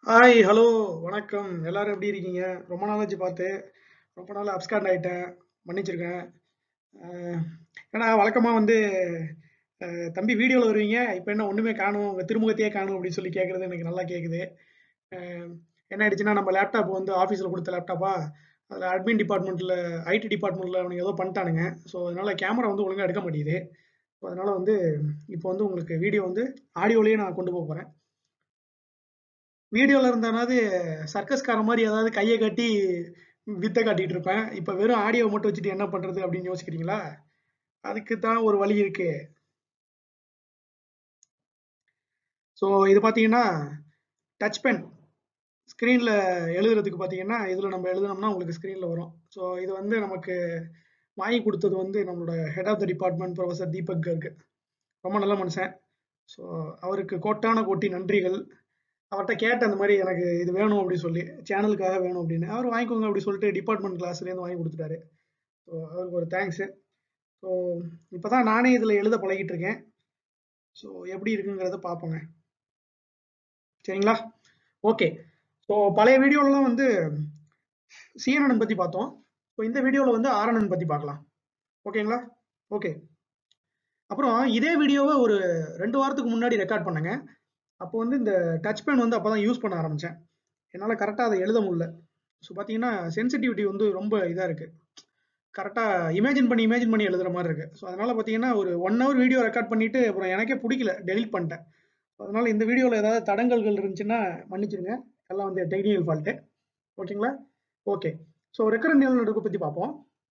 Hi, hello, வணக்கம். எல்லாரும் எப்படி இருக்கீங்க? ரொம்ப நாளாச்சு பார்த்து. ரொம்ப நாளா அப்ஸ்காண்ட் ஆயிட்டேன். மன்னிச்சிருங்க. அ ஏன்னா வழக்கமா வந்து அ "தம்பி வீடியோல வருவீங்க. இப்ப என்ன ஒண்ணுமே காணோம். உங்க திருமுகத்தையே காணோம்" அப்படின்னு சொல்லி கேட்கறது எனக்கு நல்லா கேட்குது. அ என்ன ஆயிடுச்சுன்னா, நம்ம லேப்டாப் வந்து ஆஃபீஸ்ல குடுத்த லேப்டாப்பா, அதுல அட்மின் டிபார்ட்மெண்ட்ல ஐடி டிபார்ட்மெண்ட்ல அவனுங்க ஏதோ பண்ணிட்டானுங்க. ஸோ, அதனால கேமரா வந்து ஒழுங்கா எடுக்க மாட்டேங்குது. ஸோ, அதனால வந்து இப்போ வந்து உங்களுக்கு வீடியோ வந்து ஆடியோலயே நான் கொண்டு போப் போறேன். வீடியோல இருந்தேனாவது சர்க்கஸ்காரன் மாரி ஏதாவது கைய காட்டி வித்த காட்டிட்டு இருப்பேன். இப்ப வெறும் ஆடியோவ மட்டும் வச்சுட்டு என்ன பண்றது அப்படின்னு யோசிக்கிறீங்களா? அதுக்கு தான் ஒரு வழி இருக்கு. ஸோ, இது பார்த்தீங்கன்னா, டச் பென். ஸ்க்ரீன்ல எழுதுறதுக்கு பார்த்தீங்கன்னா, இதுல நம்ம எழுதுனோம்னா உங்களுக்கு ஸ்க்ரீன்ல வரும். ஸோ, இது வந்து நமக்கு வாங்கி குடுத்தது வந்து நம்மளோட head of the department professor Deepak Garg. ரொம்ப நல்ல மனுஷன். ஸோ, அவருக்கு கோட்டான கோட்டி நன்றிகள். அவர்ட்ட கேட்டேன் இந்த மாரி எனக்கு இது வேணும் அப்படின்னு சொல்லி. சேனலுக்காக வேணும் அப்படின்னு. அவரு வாங்கிக்கோங்க அப்படின்னு சொல்லிட்டு டிபார்ட்மெண்ட் கிளாஸ்லேருந்து வாங்கி குடுத்துட்டாரு. ஸோ, அவருக்கு ஒரு தேங்க்ஸு. ஸோ, இப்ப தான் நானே இதுல எழுத பழகிட்டு இருக்கேன். ஸோ, எப்படி இருக்குங்கிறத பார்ப்போங்க. சரிங்களா? ஓகே. ஸோ, பழைய வீடியோலலாம் வந்து சிஎன்என் பத்தி பார்த்தோம். ஸோ, இந்த வீடியோல வந்து ஆர்என்என் பத்தி பார்க்கலாம். ஓகேங்களா? ஓகே. அப்புறம் இதே வீடியோவ ஒரு 2 வாரத்துக்கு முன்னாடி ரெக்கார்ட் பண்ணேங்க. அப்போ வந்து இந்த டச் பென் வந்து அப்ப தான் யூஸ் பண்ண ஆரம்பிச்சேன். என்னால கரெக்ட்டா அத எழுத முடியல. ஸோ, பார்த்தீங்கன்னா சென்சிட்டிவிட்டி வந்து ரொம்ப இதா இருக்கு. கரெக்ட்டா இமேஜின் பண்ணி, இமேஜின் பண்ணி எழுதுற மாரி இருக்கு. ஸோ, அதனால பார்த்தீங்கன்னா, ஒரு 1 ஹவர் வீடியோ ரெக்கார்ட் பண்ணிட்டு அப்புறம் எனக்கே புடிக்கல. டெலீட் பண்ணிட்டேன். அதனால இந்த வீடியோல ஏதாவது தடங்கல்கள் இருந்துச்சுன்னா மன்னிச்சிடுங்க. எல்லாம் வந்து டெக்னிக்கல் ஃபால்ட்டு. ஓகேங்களா? Okay. So, recurrent neural network பத்தி பார்ப்போம்.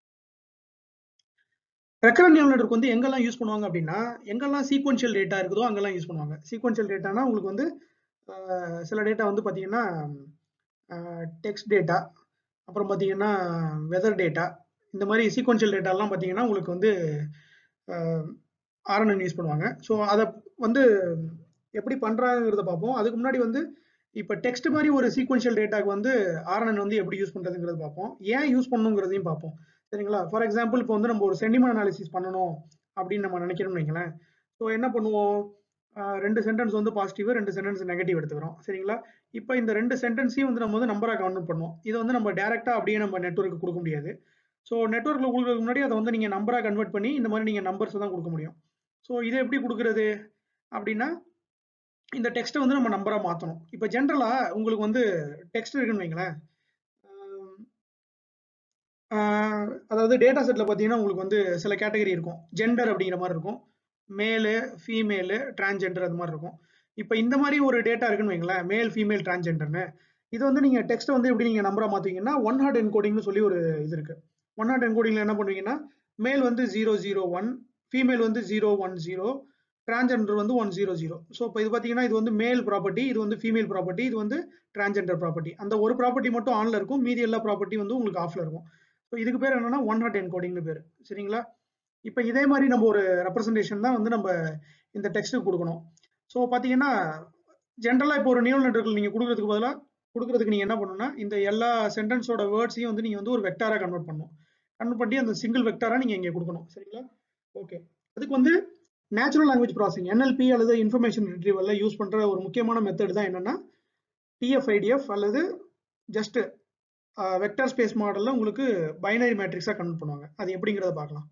ரெக்கரண்ட் நியூரல் நெட்வொர்க் வந்து எங்கெல்லாம் யூஸ் பண்ணுவாங்க அப்படின்னா, எங்கெல்லாம் சீக்வென்ஷியல் டேட்டா இருக்குதோ அங்கெல்லாம் யூஸ் பண்ணுவாங்க. சீக்வென்ஷியல் டேட்டானா உங்களுக்கு வந்து அ சில டேட்டா வந்து பார்த்தீங்கன்னா, அ டெக்ஸ்ட் டேட்டா, அப்புறம் பார்த்தீங்கன்னா வெதர் டேட்டா, இந்த மாரி சீக்வென்ஷியல் டேட்டாலாம் பார்த்தீங்கன்னா, உங்களுக்கு வந்து அ ஆர்என்என் யூஸ் பண்ணுவாங்க. ஸோ, அத வந்து எப்படி பண்றாங்கங்கிறத பார்ப்போம். அதுக்கு முன்னாடி வந்து இப்ப டெக்ஸ்ட் மாரி ஒரு சீக்வென்ஷியல் டேட்டாக்கு வந்து ஆர்என்என் வந்து எப்படி யூஸ் பண்றதுங்கிறத பார்ப்போம். ஏன் யூஸ் பண்ணணுங்கிறதையும் பார்ப்போம். சரிங்களா? ஃபார் எக்ஸாம்பிள் இப்போ வந்து நம்ம ஒரு சென்டிமென்ட் அனாலிசிஸ் பண்ணணும் அப்படின்னு நம்ம நினைக்கிறோம்னு வைங்களேன். ஸோ, என்ன பண்ணுவோம்? அ 2 சென்டென்ஸ் வந்து பாசிட்டிவ், 2 சென்டென்ஸ் நெகட்டிவ் எடுத்துக்கிறோம். சரிங்களா? இப்ப இந்த 2 சென்டென்ஸையும் வந்து நம்ம வந்து நம்பரா கன்வெர்ட் பண்ணுவோம். இத வந்து நம்ம டைரக்ட்டா அப்படியே நம்ம நெட்வொர்க்க்கு குடுக்க முடியாது. ஸோ, நெட்வொர்க்ல குடுக்குறதுக்கு முன்னாடி அத வந்து நீங்க நம்பரா கன்வெர்ட் பண்ணி இந்த மாரி நீங்க நம்பர்ஸ தான் குடுக்க முடியும். ஸோ, இத எப்படி குடுக்குறது? அப்படின்னா, இந்த டெக்ஸ்ட்ட வந்து நம்ம நம்பரா மாத்தணும். இப்ப ஜெனரலா உங்களுக்கு வந்து டெக்ஸ்ட் இருக்குன்னு வைங்களேன். ம். ஆ அதாவது டேட்டா செட்ல பார்த்தீங்கன்னா, உங்களுக்கு வந்து சில கேட்டகரி இருக்கும். ஜெண்டர் அப்படிங்கிற மாரி இருக்கும். மேலு, ஃபீமேலு, டிரான்ஸ்ஜெண்டர் அது மாரி இருக்கும். இப்ப இந்த மாரி ஒரு டேட்டா இருக்குன்னு வைங்களேன். மேல், ஃபீமேல், டிரான்ஸ்ஜெண்டர்ன்னு. இது வந்து நீங்க டெக்ஸ்ட்ட வந்து எப்படி நீங்க நம்பரா மாத்துவீங்கன்னா, ஒன் ஹாட் என்கோடிங்ன்னு சொல்லி ஒரு இது இருக்கு. ஒன் ஹாட் என்கோடிங்ல என்ன பண்ணுவீங்கன்னா, மேல் வந்து 001, ஃபீமேல் வந்து 010, டிரான்ஸ்ஜெண்டர் வந்து 100. ஸோ, இப்ப இது பார்த்தீங்கன்னா, இது வந்து மேல் ப்ராப்பர்ட்டி, இது வந்து ஃபீமேல் ப்ராப்பர்ட்டி, இது வந்து டிரான்ஸ்ஜெண்டர் ப்ராப்பர்ட்டி. அந்த ஒரு ப்ராப்பர்ட்டி மட்டும் ஆன்ல இருக்கும். மீதி எல்லா ப்ராப்பர்ட்டி வந்து உங்களுக்கு ஆஃப்ல இருக்கும். ஸோ, இதுக்கு பேர் என்னன்னா ஒன் ஹாட் என்கோடிங்ன்னு பேரு. சரிங்களா? இப்ப இதே மாரி நம்ம ஒரு ரெப்ரசன்டேஷன் தான் வந்து நம்ம இந்த டெக்ஸ்ட்க்கு குடுக்கணும். ஸோ, பார்த்தீங்கன்னா, ஜெனரலா இப்போ ஒரு நியூரல் நெட்வொர்க்ல நீங்க குடுக்குறதுக்கு பதிலா குடுக்குறதுக்கு நீங்க என்ன பண்ணணும்னா, இந்த எல்லா சென்டென்ஸோட வேர்ட்ஸையும் வந்து நீங்க வந்து ஒரு வெக்டாரா கன்வெர்ட் பண்ணணும். கன்வெர்ட் பண்ணி அந்த சிங்கிள் வெக்டாரா நீங்க இங்க குடுக்கணும். சரிங்களா? ஓகே. அதுக்கு வந்து நேச்சுரல் லாங்குவேஜ் ப்ராசஸிங் என்எல்பி அல்லது இன்ஃபர்மேஷன் ரிட்ரீவல்ல யூஸ் பண்ற ஒரு முக்கியமான மெத்தட் தான் என்னன்னா, டிஎஃப்-ஐடிஎஃப் அல்லது ஜஸ்ட் அ வெக்டார் ஸ்பேஸ் மாடல்ல உங்களுக்கு பைனரி மேட்ரிக்ஸா கன்வெர்ட் பண்ணுவாங்க. அது எப்படிங்கிறத பார்க்கலாம்.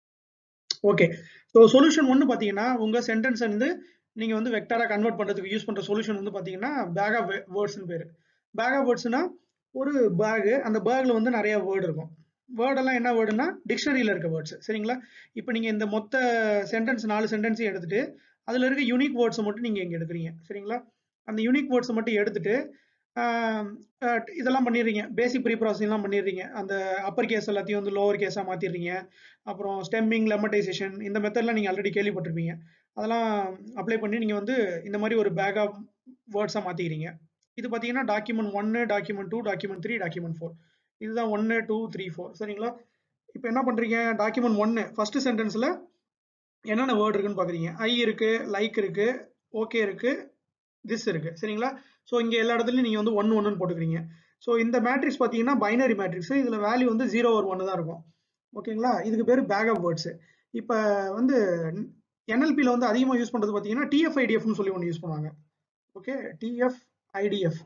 ஓகே. ஸோ, சொல்யூஷன் 1 பார்த்தீங்கன்னா, உங்க சென்டென்ஸ வந்து நீங்க வந்து வெக்டாரா கன்வெர்ட் பண்றதுக்கு யூஸ் பண்ற சொல்யூஷன் வந்து பார்த்தீங்கன்னா, பேக் ஆஃப் வேர்ட்ஸ்ன்னு பேரு. பேக் ஆஃப் வேர்ட்ஸ்ன்னா ஒரு பேக். அந்த பேக்ல வந்து நெறைய வேர்ட் இருக்கும். வேர்ட் எல்லாம் என்ன வேர்டுன்னா, டிக்ஷனரியில இருக்க வேர்ட்ஸ். சரிங்களா? இப்ப நீங்க இந்த மொத்த சென்டென்ஸ் 4 சென்டென்ஸையும் எடுத்துட்டு, அதுல இருக்க யூனிக் வேர்ட்ஸ மட்டும் நீங்க இங்க எடுக்குறீங்க. சரிங்களா? அந்த யூனிக் வேர்ட்ஸ மட்டும் எடுத்துட்டு, ஆ அ இதெல்லாம் பண்ணிடுறீங்க. பேசிக் ப்ரீ ப்ராசஸிங்லாம் பண்ணிடுறீங்க. அந்த அப்பர் கேஸ் எல்லாத்தையும் வந்து லோவர் கேஸா மாத்திடுறீங்க. அப்புறம் ஸ்டெம்மிங், லெம்மடைசேஷன் இந்த மெத்தட்லாம் நீங்க ஆல்ரெடி கேள்விப்பட்டிருப்பீங்க. அதெல்லாம் அப்ளை பண்ணி நீங்க வந்து இந்த மாரி ஒரு பேக் ஆஃப் வேர்ட்ஸா மாத்திக்கிறீங்க. இது பார்த்தீங்கன்னா, டாக்குமெண்ட் 1, டாக்குமெண்ட் 2, டாக்குமெண்ட் 3, டாக்குமெண்ட் 4. இதுதான் 1, 2, 3, 4 சரிங்களா? இப்ப என்ன பண்றீங்க? டாக்குமெண்ட் 1 ஃபர்ஸ்ட் சென்டென்ஸ்ல என்னென்ன வேர்ட் இருக்குன்னு பார்க்குறீங்க. ஐ இருக்கு, லைக் இருக்கு, ஓகே இருக்கு, திஸ் இருக்கு. சரிங்களா? ஸோ, இங்க எல்லா இடத்துலயும் நீங்க வந்து 1, 1ன்னு போட்டுக்கிறீங்க. ஸோ, இந்த மேட்ரிக்ஸ் பார்த்தீங்கன்னா, பைனரி மேட்ரிக்ஸ். இதுல வேல்யூ வந்து 0 ஆர் 1 தான் இருக்கும். ஓகேங்களா? இதுக்கு பேரு பேக் ஆஃப் வேர்ட்ஸ். இப்ப வந்து என்எல்பில வந்து அதிகமா யூஸ் பண்றது பார்த்தீங்கன்னா, டிஎஃப்-ஐடிஎஃப்ன்னு சொல்லி ஒண்ணு யூஸ் பண்ணுவாங்க. ஓகே. டிஎஃப்-ஐடிஎஃப்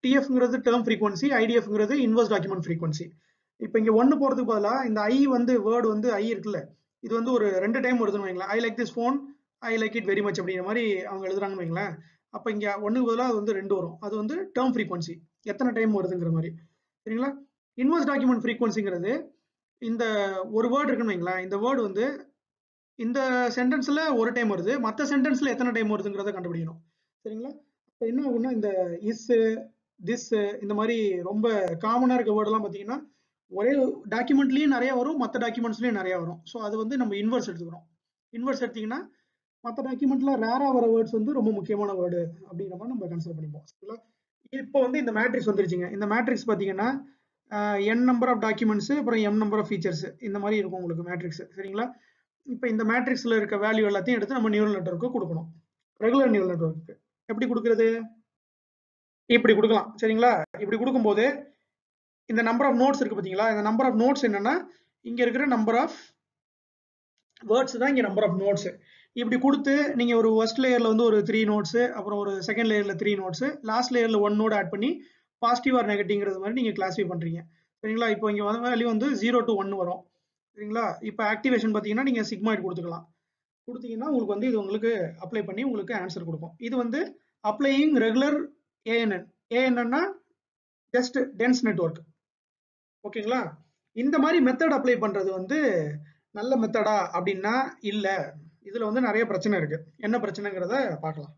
டிஎஃப்ங்கிறது டேர்ம் ஃப்ரீக்வன்சி ஐடிஎஃப்ங்கிறது இன்வர்ஸ் டாக்குமெண்ட் ஃப்ரீக்வன்சி இப்போ இங்க ஒன்னு போறதுக்கு பதிலா இந்த ஐ வந்து வேர்டு வந்து ஐ இருக்குல்ல இது வந்து ஒரு ரெண்டு டைம் வருதுன்னு வைங்களேன் I like this phone I like it very much அப்படிங்கிற மாதிரி அவங்க எழுதுறாங்கன்னு வைங்களேன் அப்போ இங்க ஒண்ணுக்கு பதிலா அது வந்து ரெண்டு வரும் அது வந்து டேர்ம் ஃப்ரீக்வன்சி எத்தனை டைம் வருதுங்கிற மாதிரி சரிங்களா இன்வர்ஸ் டாக்குமெண்ட் ஃப்ரீக்வன்சிங்கிறது இந்த ஒரு வேர்டு இருக்குன்னு வைங்களேன் இந்த வேர்டு வந்து இந்த சென்டென்ஸ்ல ஒரு டைம் வருது மற்ற சென்டென்ஸ்ல எத்தனை டைம் வருதுங்கிறத கண்டுபிடிக்கணும் சரிங்களா இப்போ என்ன ஆகும்னா இந்த இஸ் திஸ் இந்த மாதிரி ரொம்ப காமனா இருக்க வேர்டெல்லாம் பார்த்தீங்கன்னா ஒரே டாக்குமெண்ட்லயும் நிறைய வரும் மற்ற டாக்குமெண்ட்ஸ்லயும் நிறைய வரும் ஸோ அது வந்து நம்ம இன்வர்ஸ் எடுத்துக்கிறோம் இன்வர்ஸ் எடுத்தீங்கன்னா மற்ற டாக்குமெண்ட்ல ரேரா வர வேர்ட்ஸ் வந்து ரொம்ப முக்கியமான வேர்டு அப்படிங்கிற மாதிரி நம்ம கன்சிடர் பண்ணிப்போம் சரிங்களா இப்போ வந்து இந்த மேட்ரிக்ஸ் வந்துருச்சுங்க இந்த மேட்ரிக்ஸ் பார்த்தீங்கன்னா என் நம்பர் ஆஃப் டாக்குமெண்ட்ஸ் அப்புறம் எம் நம்பர் ஆஃப் ஃபீச்சர்ஸ் இந்த மாதிரி இருக்கும் உங்களுக்கு மேட்ரிக்ஸ் சரிங்களா இப்போ இந்த மேட்ரிக்ஸ்ல இருக்க வேல்யூ எல்லாத்தையும் எடுத்து நம்ம நியூரல் நெட்வொர்க்கு கொடுக்கணும் ரெகுலர் நியூரல் நெட்வொர்க்கு எப்படி கொடுக்கறது இப்படி கொடுக்கலாம் சரிங்களா இப்படி கொடுக்கும்போது இந்த நம்பர் ஆஃப் நோட்ஸ் இருக்கு பார்த்தீங்களா இந்த நம்பர் ஆஃப் நோட்ஸ் என்னன்னா இங்க இருக்கிற நம்பர் ஆஃப் வேர்ட்ஸ் தான் இங்க நம்பர் ஆஃப் நோட்ஸ் இப்படி கொடுத்து நீங்க ஒரு ஃபர்ஸ்ட் லேயர்ல வந்து ஒரு த்ரீ நோட்ஸ் அப்புறம் ஒரு செகண்ட் லேயர்ல த்ரீ நோட்ஸ் லாஸ்ட் லேயர்ல ஒன் நோட் ஆட் பண்ணி பாசிட்டிவ் ஆர் நெகட்டிவ்ங்கிறது மாதிரி நீங்க கிளாஸிஃபை பண்றீங்க சரிங்களா இப்போ இங்க வந்து வேல்யூ வந்து ஜீரோ டு ஒன் வரும் சரிங்களா இப்போ ஆக்டிவேஷன் பார்த்தீங்கன்னா நீங்க சிக்மாய்ட் கொடுத்துக்கலாம் கொடுத்தீங்கன்னா உங்களுக்கு வந்து இது உங்களுக்கு அப்ளை பண்ணி உங்களுக்கு ஆன்சர் கொடுக்கும் இது வந்து அப்ளையிங் ரெகுலர் ஏஎன்என் ஏஎன்என்னா ஜஸ்ட் டென்ஸ் நெட்வொர்க் ஓகேங்களா இந்த மாதிரி மெத்தட் அப்ளை பண்றது வந்து நல்ல மெத்தடா அப்படின்னா இல்ல இதுல வந்து நிறைய பிரச்சனை இருக்கு என்ன பிரச்சனைங்கிறத பார்க்கலாம்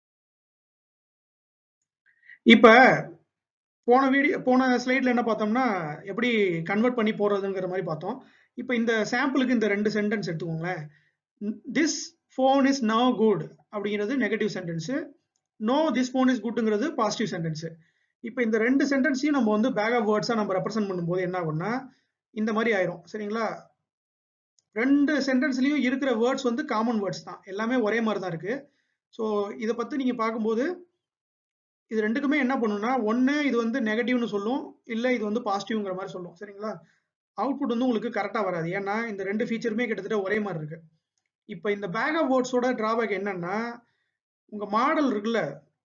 இப்ப போன வீடியோ போன ஸ்லைட்ல என்ன பார்த்தோம்னா எப்படி கன்வெர்ட் பண்ணி போடுறதுங்கிற மாதிரி பார்த்தோம் இப்போ இந்த சாம்பிளுக்கு இந்த ரெண்டு சென்டென்ஸ் எடுத்துக்கோங்களேன் this phone is now good அப்படிங்கிறது negative sentence no this phone is குட்ங்கிறது பாசிட்டிவ் சென்டென்ஸ் இப்போ இந்த ரெண்டு சென்டென்ஸையும் நம்ம வந்து பேக் ஆஃப் வேர்ட்ஸாக நம்ம ரெப்ரசென்ட் பண்ணும்போது என்ன ஆகும்னா இந்த மாதிரி ஆயிரும் சரிங்களா ரெண்டு சென்டென்ஸ்லயும் இருக்கிற வேர்ட்ஸ் வந்து காமன் வேர்ட்ஸ் தான் எல்லாமே ஒரே மாதிரி தான் இருக்கு ஸோ இதை பத்தி நீங்க பார்க்கும்போது இது ரெண்டுக்குமே என்ன பண்ணுன்னா ஒன்று இது வந்து நெகட்டிவ்னு சொல்லும் இல்லை இது வந்து பாசிட்டிவ்ங்கிற மாதிரி சொல்லும் சரிங்களா அவுட்புட் வந்து உங்களுக்கு கரெக்டாக வராது ஏன்னா இந்த ரெண்டு ஃபீச்சருமே கிட்டத்தட்ட ஒரே மாதிரி இருக்கு இப்போ இந்த பேக் ஆஃப் வேர்ட்ஸோட டிராபேக் என்னன்னா உங்க மாடல் இருக்குல்ல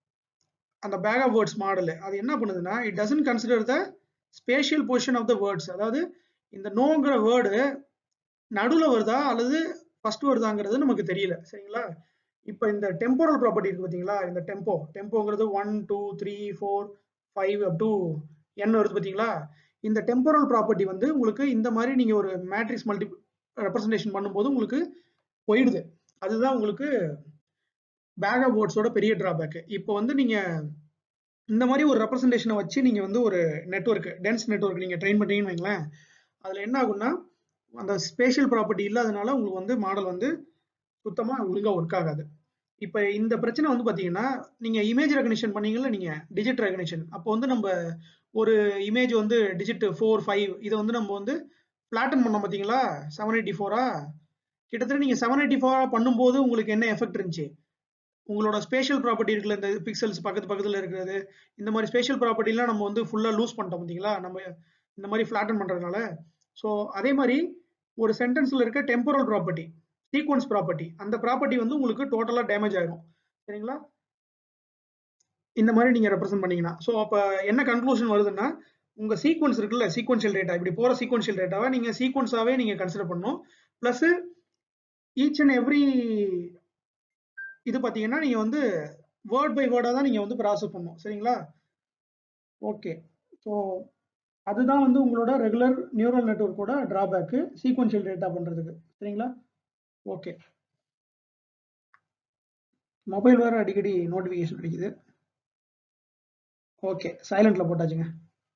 அந்த பேக் ஆஃப் வேர்ட்ஸ் மாடல் அது என்ன பண்ணுதுன்னா it doesn't consider the spatial position of the words அதாவது இந்த நோங்கிற வேர்டு நடுவில் வருதா அல்லது ஃபர்ஸ்ட் வருதாங்கிறது நமக்கு தெரியல சரிங்களா இப்போ இந்த டெம்போரல் ப்ராப்பர்ட்டி இருக்கு பார்த்தீங்களா இந்த டெம்போ டெம்போங்கிறது one two three four five up to N வருது பார்த்தீங்களா இந்த டெம்போரல் ப்ராப்பர்ட்டி வந்து உங்களுக்கு இந்த மாதிரி நீங்கள் ஒரு மேட்ரிக்ஸ் மல்டி ரெப்ரசன்டேஷன் பண்ணும்போது உங்களுக்கு போயிடுது அதுதான் உங்களுக்கு பேக் ஆஃப் வேர்ட்ஸோட பெரிய டிராபேக் இப்போ வந்து நீங்கள் இந்த மாதிரி ஒரு ரெப்ரசன்டேஷனை வச்சு நீங்கள் வந்து ஒரு நெட்ஒர்க் டென்ஸ் நெட்ஒர்க் நீங்கள் ட்ரெயின் பண்ணுறீங்கன்னு வைங்களேன் அதில் என்ன ஆகும்னா அந்த ஸ்பேஷியல் ப்ராப்பர்ட்டி இல்லாதனால உங்களுக்கு வந்து மாடல் வந்து சுத்தமாக ஒழுங்காக ஒர்க் ஆகாது இப்போ இந்த பிரச்சனை வந்து பார்த்தீங்கன்னா நீங்கள் இமேஜ் ரெகனிஷன் பண்ணீங்கல்ல நீங்கள் டிஜிட் ரெகனிஷன் அப்போ வந்து நம்ம ஒரு இமேஜ் வந்து டிஜிட் ஃபோர் ஃபைவ் இதை வந்து நம்ம வந்து ஃப்ளாட்டன் பண்ணோம் பார்த்தீங்களா செவன் எயிட்டி ஃபோரா கிட்டத்தட்ட நீங்கள் செவன் எயிட்டி ஃபோரா பண்ணும்போது உங்களுக்கு என்ன எஃபெக்ட் இருந்துச்சு உங்களோட ஸ்பேஷியல் ப்ராப்பர்ட்டி இருக்குல்ல இந்த பிக்சல்ஸ் பக்கத்து பக்கத்தில் இருக்கிறது இந்த மாதிரி ஸ்பேஷியல் ப்ராப்பர்ட்டிலாம் நம்ம வந்து ஃபுல்லாக லூஸ் பண்ணிட்டோம் பார்த்தீங்களா நம்ம இந்த மாதிரி ஃப்ளாட்டன் பண்ணுறதுனால ஸோ அதே மாதிரி ஒரு சென்டென்ஸில் இருக்க டெம்பரல் ப்ராப்பர்ட்டி சீக்வன்ஸ் ப்ராப்பர்ட்டி அந்த ப்ராப்பர்ட்டி வந்து உங்களுக்கு டோட்டலாக டேமேஜ் ஆயிரும் சரிங்களா இந்த மாதிரி நீங்கள் ரெப்ரசென்ட் பண்ணீங்கன்னா ஸோ அப்போ என்ன கன்க்ளூஷன் வருதுன்னா உங்கள் சீக்வன்ஸ் இருக்குல்ல சீக்வன்ஷியல் டேட்டா இப்படி போகிற சீக்வன்ஷியல் டேட்டாவை நீங்கள் சீக்வன்ஸாகவே நீங்கள் கன்சிடர் பண்ணணும் ப்ளஸ் ஈச் அண்ட் எவ்ரி இது பார்த்தீங்கன்னா நீங்கள் வந்து வேர்ட் பை வேர்டாக தான் நீங்கள் வந்து ப்ராசஸ் பண்ணணும் சரிங்களா ஓகே ஸோ அதுதான் வந்து உங்களோட ரெகுலர் நியூரல் நெட்ஒர்க்கோட டிராபேக்கு சீக்வன்ஷியல் டேட்டா பண்ணுறதுக்கு சரிங்களா ஓகே மொபைல் வேறு அடிக்கடி நோட்டிஃபிகேஷன் அடிக்குது ஓகே சைலண்ட்ல போட்டாச்சுங்க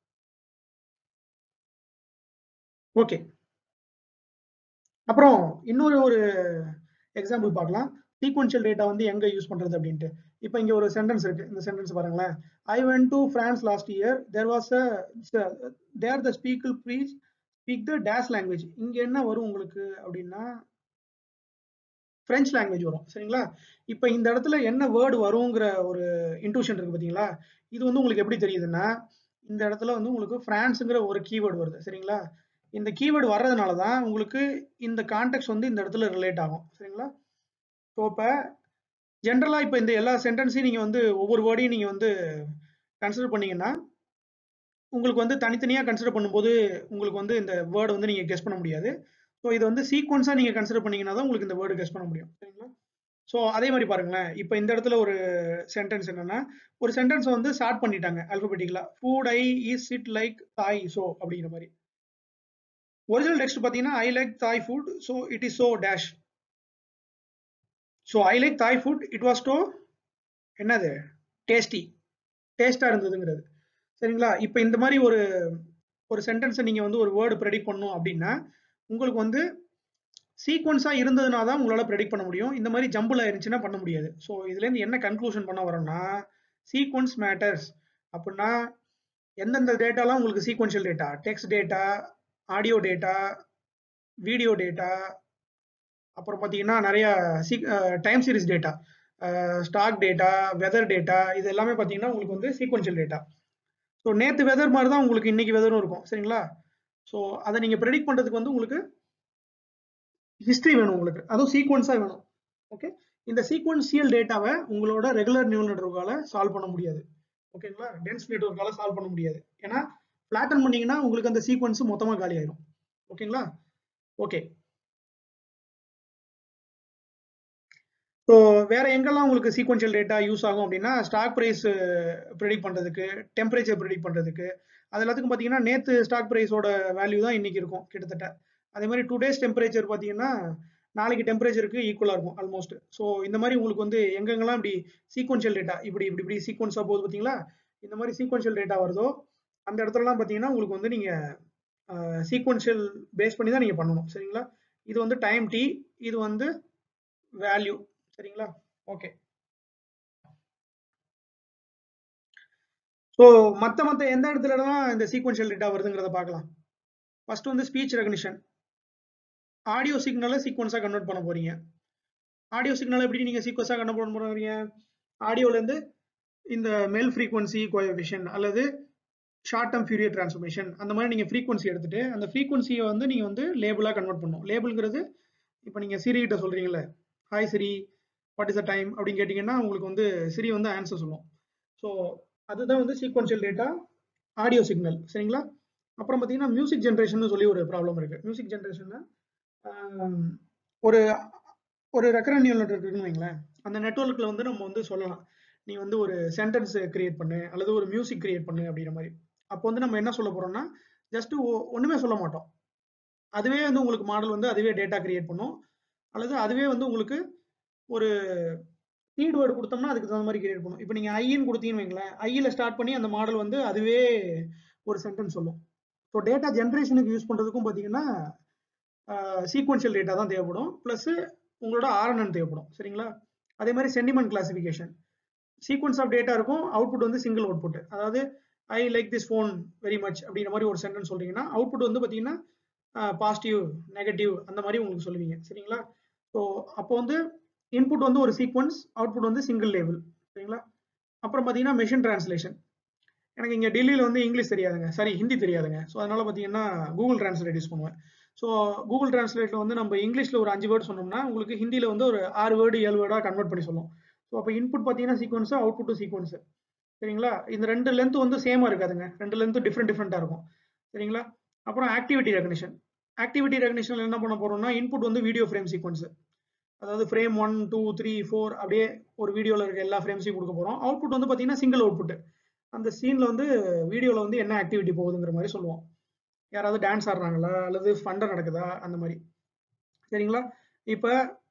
ஓகே அப்புறம் இன்னொரு ஒரு எக்ஸாம்பிள் பார்க்கலாம் சீக்வன்ஷியல் டேட்டா வந்து எங்க யூஸ் பண்றது அப்படின்ட்டு இப்போ இங்க ஒரு சென்டென்ஸ் இருக்கு இந்த சென்டென்ஸ் பாருங்களேன் I went to France last year there was uh there the speckle please speak the dash language இங்க என்ன வரும் உங்களுக்கு அப்படின்னா பிரெஞ்சு லாங்குவேஜ் வரும் சரிங்களா இப்போ இந்த இடத்துல என்ன வேர்டு வருங்கிற ஒரு இன்ட்யூஷன் இருக்கு பார்த்தீங்களா இது வந்து உங்களுக்கு எப்படி தெரியுதுன்னா இந்த இடத்துல வந்து உங்களுக்கு பிரான்ஸுங்கிற ஒரு கீவேர்டு வருது சரிங்களா இந்த கீவேர்டு வர்றதுனால தான் உங்களுக்கு இந்த கான்டெக்ட் வந்து இந்த இடத்துல ரிலேட் ஆகும் சரிங்களா ஸோ இப்போ ஜென்ரலாக இப்போ இந்த எல்லா சென்டென்ஸையும் நீங்கள் வந்து ஒவ்வொரு வேர்டையும் நீங்கள் வந்து கன்சிடர் பண்ணீங்கன்னா உங்களுக்கு வந்து தனித்தனியா கன்சிடர் பண்ணும்போது உங்களுக்கு வந்து இந்த வேர்டு வந்து நீங்க கெஸ் பண்ண முடியாது ஸோ இது வந்து சீக்வன்ஸா நீங்க கன்சிடர் பண்ணீங்கன்னா தான் உங்களுக்கு இந்த வேர்டு கெஸ் பண்ண முடியும் சரிங்களா ஸோ அதே மாதிரி பாருங்களேன் இப்போ இந்த இடத்துல ஒரு சென்டென்ஸ் என்னன்னா ஒரு சென்டென்ஸ் வந்து ஸ்டார்ட் பண்ணிட்டாங்க அல்பபெட்டிக்கலா food I is it like Thai so அப்படிங்கிற மாதிரி ஒரிஜினல் டெக்ஸ்ட் பார்த்தீங்கன்னா I like Thai food so it is so dash so I like Thai food it was do என்னது டேஸ்டி டேஸ்டா இருந்ததுங்கிறது சரிங்களா இப்போ இந்த மாதிரி ஒரு ஒரு சென்டென்ஸை நீங்க வந்து ஒரு வேர்டு ப்ரெடிக்ட் பண்ணும் அப்படின்னா உங்களுக்கு வந்து சீக்வன்ஸா இருந்ததுனா தான் உங்களால ப்ரெடிக்ட் பண்ண முடியும் இந்த மாதிரி ஜம்பிள் ஆயிருந்துச்சுன்னா பண்ண முடியாது ஸோ இதுல இருந்து என்ன கன்க்ளூஷன் பண்ண வரோம்னா சீக்வன்ஸ் மேட்டர்ஸ் அப்படின்னா எந்தெந்த டேட்டாலாம் உங்களுக்கு sequential data text data audio data video data அப்புறம் பார்த்தீங்கன்னா நிறைய time series data stock data weather data இது எல்லாமே பார்த்தீங்கன்னா உங்களுக்கு வந்து சீக்வன்ஷியல் டேட்டா ஸோ நேற்று வெதர் மாதிரி தான் உங்களுக்கு இன்னைக்கு வெதரும் இருக்கும் சரிங்களா ஸோ அதை நீங்கள் ப்ரெடிக்ட் பண்ணுறதுக்கு வந்து உங்களுக்கு ஹிஸ்ட்ரி வேணும் உங்களுக்கு அதுவும் சீக்வன்ஸாக வேணும் ஓகே இந்த சீக்வன்சியல் டேட்டாவை உங்களோட ரெகுலர் நியூரல் நெட்ஒர்க்கால சால்வ் பண்ண முடியாது ஓகேங்களா டென்ஸ் நெட்ஒர்க்கால சால்வ் பண்ண முடியாது ஏன்னா ஃபிளாட்டன் பண்ணீங்கன்னா உங்களுக்கு அந்த சீக்வன்ஸ் மொத்தமாக காலி ஆயிரும் ஓகேங்களா ஓகே ஸோ வேற எங்கெல்லாம் உங்களுக்கு சீக்வன்ஷியல் டேட்டா யூஸ் ஆகும் அப்படின்னா ஸ்டாக் ப்ரைஸ் ப்ரெடிக்ட் பண்ணுறதுக்கு டெம்பரேச்சர் ப்ரெடிக்ட் பண்ணுறதுக்கு அது எல்லாத்துக்கும் பார்த்தீங்கன்னா நேற்று ஸ்டாக் ப்ரைஸோட வேல்யூ தான் இன்னைக்கு இருக்கும் கிட்டத்தட்ட அதே மாதிரி டூ டேஸ் டெம்பரேச்சர் பார்த்தீங்கன்னா நாளைக்கு டெம்பரேச்சருக்கு ஈக்குவலாக இருக்கும் ஆல்மோஸ்ட் ஸோ இந்த மாதிரி உங்களுக்கு வந்து எங்கெங்கெல்லாம் இப்படி சீக்வன்ஷியல் டேட்டா இப்படி இப்படி இப்படி சீக்வன்ஸாக போகுது பார்த்தீங்களா இந்த மாதிரி சீக்வன்ஷியல் டேட்டா வருதோ அந்த இடத்துலலாம் பார்த்தீங்கன்னா உங்களுக்கு வந்து நீங்கள் சீக்வன்ஷியல் பேஸ் பண்ணி தான் நீங்கள் பண்ணணும் சரிங்களா இது வந்து டைம் டி இது வந்து வேல்யூ சரிங்களா ஓகே ஸோ மற்ற மற்ற எந்த இடத்துல தான் இந்த சீக்வன்ஷியல் டேட்டா வருதுங்கிறத பார்க்கலாம் ஃபர்ஸ்ட் வந்து ஸ்பீச் ரெகனிஷன் ஆடியோ சிக்னலை சீக்வன்ஸாக கன்வெர்ட் பண்ண போறீங்க ஆடியோ சிக்னல் எப்படி நீங்கள் சீக்வன்ஸாக கன்வெர்ட் பண்ண போறீங்க ஆடியோலேருந்து இந்த மெல் ஃப்ரீக்வன்சி கோஎஃபிஷியன் அல்லது ஷார்ட் டேர்ம் ஃபியூரியர் டிரான்ஸ்ஃபர்மேஷன் அந்த மாதிரி நீங்கள் ஃப்ரீக்வன்சி எடுத்துட்டு அந்த ஃப்ரீக்வன்சியை வந்து நீங்கள் வந்து லேபிளாக கன்வெர்ட் பண்ணணும் லேபிள்ங்கிறது இப்போ நீங்கள் சிரி கிட்ட சொல்றீங்களே hi Siri what is the time அப்படின்னு கேட்டிங்கன்னா உங்களுக்கு வந்து சிரி வந்து ஆன்சர் சொல்லும் ஸோ அதுதான் வந்து சீக்வன்ஷியல் டேட்டா ஆடியோ சிக்னல் சரிங்களா அப்புறம் பார்த்தீங்கன்னா மியூசிக் ஜென்ரேஷன் சொல்லி ஒரு ப்ராப்ளம் இருக்கு மியூசிக் ஜென்ரேஷன்னா ஒரு ஒரு ரெக்கரன் நியூரல் இருக்குன்னு வைங்களேன் அந்த நெட்ஒர்க்கில் வந்து நம்ம வந்து சொல்லலாம் நீ வந்து ஒரு சென்டென்ஸ் கிரியேட் பண்ணு அல்லது ஒரு மியூசிக் கிரியேட் பண்ணு அப்படிங்கிற மாதிரி அப்போ வந்து நம்ம என்ன சொல்ல போறோம்னா ஜஸ்ட் ஒண்ணுமே சொல்ல மாட்டோம் அதுவே வந்து உங்களுக்கு மாடல் வந்து அதுவே டேட்டா கிரியேட் பண்ணும் அல்லது அதுவே வந்து உங்களுக்கு ஒரு ஃபீட் வேர்டு கொடுத்தோம்னா அதுக்கு தகுந்த மாதிரி கிரியேட் பண்ணும் இப்போ நீங்க ஐன்னு கொடுத்தீங்கன்னு வைங்களேன் ஐயில் ஸ்டார்ட் பண்ணி அந்த மாடல் வந்து அதுவே ஒரு சென்டென்ஸ் சொல்லும் ஸோ டேட்டா ஜென்ரேஷனுக்கு யூஸ் பண்றதுக்கும் பார்த்தீங்கன்னா சீக்வன்ஷியல் டேட்டா தான் தேவைப்படும் ப்ளஸ் உங்களோட ஆர்என்என் தேவைப்படும் சரிங்களா அதே மாதிரி sentiment classification sequence of data இருக்கும் அவுட்புட் வந்து சிங்கிள் அவுட்புட் அதாவது I like this phone very much அப்படிங்கிற மாதிரி ஒரு சென்டென்ஸ் சொல்றீங்கன்னா அவுட்புட் வந்து பார்த்தீங்கன்னா பாசிட்டிவ் நெகட்டிவ் அந்த மாதிரி உங்களுக்கு சொல்லுவீங்க சரிங்களா ஸோ அப்போ வந்து இன்புட் வந்து ஒரு சீக்வன்ஸ் அவுட்புட் வந்து சிங்கிள் லேபிள் சரிங்களா அப்புறம் பார்த்தீங்கன்னா மெஷின் டிரான்ஸ்லேஷன் எனக்கு இங்கே டெல்லியில் வந்து இங்கிலீஷ் தெரியாதுங்க சாரி ஹிந்தி தெரியாதுங்க ஸோ அதனால பார்த்தீங்கன்னா கூகுள் டிரான்ஸ்லேட் யூஸ் பண்ணுவேன் ஸோ கூகுள் டிரான்ஸ்லேட்டில் வந்து நம்ம இங்கிலீஷில் ஒரு அஞ்சு வேர்டு சொன்னோம்னா உங்களுக்கு ஹிந்தியில் வந்து ஒரு ஆறு வேர்டு ஏழு வேர்டாக கன்வெர்ட் பண்ணி சொல்லும் ஸோ அப்போ இன்புட் பார்த்தீங்கன்னா சீக்வன்ஸ் அவுட்புட் சீக்வன்ஸ் சரிங்களா இந்த ரெண்டு லென்த் வந்து சேமாக இருக்காதுங்க ரெண்டு லென்த் டிஃப்ரெண்ட் டிஃப்ரெண்ட்டாக இருக்கும் சரிங்களா அப்புறம் ஆக்டிவிட்டி ரெகனிஷன் ஆக்டிவிட்டி ரெகனிஷன் என்ன பண்ண போறோம்னா இன்புட் வந்து வீடியோ ஃப்ரேம் சீக்வன்ஸ் அதாவது frame one two three four அப்படியே ஒரு வீடியோவில் இருக்க எல்லா ஃப்ரேம்ஸையும் கொடுக்க போகிறோம் அவுட்புட் வந்து பார்த்தீங்கன்னா சிங்கிள் அவுட்புட் அந்த சீனில் வந்து வீடியோவில் வந்து என்ன ஆக்டிவிட்டி போகுதுங்கிற மாதிரி சொல்லுவோம் யாராவது டான்ஸ் ஆடுறாங்களா அல்லது ஃபண்டை நடக்குதா அந்த மாதிரி சரிங்களா இப்போ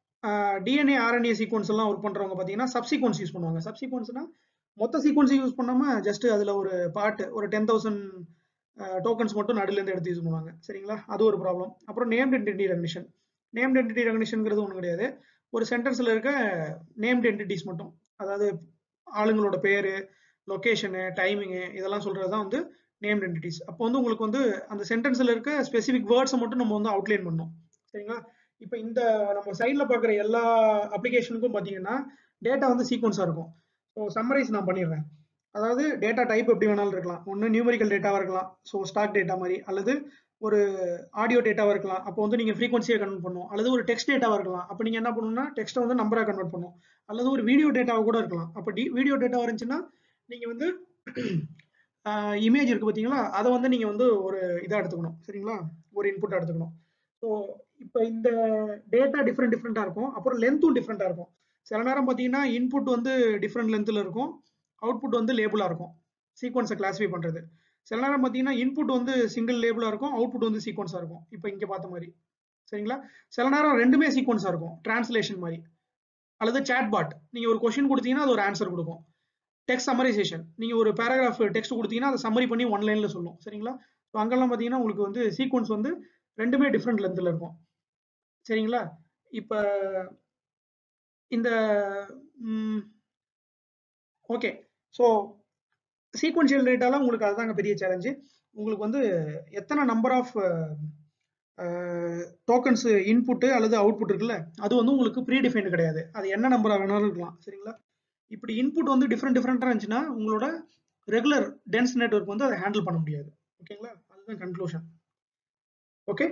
டிஎன்ஏ ஆர்என்ஏ சீக்வன்ஸ் எல்லாம் ஒர்க் பண்ணுறவங்க பார்த்தீங்கன்னா சப்சீக்வன்ஸ் யூஸ் பண்ணுவாங்க சப்சீக்வன்ஸ்னா மொத்த சீக்வன்ஸையும் யூஸ் பண்ணாமல் ஜஸ்ட் அதில் ஒரு பார்ட் ஒரு டென் தௌசண்ட் டோக்கன்ஸ் மட்டும் நடுலேருந்து எடுத்து யூஸ் பண்ணுவாங்க சரிங்களா அது ஒரு ப்ராப்ளம் அப்புறம் named entity recognition named entity ரெகனிஷன்ங்கிறது ஒன்றும் கிடையாது ஒரு சென்டென்ஸில் இருக்க நேம்ட் என்டிட்டிஸ் மட்டும் அதாவது ஆளுங்களோட பேர் லொக்கேஷனு டைமிங்கு இதெல்லாம் சொல்கிறது தான் வந்து நேம்ட் என்டிட்டிஸ் அப்போ வந்து உங்களுக்கு வந்து அந்த சென்டென்ஸில் இருக்க ஸ்பெசிஃபிக் வேர்ட்ஸை மட்டும் நம்ம வந்து அவுட்லைன் பண்ணணும் சரிங்களா இப்போ இந்த நம்ம சைடில் பார்க்குற எல்லா அப்ளிகேஷனுக்கும் பார்த்தீங்கன்னா டேட்டா வந்து சீக்வன்ஸாக இருக்கும் ஸோ சம்மரைஸ் நான் பண்ணிடுறேன் அதாவது டேட்டா டைப் எப்படி வேணாலும் இருக்கலாம் ஒன்று நியூமரிக்கல் டேட்டாவாக இருக்கலாம் ஸோ ஸ்டாக் டேட்டா மாதிரி அல்லது ஒரு ஆடியோ டேட்டாவாக இருக்கலாம் அப்போ வந்து நீங்கள் ஃப்ரீக்வன்சியை கன்வெர்ட் பண்ணும் அல்லது ஒரு டெக்ஸ்ட் டேட்டாவாக இருக்கலாம் அப்போ நீங்கள் என்ன பண்ணணும்னா டெக்ஸ்ட்டை வந்து நம்பராக கன்வெர்ட் பண்ணும் அல்லது ஒரு வீடியோ டேட்டாவை கூட இருக்கலாம் அப்போ டி வீடியோ டேட்டாவாக இருந்துச்சுன்னா நீங்கள் வந்து இமேஜ் இருக்கு பார்த்தீங்களா அதை வந்து நீங்கள் வந்து ஒரு இதாக எடுத்துக்கணும் சரிங்களா ஒரு இன்புட்டாக எடுத்துக்கணும் ஸோ இப்போ இந்த டேட்டா டிஃப்ரெண்ட் டிஃப்ரெண்ட்டாக இருக்கும் அப்புறம் லென்த்தும் டிஃப்ரெண்ட்டாக இருக்கும் சில நேரம் பார்த்தீங்கன்னா இன்புட் வந்து டிஃப்ரெண்ட் லென்த்தில் இருக்கும் அவுட்புட் வந்து லேபிளாக இருக்கும் சீக்வன்ஸை கிளாஸிஃபை பண்ணுறது சில நேரம் பார்த்தீங்கன்னா இன்புட் வந்து சிங்கிள் லேபிளாக இருக்கும் அவுட்புட் வந்து சீக்வன்ஸாக இருக்கும் இப்போ இங்கே பார்த்த மாதிரி சரிங்களா சில நேரம் ரெண்டுமே சீக்வன்ஸாக இருக்கும் டிரான்ஸ்லேஷன் மாதிரி அல்லது சேட் பாட் நீங்கள் ஒரு கொஷின் கொடுத்தீங்கன்னா அது ஒரு ஆன்சர் கொடுக்கும் டெக்ஸ்ட் சம்மரைசேஷன் நீங்கள் ஒரு பேராகிராஃப் டெக்ஸ்ட் கொடுத்தீங்கன்னா அதை சம்மரி பண்ணி ஒன் லைனில் சொல்லும் சரிங்களா ஸோ அங்கெல்லாம் பார்த்தீங்கன்னா உங்களுக்கு வந்து சீக்வன்ஸ் வந்து ரெண்டுமே டிஃப்ரெண்ட் லென்த்தில் இருக்கும் சரிங்களா இப்போ இந்த ஓகே ஸோ சீக்வன்ஷியல் டேட்டாலாம் உங்களுக்கு அதுதாங்க பெரிய சேலஞ்சு உங்களுக்கு வந்து எத்தனை நம்பர் ஆஃப் டோக்கன்ஸ் இன்புட்டு அல்லது அவுட்புட் இருக்குல்ல அது வந்து உங்களுக்கு ப்ரீ டிஃபைன்டு கிடையாது அது என்ன நம்பராக வேணாலும் இருக்கலாம் சரிங்களா இப்படி இன்புட் வந்து டிஃப்ரெண்ட் டிஃப்ரெண்ட்டாக இருந்துச்சுன்னா உங்களோட ரெகுலர் டென்ஸ் நெட்ஒர்க் வந்து அதை ஹேண்டில் பண்ண முடியாது ஓகேங்களா அதுதான் கன்க்ளூஷன் ஓகே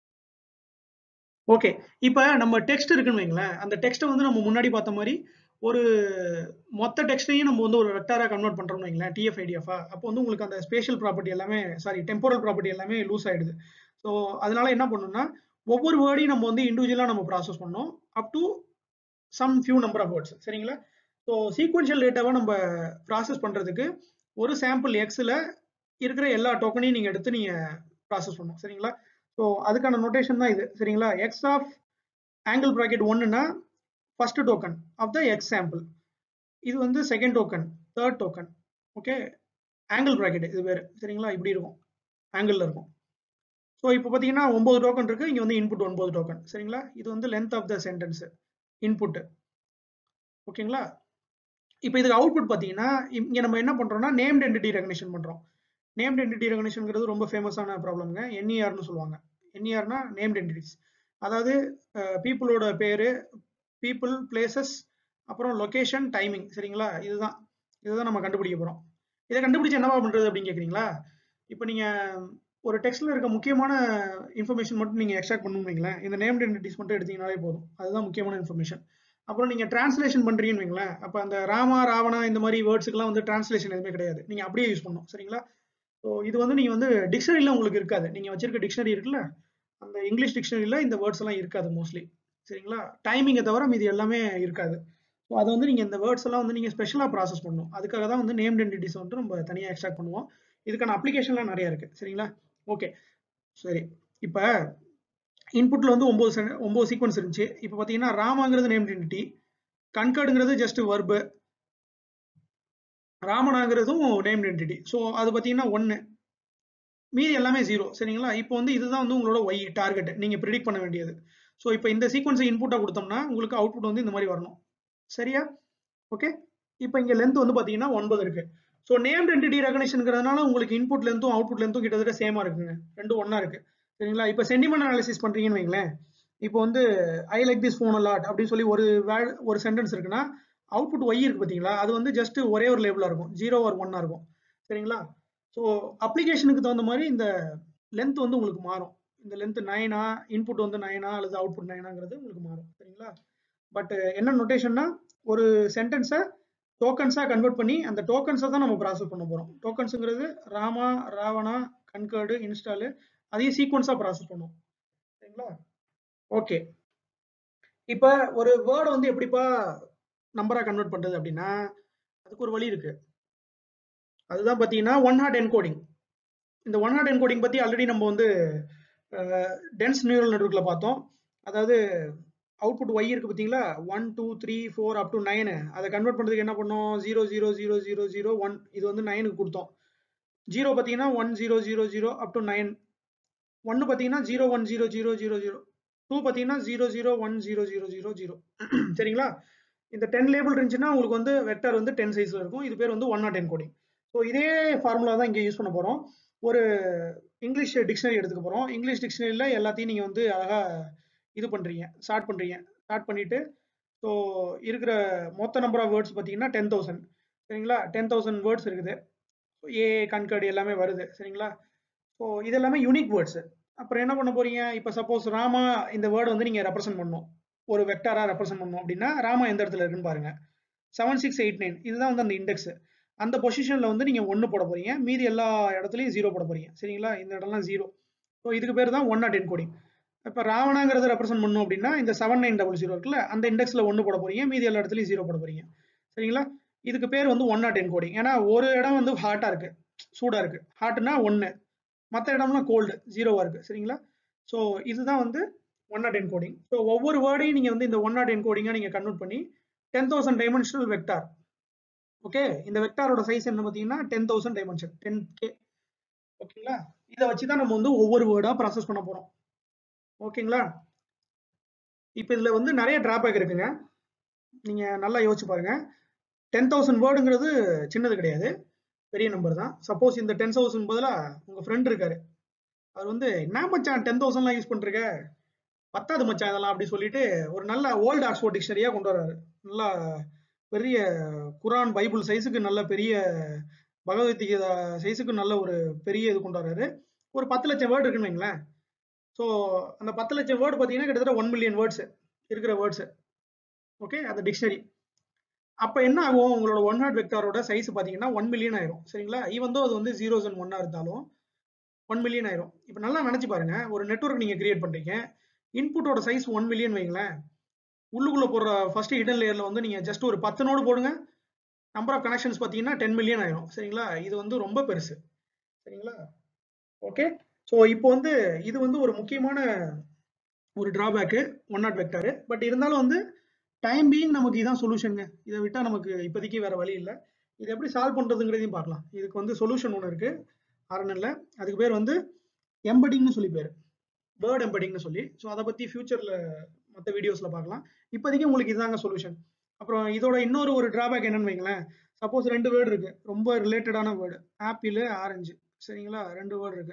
ஓகே இப்போ நம்ம டெக்ஸ்ட் இருக்குன்னு வைங்களேன் அந்த டெக்ஸ்ட்டை வந்து நம்ம முன்னாடி பார்த்த மாதிரி ஒரு மொத்த டெக்ஸ்ட்டையும் நம்ம வந்து ஒரு வெக்டாரா கன்வெர்ட் பண்றோம்னு வைங்களேன் டிஎஃப் ஐடிஎஃபா அப்போ வந்து உங்களுக்கு அந்த ஸ்பேஷியல் ப்ராப்பர்ட்டி எல்லாமே சாரி டெம்போரல் ப்ராப்பர்ட்டி எல்லாமே லூஸ் ஆயிடுது ஸோ அதனால என்ன பண்ணணும்னா ஒவ்வொரு வேர்டையும் நம்ம வந்து இண்டிவிஜுவலாக நம்ம ப்ராசஸ் பண்ணோம் up to some few number of words சரிங்களா ஸோ சீக்வன்ஷியல் டேட்டாவை நம்ம ப்ராசஸ் பண்ணுறதுக்கு ஒரு சாம்பிள் எக்ஸில் இருக்கிற எல்லா டோக்கனையும் நீங்கள் எடுத்து நீங்கள் ப்ராசஸ் பண்ணணும் சரிங்களா ஸோ அதுக்கான நோட்டேஷன் தான் இது சரிங்களா எக்ஸ் ஆஃப் ஆங்கிள் ப்ராக்கெட் ஒன்றுனா first token of the X sample இது வந்து second token third token okay angle bracket இது வேறு சரிங்களா இப்படி இருக்கும் ஆங்கிளில் இருக்கும் ஸோ இப்போ பார்த்தீங்கன்னா ஒம்பது டோக்கன் இருக்கு இங்கே வந்து இன்புட் ஒன்பது டோக்கன் சரிங்களா இது வந்து length of the sentence input ஓகேங்களா இப்போ இதுக்கு அவுட்புட் பார்த்தீங்கன்னா இங்கே நம்ம என்ன பண்ணுறோம்னா நேம்ட் என்டிட்டி ரெகனேஷன் பண்ணுறோம் நேம்ட் என்டிட்டி ரெகனேஷன்ங்கிறது ரொம்ப ஃபேமஸான ப்ராப்ளம்ங்க என்இஆர்னு சொல்லுவாங்க என்இஆர்னா நேம்ட் என்டிட்டிஸ் அதாவது பீப்புளோட பேர் பீப்புள் பிளேசஸ் அப்புறம் லொக்கேஷன் டைமிங் சரிங்களா இதுதான் இதுதான் நம்ம கண்டுபிடிக்க போகிறோம் இதை கண்டுபிடிச்சு என்னவா பண்ணுறது அப்படின்னு கேட்குறீங்களா இப்போ நீங்கள் ஒரு டெக்ஸ்ட்ல இருக்க முக்கியமான இன்ஃபர்மேஷன் மட்டும் நீங்கள் எக்ஸ்ட்ராக்ட் பண்ணணுங்களேன் இந்த நேம்ட் என்டிட்டிஸ் மட்டும் எடுத்தீங்கனாலே போதும் அதுதான் முக்கியமான இன்ஃபர்மேஷன் அப்புறம் நீங்கள் டிரான்ஸ்லேஷன் பண்ணுறீங்கன்னு வைங்களேன் அப்போ அந்த ராமா ராவணா இந்த மாதிரி வேர்ட்ஸுக்கெல்லாம் வந்து டிரான்ஸ்லேஷன் எதுவுமே கிடையாது நீங்கள் அப்படியே யூஸ் பண்ணணும் சரிங்களா ஸோ இது வந்து நீங்கள் வந்து டிக்ஷனரியில் உங்களுக்கு இருக்காது நீங்கள் வச்சிருக்க டிக்ஷனரி இருக்குல்ல அந்த இங்கிலீஷ் டிக்ஷனரியில் இந்த வேர்ட்ஸ் எல்லாம் இருக்காது மோஸ்ட்லி சரிங்களா டைமிங்கை தவிர இது எல்லாமே இருக்காது ஸோ அதை வந்து நீங்கள் இந்த வேர்ட்ஸ் எல்லாம் வந்து நீங்கள் ஸ்பெஷலாக ப்ராசஸ் பண்ணணும் அதுக்காக தான் வந்து நேம்ட் என்டிட்டிஸ் வந்து நம்ம தனியாக எக்ஸ்ட்ராக்ட் பண்ணுவோம் இதுக்கான அப்ளிகேஷன்லாம் நிறைய இருக்குது சரிங்களா ஓகே சரி இப்போ இன்புட்டில் வந்து ஒம்பது செ ஒம்பது சீக்வன்ஸ் இருந்துச்சு இப்போ பார்த்தீங்கன்னா ராமாங்கிறது நேம்ட் என்டிட்டி கண்கர்டுங்கிறது ஜஸ்ட் வர்பு ராமனாங்கிறதும் நேம்ட் என்டிட்டி ஸோ அது பார்த்தீங்கன்னா ஒன்று மீதி எல்லாமே ஜீரோ சரிங்களா இப்போ வந்து இதுதான் வந்து உங்களோட ஒய் டார்கெட் நீங்கள் ப்ரிடிக் பண்ண வேண்டியது ஸோ இப்போ இந்த சீக்வன்ஸை இன்புட்டாக கொடுத்தோம்னா உங்களுக்கு அவுட்புட் வந்து இந்த மாதிரி வரணும் சரியா ஓகே இப்போ இங்கே லென்த் வந்து பார்த்தீங்கன்னா ஒன்பது இருக்கு ஸோ நேம்ட் என்டிட்டி ரெகனேஷன்ங்கிறதுனால உங்களுக்கு இன்புட் லென்த்தும் அவுட்புட் லென்த்தும் கிட்டத்தட்ட சேமாக இருக்குங்க ரெண்டும் ஒன்றா இருக்கு சரிங்களா இப்போ சென்டிமெண்ட் அனாலிசிஸ் பண்ணுறீங்கன்னு வைங்களேன் இப்போ வந்து I like this phone a lot அப்படின்னு சொல்லி ஒரு வே ஒரு சென்டென்ஸ் இருக்குன்னா அவுட்புட் ஒய் இருக்கு பார்த்தீங்களா அது வந்து ஜஸ்ட் ஒரே ஒரு லேபிளாக இருக்கும் ஜீரோ ஒரு ஒன்னாக இருக்கும் சரிங்களா ஸோ அப்ளிகேஷனுக்கு தகுந்த மாதிரி இந்த லென்த் வந்து உங்களுக்கு மாறும் இந்த லென்த் நைனா இன்புட் வந்து நைனா அல்லது அவுட்புட் நைனாங்கிறது உங்களுக்கு மாறும் சரிங்களா பட் என்ன நொட்டேஷன்னா ஒரு சென்டென்ஸை டோக்கன்ஸாக கன்வெர்ட் பண்ணி அந்த டோக்கன்ஸை தான் நம்ம ப்ராசஸ் பண்ண போகிறோம் டோக்கன்ஸுங்கிறது ராமா ராவணா கன்கர்டு இன்ஸ்டாலு அதையும் சீக்வன்ஸாக ப்ராசஸ் பண்ணுவோம் சரிங்களா ஓகே இப்போ ஒரு வேர்டை வந்து எப்படிப்பா நம்பராக கன்வெர்ட் பண்ணுறது அப்படின்னா அதுக்கு ஒரு வழி இருக்கு அதுதான் பார்த்தீங்கன்னா ஒன் ஹார்ட் என்கோடிங் இந்த ஒன் ஹார்ட் என்கோடிங் பற்றி ஆல்ரெடி நம்ம வந்து டென்ஸ் நியூரல் நெட்ஒர்க்கில் பார்த்தோம் அதாவது அவுட்புட் ஒய் இருக்கு பார்த்தீங்களா one two three four up to nine அதை கன்வெர்ட் பண்ணுறதுக்கு என்ன பண்ணோம் zero zero zero zero zero one இது வந்து நைனுக்கு கொடுத்தோம் ஜீரோ பார்த்தீங்கன்னா one zero zero zero up to nine ஒன்று பார்த்தீங்கன்னா zero one zero zero zero zero two பார்த்தீங்கன்னா zero zero one zero zero zero zero சரிங்களா இந்த டென் லேபிள் இருந்துச்சுன்னா உங்களுக்கு வந்து வெக்டர் வந்து டென் சைஸில் இருக்கும் இது பேர் வந்து one hot encoding so இதே ஃபார்முலா தான் இங்கே யூஸ் பண்ண போகிறோம் ஒரு இங்கிலீஷ் டிக்ஷனரி எடுத்துக்க போகிறோம் இங்கிலீஷ் டிக்ஷனரியில் எல்லாத்தையும் நீங்கள் வந்து அழகாக இது பண்ணுறீங்க ஸ்டார்ட் பண்ணுறீங்க ஸ்டார்ட் பண்ணிவிட்டு ஸோ இருக்கிற மொத்த நம்பர் ஆஃப் வேர்ட்ஸ் பார்த்தீங்கன்னா டென் தௌசண்ட் சரிங்களா டென் தௌசண்ட் வேர்ட்ஸ் இருக்குது ஏ கண்கர்டு எல்லாமே வருது சரிங்களா ஸோ இது எல்லாமே யூனிக் வேர்ட்ஸ் அப்புறம் என்ன பண்ண போறீங்க இப்போ சப்போஸ் ராமா இந்த வேர்டு வந்து நீங்கள் ரெப்ரசென்ட் பண்ணணும் ஒரு வெக்டாரா ரெப்ரசென்ட் பண்ணணும் அப்படின்னா ராமா எந்த இடத்துல இருக்குன்னு பாருங்க செவன் சிக்ஸ் எயிட் நைன் இதுதான் வந்து அந்த இண்டெக்ஸ் அந்த பொசிஷன்ல வந்து நீங்க ஒன்னு போட போறீங்க மீதி எல்லா இடத்துலயும் ஜீரோ போட போறீங்க சரிங்களா இந்த இடம்லாம் ஜீரோ ஸோ இதுக்கு பேர் தான் ஒன் நாட் என்கோடிங் இப்போ ராவணாங்கிறத ரெப்ரசென்ட் பண்ணோம் அப்படின்னா இந்த செவன் நைன் டபுள் ஜீரோ இருக்குல்ல அந்த இண்டெக்ஸ்ல ஒன்று போட போறீங்க மீதி எல்லா இடத்துலயும் ஜீரோ போட போறீங்க சரிங்களா இதுக்கு பேர் வந்து ஒன் நாட் என்கோடிங் ஏன்னா ஒரு இடம் வந்து ஹாட்டா இருக்கு சூடா இருக்கு ஹாட்னா ஒன்னு மற்ற இடம்லாம் கோல்டு ஜீரோவா இருக்கு சரிங்களா ஸோ இதுதான் வந்து ஒன் நாட் என்கோடிங் ஸோ ஒவ்வொரு வேர்டையும் நீங்க வந்து இந்த ஒன் நாட் என்கோடிங்கா நீங்க கன்வெர்ட் பண்ணி ten thousand dimensional vector okay இந்த வெக்டாரோட சைஸ் என்ன பார்த்தீங்கன்னா ten thousand dimension ten K ஓகேங்களா இதை வச்சு தான் நம்ம வந்து ஒவ்வொரு வேர்டா ப்ராசஸ் பண்ண போறோம் ஓகேங்களா இப்போ இதுல வந்து நிறைய டிராபேக் இருக்குங்க நீங்க நல்லா யோசிச்சு பாருங்க டென் தௌசண்ட் வேர்டுங்கிறது சின்னது கிடையாது பெரிய நம்பர் தான் சப்போஸ் இந்த டென் தௌசண்ட் பதிலா உங்க ஃப்ரெண்ட் இருக்காரு அவர் வந்து என்ன மச்சான் டென் தௌசண்ட்லாம் யூஸ் பண்றீங்க பத்தாது மச்சான் இதெல்லாம் அப்படி சொல்லிட்டு ஒரு நல்ல ஓல்டு ஆக்ஸ்போர்ட் டிக்ஷனரியா கொண்டு வர்றாரு நல்லா பெரிய குரான் பைபிள் சைஸுக்கு நல்ல பெரிய பகவத்கீதா சைஸுக்கு நல்ல ஒரு பெரிய இது கொண்டு வர்றாரு ஒரு பத்து லட்சம் வேர்டு இருக்குன்னு வைங்களேன் ஸோ அந்த பத்து லட்சம் வேர்டு பார்த்தீங்கன்னா கிட்டத்தட்ட ஒன் மில்லியன் வேர்ட்ஸ் இருக்கிற வேர்ட்ஸ் ஓகே அந்த டிக்ஷனரி அப்போ என்ன ஆகும் உங்களோட ஒன் ஹாட் வெக்டாரோட சைஸ் பார்த்தீங்கன்னா ஒன் மில்லியன் ஆயிரும் சரிங்களா ஈவன் அது வந்து ஜீரோஸ் அண்ட் ஒன்னா இருந்தாலும் ஒன் மில்லியன் ஆயிரும் இப்போ நல்லா நினைச்சு பாருங்க ஒரு நெட்ஒர்க் நீங்க கிரியேட் பண்றீங்க இன்புட்டோட சைஸ் ஒன் மில்லியன் வைங்களேன் உள்ளுக்குள்ள போடுற ஃபர்ஸ்ட் இடன் லேயர்ல வந்து நீங்க ஜஸ்ட் ஒரு பத்து நோடு போடுங்க நம்பர் ஆஃப் கனெக்ஷன்ஸ் பார்த்தீங்கன்னா டென் மில்லியன் ஆயிரும் சரிங்களா இது வந்து ரொம்ப பெருசு சரிங்களா ஓகே ஸோ இப்போ வந்து இது வந்து ஒரு முக்கியமான ஒரு drawback one hot vector but இருந்தாலும் வந்து டைம் பீயிங் நமக்கு இதான் சொல்யூஷனுங்க இதை விட்டால் நமக்கு இப்போதைக்கு வேற வழி இல்லை இது எப்படி சால்வ் பண்ணுறதுங்கிறதையும் பார்க்கலாம் இதுக்கு வந்து சொல்யூஷன் ஒன்று இருக்கு ஆர்என்எல்ல அதுக்கு பேர் வந்து எம்படிங்னு சொல்லி பேர் வேர்ட் எம்படிங்னு சொல்லி ஸோ அதை பற்றி ஃபியூச்சரில் மற்ற வீடியோஸில் பார்க்கலாம் இப்போதைக்கு உங்களுக்கு இதுதாங்க சொல்யூஷன் அப்புறம் இதோட இன்னொரு ஒரு டிராபேக் என்னன்னு வைங்களேன் சப்போஸ் ரெண்டு வேர்டு இருக்கு ரொம்ப ரிலேட்டடான வேர்டு ஆப்பிள் ஆரஞ்சு சரிங்களா ரெண்டு வேர்டு இருக்கு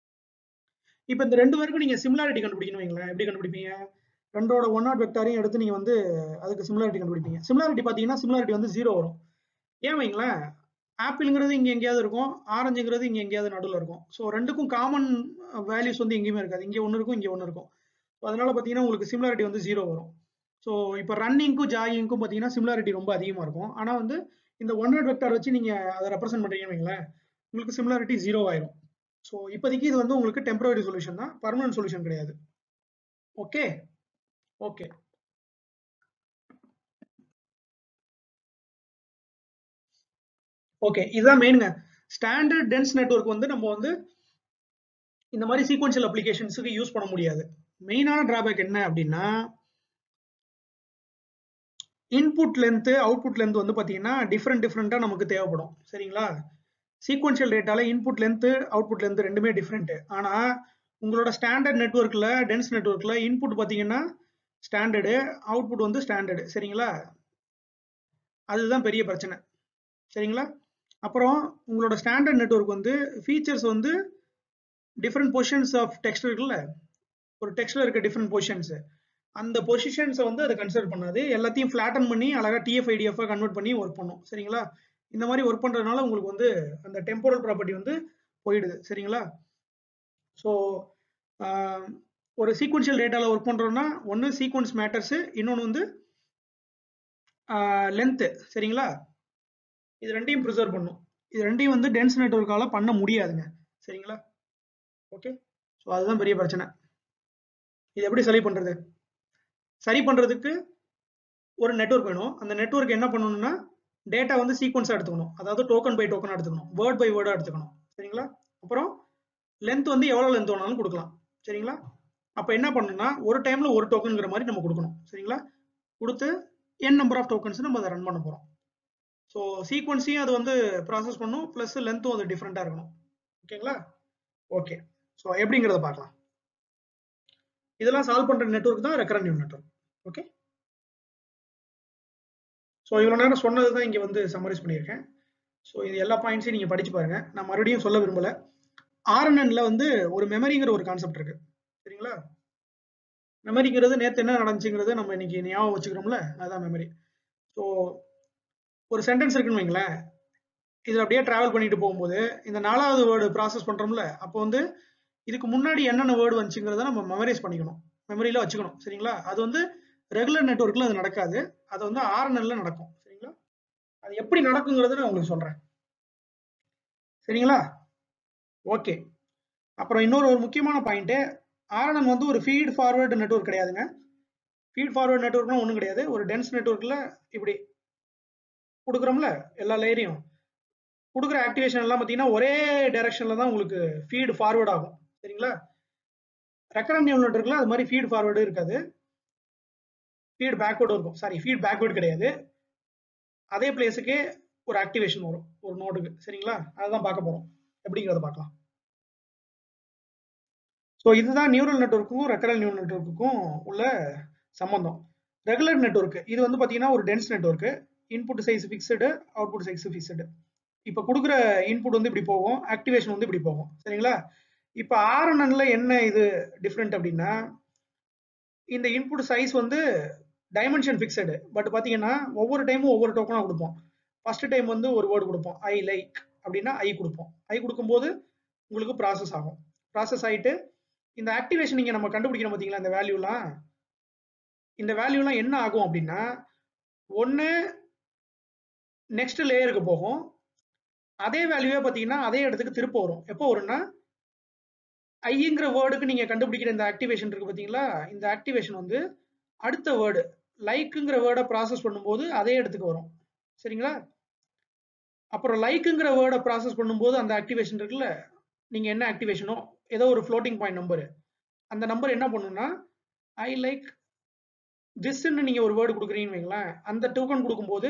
இப்போ இந்த ரெண்டு பேருக்கும் நீங்க சிமிலாரிட்டி கண்டுபிடிக்கணும் வைங்களேன் எப்படி கண்டுபிடிப்பீங்க ரெண்டோட ஒன் நாட் வெக்டாரையும் எடுத்து நீங்க வந்து அதுக்கு சிமிலாரிட்டி கண்டுபிடிப்பீங்க சிமிலாரிட்டி பார்த்தீங்கன்னா சிமிலாரிட்டி வந்து ஜீரோ வரும் ஏன் வைங்களேன் ஆப்பிள்ங்கிறது இங்க எங்கேயாவது இருக்கும் ஆரஞ்சுங்கிறது இங்க எங்கேயாவது நடுவில் இருக்கும் ஸோ ரெண்டுக்கும் காமன் வேல்யூஸ் வந்து எங்கேயுமே இருக்காது இங்கே ஒன்று இருக்கும் இங்கே ஒன்று இருக்கும் ஸோ அதனால பார்த்தீங்கன்னா உங்களுக்கு சிமிலாரிட்டி வந்து ஜீரோ வரும் ஸோ இப்போ ரன்னிங்க்கும் ஜாகிங்க்கும் பார்த்தீங்கன்னா சிமிலாரிட்டி ரொம்ப அதிகமாக இருக்கும் ஆனால் வந்து இந்த ஒன் நாட் வெக்டார் வச்சு நீங்க அதை ரெப்ரசென்ட் பண்றீங்கன்னு வைங்களேன் உங்களுக்கு சிமிலாரிட்டி ஜீரோ ஆயிரும் ஸோ இப்போதைக்கு இது வந்து உங்களுக்கு டெம்பரரி சொல்யூஷன் தான் பர்மனன்ட் சொல்யூஷன் கிடையாது ஓகே ஓகே ஓகே இதுதான் மெயினுங்க ஸ்டாண்டர்ட் டென்ஸ் நெட்ஒர்க் வந்து நம்ம வந்து இந்த மாதிரி சீக்வன்ஷியல் அப்ளிகேஷன்ஸுக்கு யூஸ் பண்ண முடியாது மெயினான டிராபேக் என்ன அப்படின்னா இன்புட் லென்த்து அவுட்புட் லென்த் வந்து பார்த்தீங்கன்னா டிஃப்ரெண்ட் டிஃப்ரெண்ட்டாக நமக்கு தேவைப்படும் சரிங்களா சீக்வன்ஷியல் டேட்டால இன்புட் லென்த்து அவுட்புட் லென்த் ரெண்டுமே டிஃப்ரெண்ட் ஆனால் உங்களோட ஸ்டாண்டர்ட் நெட்ஒர்க்கில் டென்ஸ் நெட்ஒர்க்கில் இன்புட் பார்த்தீங்கன்னா ஸ்டாண்டர்டு அவுட்புட் வந்து ஸ்டாண்டர்டு சரிங்களா அதுதான் பெரிய பிரச்சனை சரிங்களா அப்புறம் உங்களோட ஸ்டாண்டர்ட் நெட்ஒர்க் வந்து ஃபீச்சர்ஸ் வந்து டிஃப்ரெண்ட் பொசிஷன்ஸ் ஆஃப் டெக்ஸ்ட் இருக்குல்ல ஒரு டெக்ஸ்ட்ல இருக்க டிஃப்ரெண்ட் பொசிஷன்ஸ் அந்த பொசிஷன்ஸை வந்து அதை கன்சிடர் பண்ணாது எல்லாத்தையும் ஃபிளாட்டன் பண்ணி அழகா டிஎஃப்ஐடிஎஃபாக கன்வெர்ட் பண்ணி ஒர்க் பண்ணும் சரிங்களா இந்த மாதிரி ஒர்க் பண்றதுனால உங்களுக்கு வந்து அந்த டெம்போரல் ப்ராப்பர்ட்டி வந்து போயிடுது சரிங்களா ஸோ ஒரு சீக்வன்ஷியல் டேட்டாவில் ஒர்க் பண்ணுறோம்னா ஒன்று சீக்வன்ஸ் மேட்டர்ஸு இன்னொன்று வந்து லென்த்து சரிங்களா இது ரெண்டையும் ப்ரிசர்வ் பண்ணும் இது ரெண்டையும் வந்து டென்ஸ் நெட்ஒர்க்கால பண்ண முடியாதுங்க சரிங்களா ஓகே ஸோ அதுதான் பெரிய பிரச்சனை இது எப்படி சரி பண்ணுறது சரி பண்ணுறதுக்கு ஒரு நெட்ஒர்க் வேணும் அந்த நெட்ஒர்க் என்ன பண்ணணும்னா டேட்டா வந்து சீக்வன்ஸாக எடுத்துக்கணும் அதாவது டோக்கன் பை டோக்கனாக எடுத்துக்கணும் வேர்ட் பை வேர்டாக எடுத்துக்கணும் சரிங்களா அப்புறம் லென்த் வந்து எவ்வளோ லென்த் வேணாலும் கொடுக்கலாம் சரிங்களா அப்போ என்ன பண்ணணும்னா ஒரு டைம்ல ஒரு டோக்கனுங்கிற மாதிரி நம்ம கொடுக்கணும் சரிங்களா கொடுத்து என் நம்பர் ஆஃப் டோக்கன்ஸ் நம்ம அதை ரன் பண்ண போகிறோம் ஸோ சீக்வன்ஸையும் அது வந்து ப்ராசஸ் பண்ணும் ப்ளஸ் லென்த்தும் அது டிஃப்ரெண்ட்டாக இருக்கணும் ஓகேங்களா ஓகே ஸோ எப்படிங்கிறத பார்க்கலாம் இதெல்லாம் சால்வ் பண்ணுற நெட்ஒர்க் தான் ரெக்கரண்டிவ் நெட்ஒர்க் ஓகே ஸோ இவ்வளோ நேரம் சொன்னது தான் இங்கே வந்து சம்மரைஸ் பண்ணியிருக்கேன் ஸோ இது எல்லா பாயிண்ட்ஸையும் நீங்கள் படிச்சு பாருங்க நான் மறுபடியும் சொல்ல விரும்பல ஆர்என்என்ல வந்து ஒரு மெமரிங்கிற ஒரு கான்செப்ட் இருக்கு சரிங்களா மெமரிங்கிறது நேற்று என்ன நடந்துச்சுங்கிறது நம்ம இன்னைக்கு ஞாபகம் வச்சுக்கிறோம்ல அதுதான் மெமரி ஸோ ஒரு சென்டென்ஸ் இருக்குன்னு வைங்களேன் இதில் அப்படியே டிராவல் பண்ணிட்டு போகும்போது இந்த நாலாவது வேர்டு ப்ராசஸ் பண்ணுறோம்ல அப்போ வந்து இதுக்கு முன்னாடி என்னென்ன வேர்டு வந்துச்சுங்கிறத நம்ம மெமரைஸ் பண்ணிக்கணும் மெமரியில வச்சுக்கணும் சரிங்களா அது வந்து ரெகுலர் நெட்ஒர்க்ல அது நடக்காது அது வந்து ஆர்என்எல்ல நடக்கும் சரிங்களா அது எப்படி நடக்குங்கிறத நான் உங்களுக்கு சொல்றேன் சரிங்களா ஓகே அப்புறம் இன்னொரு ஒரு முக்கியமான பாயிண்ட் ஆர்என்என் வந்து ஒரு ஃபீட் ஃபார்வர்டு நெட்வொர்க் கிடையாதுங்க ஃபீட் ஃபார்வர்டு நெட்வொர்க்னா ஒன்றும் கிடையாது ஒரு டென்ஸ் நெட்வொர்க்கில் இப்படி கொடுக்குறோம்ல எல்லா லேயரையும் கொடுக்குற ஆக்டிவேஷன் எல்லாம் பார்த்தீங்கன்னா ஒரே டைரக்ஷனில் தான் உங்களுக்கு ஃபீடு ஃபார்வர்ட் ஆகும் சரிங்களா ரெக்கரண்ட் நியூல் நெட்வொர்க்கில் அது மாதிரி ஃபீட் ஃபார்வர்டு இருக்காது ஃபீட் பேக்வேர்டு இருக்கும் சாரி ஃபீட் பேக்வேர்டு கிடையாது அதே பிளேஸுக்கே ஒரு ஆக்டிவேஷன் வரும் ஒரு நோடுக்கு சரிங்களா அதுதான் பார்க்க போறோம் எப்படிங்கிறத பார்க்கலாம் ஸோ இதுதான் நியூரல் நெட்வொர்க்குக்கும் ரெக்கரல் நியூரல் நெட்வொர்க்குக்கும் உள்ள சம்பந்தம் ரெகுலர் நெட்வொர்க் இது வந்து பார்த்தீங்கன்னா ஒரு dense network input size fixed output size fixed இப்போ கொடுக்குற இன்புட் வந்து இப்படி போகும் ஆக்டிவேஷன் வந்து இப்படி போகும் சரிங்களா இப்போ ஆர்என்என்ல என்ன இது டிஃப்ரெண்ட் அப்படின்னா இந்த இன்புட் சைஸ் வந்து டைமென்ஷன் ஃபிக்ஸடு பட் பார்த்தீங்கன்னா ஒவ்வொரு டைமும் ஒவ்வொரு டோக்கனாக கொடுப்போம் ஃபர்ஸ்ட் டைம் வந்து ஒரு வேர்டு கொடுப்போம் ஐ லைக் அப்படின்னா ஐ கொடுப்போம் ஐ கொடுக்கும்போது உங்களுக்கு ப்ராசஸ் ஆகும் ப்ராசஸ் ஆகிட்டு இந்த ஆக்டிவேஷன் நீங்கள் நம்ம கண்டுபிடிக்கணும் பார்த்தீங்களா இந்த வேல்யூலாம் இந்த வேல்யூலாம் என்ன ஆகும் அப்படின்னா ஒன்று நெக்ஸ்ட் லேயருக்கு போகும் அதே வேல்யூவே பார்த்தீங்கன்னா அதே இடத்துக்கு திருப்ப வரும் எப்போ வரும்னா ஐங்கிற வேர்டுக்கு நீங்கள் கண்டுபிடிக்கிற இந்த ஆக்டிவேஷன் இருக்கு பார்த்தீங்களா இந்த ஆக்டிவேஷன் வந்து அடுத்த வேர்டு லைக்குங்கிற வேர்டை ப்ராசஸ் பண்ணும்போது அதே இடத்துக்கு வரும் சரிங்களா அப்புறம் லைக்குங்கிற வேர்டை ப்ராசஸ் பண்ணும்போது அந்த ஆக்டிவேஷன் இருக்குல்ல நீங்கள் என்ன ஆக்டிவேஷனோ ஏதோ ஒரு ஃப்ளோட்டிங் பாயிண்ட் நம்பரு அந்த நம்பர் என்ன பண்ணுன்னா ஐ லைக் திஸ்ன்னு நீங்கள் ஒரு வேர்டு கொடுக்குறீங்கன்னு வைங்களேன் அந்த டோக்கன் கொடுக்கும்போது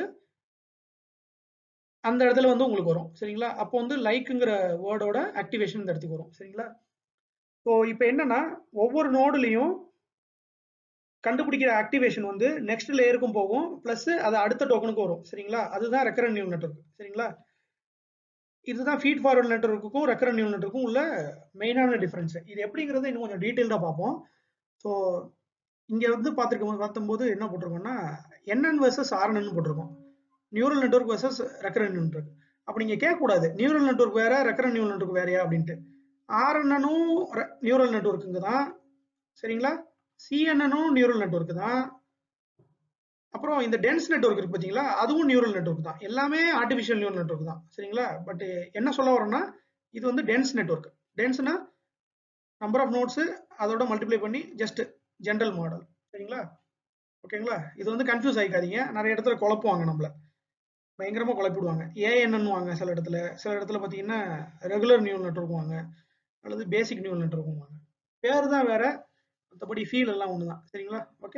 அந்த இடத்துல வந்து உங்களுக்கு வரும் சரிங்களா அப்போ வந்து லைக்குங்கிற வேர்டோட ஆக்டிவேஷன் இந்த இடத்துக்கு வரும் சரிங்களா ஸோ இப்போ என்னன்னா ஒவ்வொரு நோடுலையும் கண்டுபிடிக்கிற ஆக்டிவேஷன் வந்து நெக்ஸ்ட் லேயருக்கும் போகும் பிளஸ் அது அடுத்த டோக்கனுக்கும் வரும் சரிங்களா அதுதான் ரெக்கரன் நியூல் நெட்ஒர்க் சரிங்களா இதுதான் ஃபீட் ஃபார்வர்ட் நெட்ஒர்க்குக்கும் ரெக்கரன் நியூல் நெட்ஒர்க்கும் உள்ள மெயினான டிஃபரன்ஸ் இது எப்படிங்கிறத இன்னும் கொஞ்சம் டீட்டெயில்டாக பார்ப்போம் ஸோ இங்கே வந்து பார்த்துருக்கும் பார்த்தும்போது என்ன போட்டிருக்கோம்னா என்என் வர்சஸ் ஆர்என் போட்டிருக்கோம் neural network versus recurrent network அப்போ நீங்கள் கேட்கக்கூடாது நியூரல் நெட்ஒர்க் வேற ரெக்கரன் நியூரல் நெட்ஒர்க் வேறையா அப்படின்ட்டு ஆர்என்னும் நியூரல் நெட்ஒர்க்குங்க தான் சரிங்களா சிஎன்எனும் நியூரல் நெட்ஒர்க் தான் அப்புறம் இந்த டென்ஸ் நெட்ஒர்க் இருக்கு பார்த்தீங்களா அதுவும் நியூரல் நெட்ஒர்க் தான் எல்லாமே ஆர்டிஃபிஷியல் நியூரல் நெட்ஒர்க் தான் சரிங்களா பட் என்ன சொல்ல வரோம்னா இது வந்து டென்ஸ் நெட்ஒர்க் டென்ஸ்னா நம்பர் ஆஃப் நோட்ஸ் அதோட மல்டிப்ளை பண்ணி ஜஸ்ட் ஜென்ரல் மாடல் சரிங்களா ஓகேங்களா இது வந்து கன்ஃபியூஸ் ஆகிக்காதீங்க நிறைய இடத்துல குழப்புவாங்க நம்மள பயங்கரமாக குழப்பிடுவாங்க ஏஎன்னு வாங்க சில இடத்துல சில இடத்துல பார்த்தீங்கன்னா ரெகுலர் நியூரல் நெட்ஒர்க் வாங்க அல்லது பேசிக் நியூரல் நெட்ஒர்க் வாங்க பேர் தான் வேற மற்றபடி ஃபீல் எல்லாம் ஒன்று தான் சரிங்களா ஓகே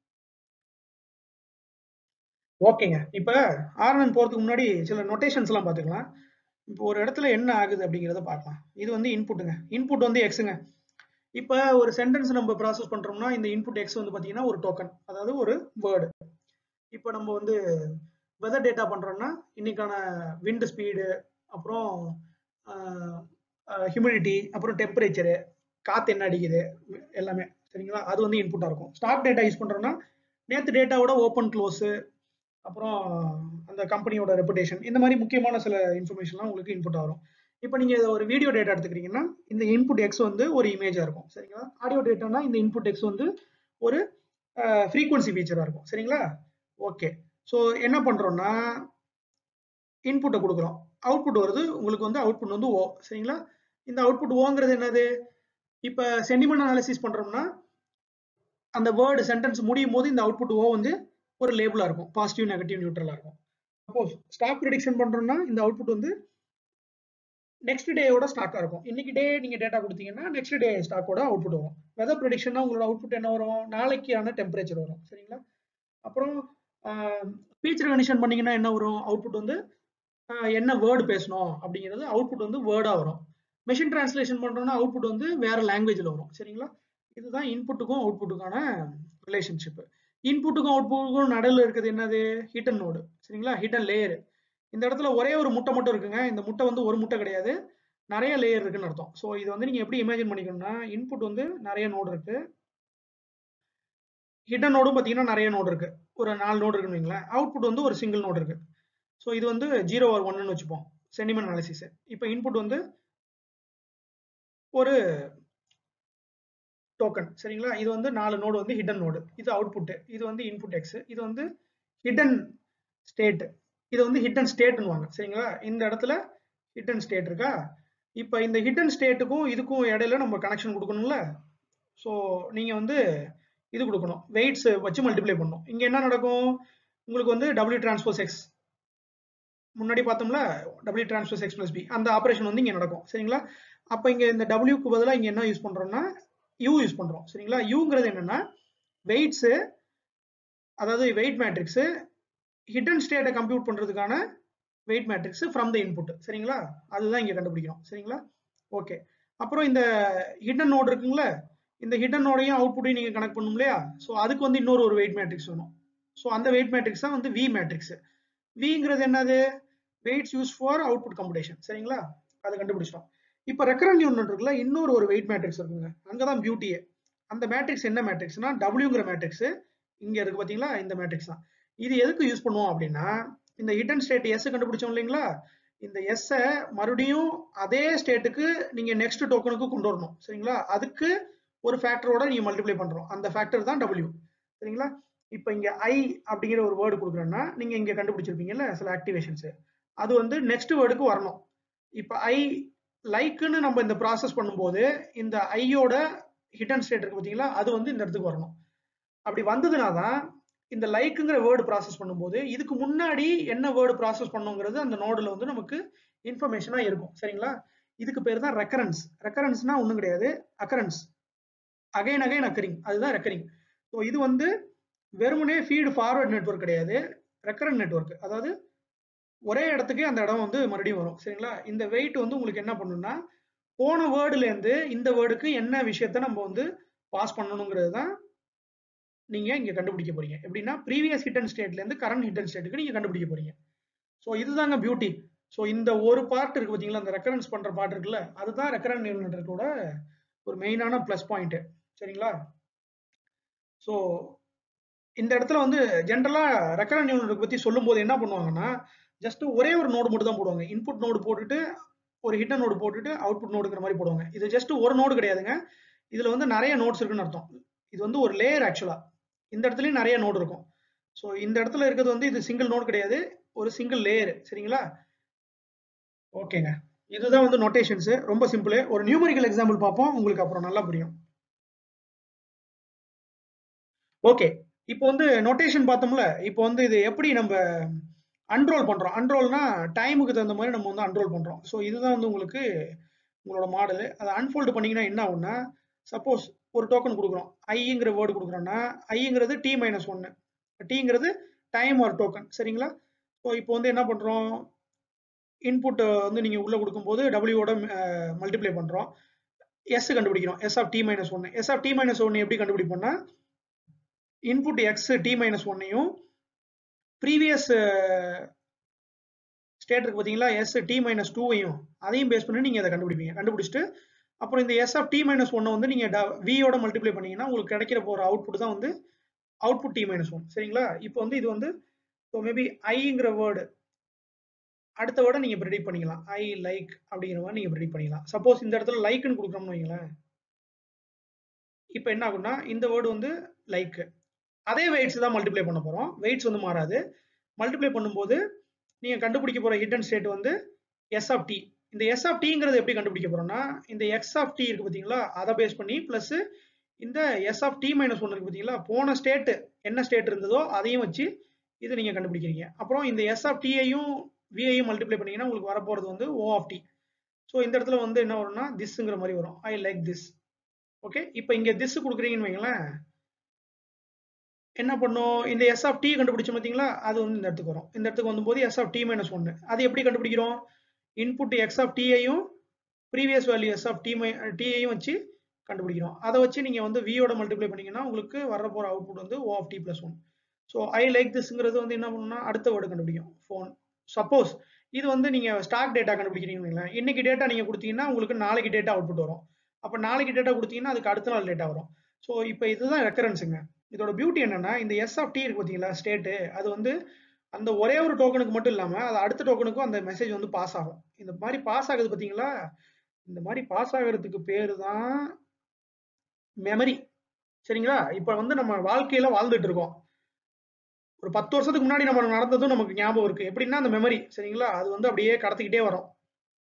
ஓகேங்க இப்போ ஆர்என் போகிறதுக்கு முன்னாடி சில நொட்டேஷன்ஸ் எல்லாம் பார்த்துக்கலாம் இப்போ ஒரு இடத்துல என்ன ஆகுது அப்படிங்கிறத பார்க்கலாம் இது வந்து இன்புட்டுங்க இன்புட் வந்து எக்ஸுங்க இப்போ ஒரு சென்டென்ஸ் நம்ம ப்ராசஸ் பண்ணுறோம்னா இந்த இன்புட் எக்ஸ் வந்து பார்த்தீங்கன்னா ஒரு டோக்கன் அதாவது ஒரு வேர்டு இப்போ நம்ம வந்து வெதர் டேட்டா பண்ணுறோம்னா இன்னைக்கான விண்ட் ஸ்பீடு அப்புறம் ஹியூமிடிட்டி அப்புறம் டெம்பரேச்சரு காற்று என்ன அடிக்குது எல்லாமே சரிங்களா அது வந்து இன்புட்டாக இருக்கும் ஸ்டாக் டேட்டா யூஸ் பண்ணுறோம்னா நேற்று டேட்டாவோட ஓப்பன் க்ளோஸு அப்புறம் அந்த கம்பெனியோட ரெப்புடேஷன் இந்த மாதிரி முக்கியமான சில இன்ஃபர்மேஷன்லாம் உங்களுக்கு இன்புட் வரும் இப்போ நீங்கள் ஒரு வீடியோ டேட்டா எடுத்துக்கிறீங்கன்னா இந்த இன்புட் எக்ஸ் வந்து ஒரு இமேஜாக இருக்கும் சரிங்களா ஆடியோ டேட்டானா இந்த இன்புட் எக்ஸ் வந்து ஒரு ஃப்ரீக்வன்சி ஃபீச்சராக இருக்கும் சரிங்களா ஓகே ஸோ என்ன பண்ணுறோம்னா இன்புட்டை கொடுக்குறோம் அவுட்புட் வருது உங்களுக்கு வந்து அவுட்புட் வந்து ஓ சரிங்களா இந்த அவுட்புட் ஓங்கிறது என்னது இப்போ சென்டிமெண்ட் அனாலிசிஸ் பண்ணுறோம்னா அந்த வேர்டு சென்டென்ஸ் முடியும் போது இந்த அவுட்புட் ஓ வந்து ஒரு லேபிளாக இருக்கும் பாசிட்டிவ் நெகட்டிவ் நியூட்ரலாக இருக்கும் சப்போஸ் ஸ்டாக் ப்ரிடிக்ஷன் பண்ணுறோம்னா இந்த அவுட்புட் வந்து நெக்ஸ்ட் டேயோட ஸ்டாக்காக இருக்கும் இன்னைக்கு டே நீங்கள் டேட்டா கொடுத்தீங்கன்னா நெக்ஸ்ட் டே ஸ்டாக்கோட அவுட்புட் வரும் வெதர் ப்ரிடிக்ஷன்னா உங்களோட அவுட்புட் என்ன வரும் நாளைக்கான டெம்பரேச்சர் வரும் சரிங்களா அப்புறம் ஸ்பீச் ரெகனிஷன் பண்ணீங்கன்னா என்ன வரும் அவுட்புட் வந்து என்ன வேர்டு பேசணும் அப்படிங்கிறது அவுட்புட் வந்து வேர்டாக வரும் மெஷின் டிரான்ஸ்லேஷன் பண்ணுறோம்னா அவுட்புட் வந்து வேற லாங்குவேஜில் வரும் சரிங்களா இதுதான் இன்புட்டுக்கும் அவுட்புட்டுக்கான ரிலேஷன்ஷிப் இன்புட்டுக்கும் அவுட்புட்டுக்கும் நடுவில் இருக்கிறது என்னது ஹிட்டன் நோடு சரிங்களா ஹிட்டன் லேயர் இந்த இடத்துல ஒரே ஒரு முட்டை மட்டும் இருக்குங்க இந்த முட்டை வந்து ஒரு முட்டை கிடையாது நிறைய லேயர் இருக்குன்னு அர்த்தம் ஸோ இது வந்து நீங்கள் எப்படி இமேஜின் பண்ணிக்கணும்னா இன்புட் வந்து நிறைய நோடு இருக்கு ஹிட்டன் நோடும் பார்த்தீங்கன்னா நிறைய நோடு இருக்கு ஒரு நாலு நோடு இருக்குன்னு வைங்களேன் அவுட்புட் வந்து ஒரு சிங்கிள் நோடு இருக்கு ஸோ இது வந்து ஜீரோ ஆர் ஒன்னு வச்சுப்போம் சென்டிமெண்ட் அனாலிசிஸ் இப்போ இன்புட் வந்து ஒரு டோக்கன் சரிங்களா இது வந்து நாலு நோடு வந்து ஹிடன் நோடு இது அவுட்புட் இது வந்து இன்புட் எக்ஸ் இது வந்து ஹிடன் ஸ்டேட் இது வந்து ஹிடன் ஸ்டேட்னுவாங்க சரிங்களா இந்த இடத்துல ஹிடன் ஸ்டேட் இருக்கா இப்போ இந்த ஹிடன் ஸ்டேட்டுக்கும் இதுக்கும் இடையில நம்ம கனெக்ஷன் கொடுக்கணும்ல ஸோ நீங்க வந்து இது கொடுக்கணும் வெயிட்ஸ் வச்சு மல்டிப்ளை பண்ணணும் இங்க என்ன நடக்கும் உங்களுக்கு வந்து டபிள்யூ டிரான்ஸ்போஸ் எக்ஸ் முன்னாடி பார்த்தோம்ல W transpose X plus B அந்த ஆப்ரேஷன் வந்து இங்க நடக்கும் சரிங்களா அப்போ இங்க இந்த டபிள்யூக்கு பதிலாக இங்க என்ன யூஸ் பண்றோம்னா யூ யூஸ் பண்றோம் சரிங்களா யூங்கிறது என்னன்னா வெயிட்ஸ் அதாவது வெயிட் மேட்ரிக்ஸ் ஹிடன் ஸ்டேட்டை கம்ப்யூட் பண்றதுக்கான weight matrix from the input சரிங்களா அதுதான் இங்க கண்டுபிடிக்கணும் சரிங்களா ஓகே அப்புறம் இந்த ஹிடன் நோட் இருக்குங்களா இந்த ஹிடன் நோடையும் அவுட்புட்டையும் நீங்க கனெக்ட் பண்ணும் இல்லையா ஸோ அதுக்கு வந்து இன்னொரு ஒரு வெயிட் மேட்ரிக்ஸ் வேணும் ஸோ அந்த வெயிட் மேட்ரிக்ஸ் தான் வந்து வி மேட்ரிக்ஸ் விங்கிறது என்னது weights use for output computation சரிங்களா அது கண்டுபிடிச்சிட்டோம் இப்போ ரெக்கரண்ட் யூனிட் இருக்குல்ல இன்னொரு ஒரு வெயிட் மேட்ரிக்ஸ் இருக்குங்க அங்கதான் பியூட்டியே அந்த மேட்ரிக்ஸ் என்ன மேட்ரிக்ஸ்னா டபிள்யூங்கிற மேட்ரிக்ஸ் இங்க இருக்கு பாத்தீங்களா இந்த மேட்ரிக்ஸ் தான் இது எதுக்கு யூஸ் பண்ணுவோம் அப்படின்னா இந்த ஹிடன் ஸ்டேட் எஸ் கண்டுபிடிச்சோம் இல்லைங்களா இந்த எஸ் மறுபடியும் அதே ஸ்டேட்டுக்கு நீங்க நெக்ஸ்ட் டோக்கனுக்கு கொண்டு வரணும் சரிங்களா அதுக்கு ஒரு ஃபேக்டரோட நீங்க மல்டிப்ளை பண்றோம் அந்த ஃபேக்டர் தான் டபிள்யூ சரிங்களா இப்போ இங்க ஐ அப்படிங்கிற ஒரு வேர்டு கொடுக்குறேன்னா நீங்க இங்க கண்டுபிடிச்சிருப்பீங்கல்ல சில ஆக்டிவேஷன்ஸ் அது வந்து நெக்ஸ்ட் வேர்டுக்கு வரணும் இப்போ ஐ லைக்குன்னு நம்ம இந்த ப்ராசஸ் பண்ணும்போது இந்த ஐயோட ஹிடன் ஸ்டேட் இருக்கு பார்த்தீங்களா அது வந்து இந்த இடத்துக்கு வரணும் அப்படி வந்ததுனா தான் இந்த லைக்குங்கிற வேர்டு ப்ராசஸ் பண்ணும்போது இதுக்கு முன்னாடி என்ன வேர்டு ப்ராசஸ் பண்ணுங்கிறது அந்த நோடில் வந்து நமக்கு இன்ஃபர்மேஷனா இருக்கும் சரிங்களா இதுக்கு பேர் தான் ரெக்கரன்ஸ் ரெக்கரன்ஸ்னா ஒன்றும் கிடையாது அக்கரன்ஸ் அகைன் அகைன் அக்கரிங் அதுதான் ரெக்கரிங் ஸோ இது வந்து வெறுமனே ஃபீடு ஃபார்வர்ட் நெட்ஒர்க் கிடையாது ரெக்கரண்ட் நெட்ஒர்க் அதாவது ஒரே இடத்துக்கே அந்த இடம் வந்து மறுபடியும் வரும் சரிங்களா இந்த வெயிட் வந்து உங்களுக்கு என்ன பண்ணுன்னா போன வேர்டுல இருந்து இந்த வேர்டுக்கு என்ன விஷயத்த நம்ம வந்து பாஸ் பண்ணணுங்கிறது தான் நீங்க இங்க கண்டுபிடிக்க போறீங்க எப்படின்னா ப்ரீவியஸ் ஹிட்டன் ஸ்டேட்ல இருந்து கரண்ட் ஹிட்டன் ஸ்டேட்டுக்கு நீங்க கண்டுபிடிக்க போறீங்க ஸோ இதுதாங்க பியூட்டி ஸோ இந்த ஒரு பார்ட் இருக்கு பார்த்தீங்களா அந்த ரெக்கரன்ஸ் பண்ற பார்ட் இருக்குல்ல அதுதான் ரெக்கரண்ட் நியூரல் நெட்வொர்க்கோட ஒரு மெயினான ப்ளஸ் பாயிண்ட் சரிங்களா ஸோ இந்த இடத்துல வந்து ஜென்ரலா ரெக்கரண்ட் நியூரல் நெட்வொர்க் பத்தி சொல்லும்போது என்ன பண்ணுவாங்கன்னா ஜஸ்ட் ஒரே ஒரு நோடு மட்டும் தான் போடுவாங்க இன்புட் நோடு போட்டுட்டு ஒரு ஹிட்டன் நோடு போட்டுட்டு அவுட்புட் நோடுங்கிற மாதிரி போடுவாங்க இது ஜஸ்ட் ஒரு நோடு கிடையாதுங்க இதுல வந்து நிறைய நோட்ஸ் இருக்குன்னு அர்த்தம் இது வந்து ஒரு லேயர் ஆக்சுவலா இந்த இடத்துலயும் நிறைய நோடு இருக்கும் ஸோ இந்த இடத்துல இருக்கிறது வந்து இது சிங்கிள் நோடு கிடையாது ஒரு சிங்கிள் லேயர் சரிங்களா ஓகேங்க இதுதான் வந்து நோட்டேஷன்ஸ் ரொம்ப சிம்பிள் ஒரு நியூமரிக்கல் எக்ஸாம்பிள் பார்ப்போம் உங்களுக்கு அப்புறம் நல்லா புரியும் ஓகே இப்போ வந்து நோட்டேஷன் பார்த்தோம்ல இப்போ வந்து இது எப்படி நம்ம அன்ரோல் பண்றோம் அன்ரோல்னா டைமுக்கு தகுந்த மாதிரி நம்ம வந்து அன்ரோல் பண்றோம் ஸோ இதுதான் வந்து உங்களுக்கு உங்களோட மாடல் அதை அன்ஃபோல்டு பண்ணீங்கன்னா என்ன ஆகும்னா சப்போஸ் ஒரு டோக்கன் கொடுக்குறோம் ஐங்கிற வேர்டு கொடுக்குறோம்னா ஐங்கிறது டி மைனஸ் ஒன்று டிங்கிறது டைம் ஒரு டோக்கன் சரிங்களா ஸோ இப்போ வந்து என்ன பண்றோம் இன்புட் வந்து நீங்க உள்ள கொடுக்கும்போது டபிள்யூட மல்டிப்ளை பண்றோம் எஸ் கண்டுபிடிக்கிறோம் எஸ் ஆஃப் டி மைனஸ் ஒன்று எஸ் ஆஃப் டி மைனஸ் ஒன்று எப்படி கண்டுபிடிப்போம்னா இன்புட் எக்ஸ் டி மைனஸ் ஒன்னையும் ப்ரீவியஸ் ஸ்டேட் இருக்கு பார்த்தீங்களா எஸ் டி மைனஸ் டூவையும் அதையும் பேஸ் பண்ணி நீங்கள் அதை கண்டுபிடிப்பீங்க கண்டுபிடிச்சிட்டு அப்புறம் இந்த எஸ் ஆஃப் டி மைனஸ் ஒன்னை வந்து நீங்கள் வியோட மல்டிப்ளை பண்ணீங்கன்னா உங்களுக்கு கிடைக்கிற போகிற அவுட்புட் தான் வந்து அவுட்புட் டி மைனஸ் ஒன் சரிங்களா இப்போ வந்து இது வந்து ஸோ மேபி ஐங்கிற வேர்டு அடுத்த வேர்டை நீங்கள் ப்ரெடிக்ட் பண்ணிக்கலாம் ஐ லைக் அப்படிங்கிற மாதிரி நீங்கள் ப்ரெடிக்ட் பண்ணிக்கலாம் சப்போஸ் இந்த இடத்துல லைக்னு கொடுக்குறோம்னு வைங்களேன் இப்போ என்ன ஆகும்னா இந்த வேர்டு வந்து லைக் அதே வெயிட்ஸ் தான் மல்டிப்ளை பண்ண போகிறோம் வெயிட்ஸ் வந்து மாறாது மல்டிப்ளை பண்ணும்போது நீங்கள் கண்டுபிடிக்க போகிற ஹிடன் ஸ்டேட் வந்து எஸ் ஆஃப் டி இந்த எஸ் ஆஃப் டிங்கிறது எப்படி கண்டுபிடிக்க போகிறோம்னா இந்த எக்ஸ் ஆஃப் டி இருக்கு பார்த்தீங்களா அதை பேஸ் பண்ணி ப்ளஸ் இந்த எஸ் ஆஃப் டி மைனஸ் ஒன்று இருக்கு பார்த்தீங்களா போன ஸ்டேட் என்ன ஸ்டேட் இருந்ததோ அதையும் வச்சு இது நீங்கள் கண்டுபிடிக்கிறீங்க அப்புறம் இந்த எஸ் ஆஃப் டியையும் விஐயும் மல்டிப்ளை பண்ணீங்கன்னா உங்களுக்கு வரப்போகிறது வந்து ஓ ஆஃப் டி ஸோ இந்த இடத்துல வந்து என்ன வரும்னா திஸ்ங்கிற மாதிரி வரும் ஐ லைக் திஸ் ஓகே இப்போ இங்கே திஸ் கொடுக்குறீங்கன்னு வைங்களேன் என்ன பண்ணும் இந்த எஸ் ஆஃப் டி கண்டுபிடிச்சோம் பார்த்தீங்களா அது வந்து இந்த இடத்துக்கு வரும் இந்த இடத்துக்கு வரும்போது எஸ் ஆஃப் டி மைனஸ் ஒன்று அது எப்படி கண்டுபிடிக்கிறோம் இன்புட் எக்ஸ் ஆஃப் டியையும் previous value S of T மை டியையும் வச்சு கண்டுபிடிக்கிறோம் அதை வச்சு நீங்கள் வந்து வியோட மல்டிப்ளை பண்ணீங்கன்னா உங்களுக்கு வர போகிற அவுட்புட் வந்து O of T plus one so I like திஸ்ங்கிறது வந்து என்ன பண்ணணும்னா அடுத்த வேர்டு கண்டுபிடிக்கும் ஃபோன் சப்போஸ் இது வந்து நீங்கள் ஸ்டாக் டேட்டா கண்டுபிடிக்கிறீங்களா இன்னைக்கு டேட்டா நீங்கள் கொடுத்தீங்கன்னா உங்களுக்கு நாளைக்கு டேட்டா அவுட்புட் வரும் அப்போ நாளைக்கு டேட்டா கொடுத்தீங்கன்னா அதுக்கு அடுத்த நாள் டேட்டா வரும் ஸோ இப்போ இதுதான் ரெக்கரன்ஸுங்க இதோட பியூட்டி என்னன்னா இந்த எஸ் ஆஃப் டி இருக்கு பார்த்தீங்களா ஸ்டேட்டு அது வந்து அந்த ஒரே ஒரு டோக்கனுக்கு மட்டும் இல்லாமல் அது அடுத்த டோக்கனுக்கும் அந்த மெசேஜ் வந்து பாஸ் ஆகும் இந்த மாதிரி பாஸ் ஆகுது பார்த்தீங்களா இந்த மாதிரி பாஸ் ஆகிறதுக்கு பேர் தான் மெமரி சரிங்களா இப்போ வந்து நம்ம வாழ்க்கையில வாழ்ந்துட்டு இருக்கோம் ஒரு பத்து வருஷத்துக்கு முன்னாடி நம்ம நடந்ததும் நமக்கு ஞாபகம் இருக்கு எப்படின்னா அந்த மெமரி சரிங்களா அது வந்து அப்படியே கடத்திக்கிட்டே வரும்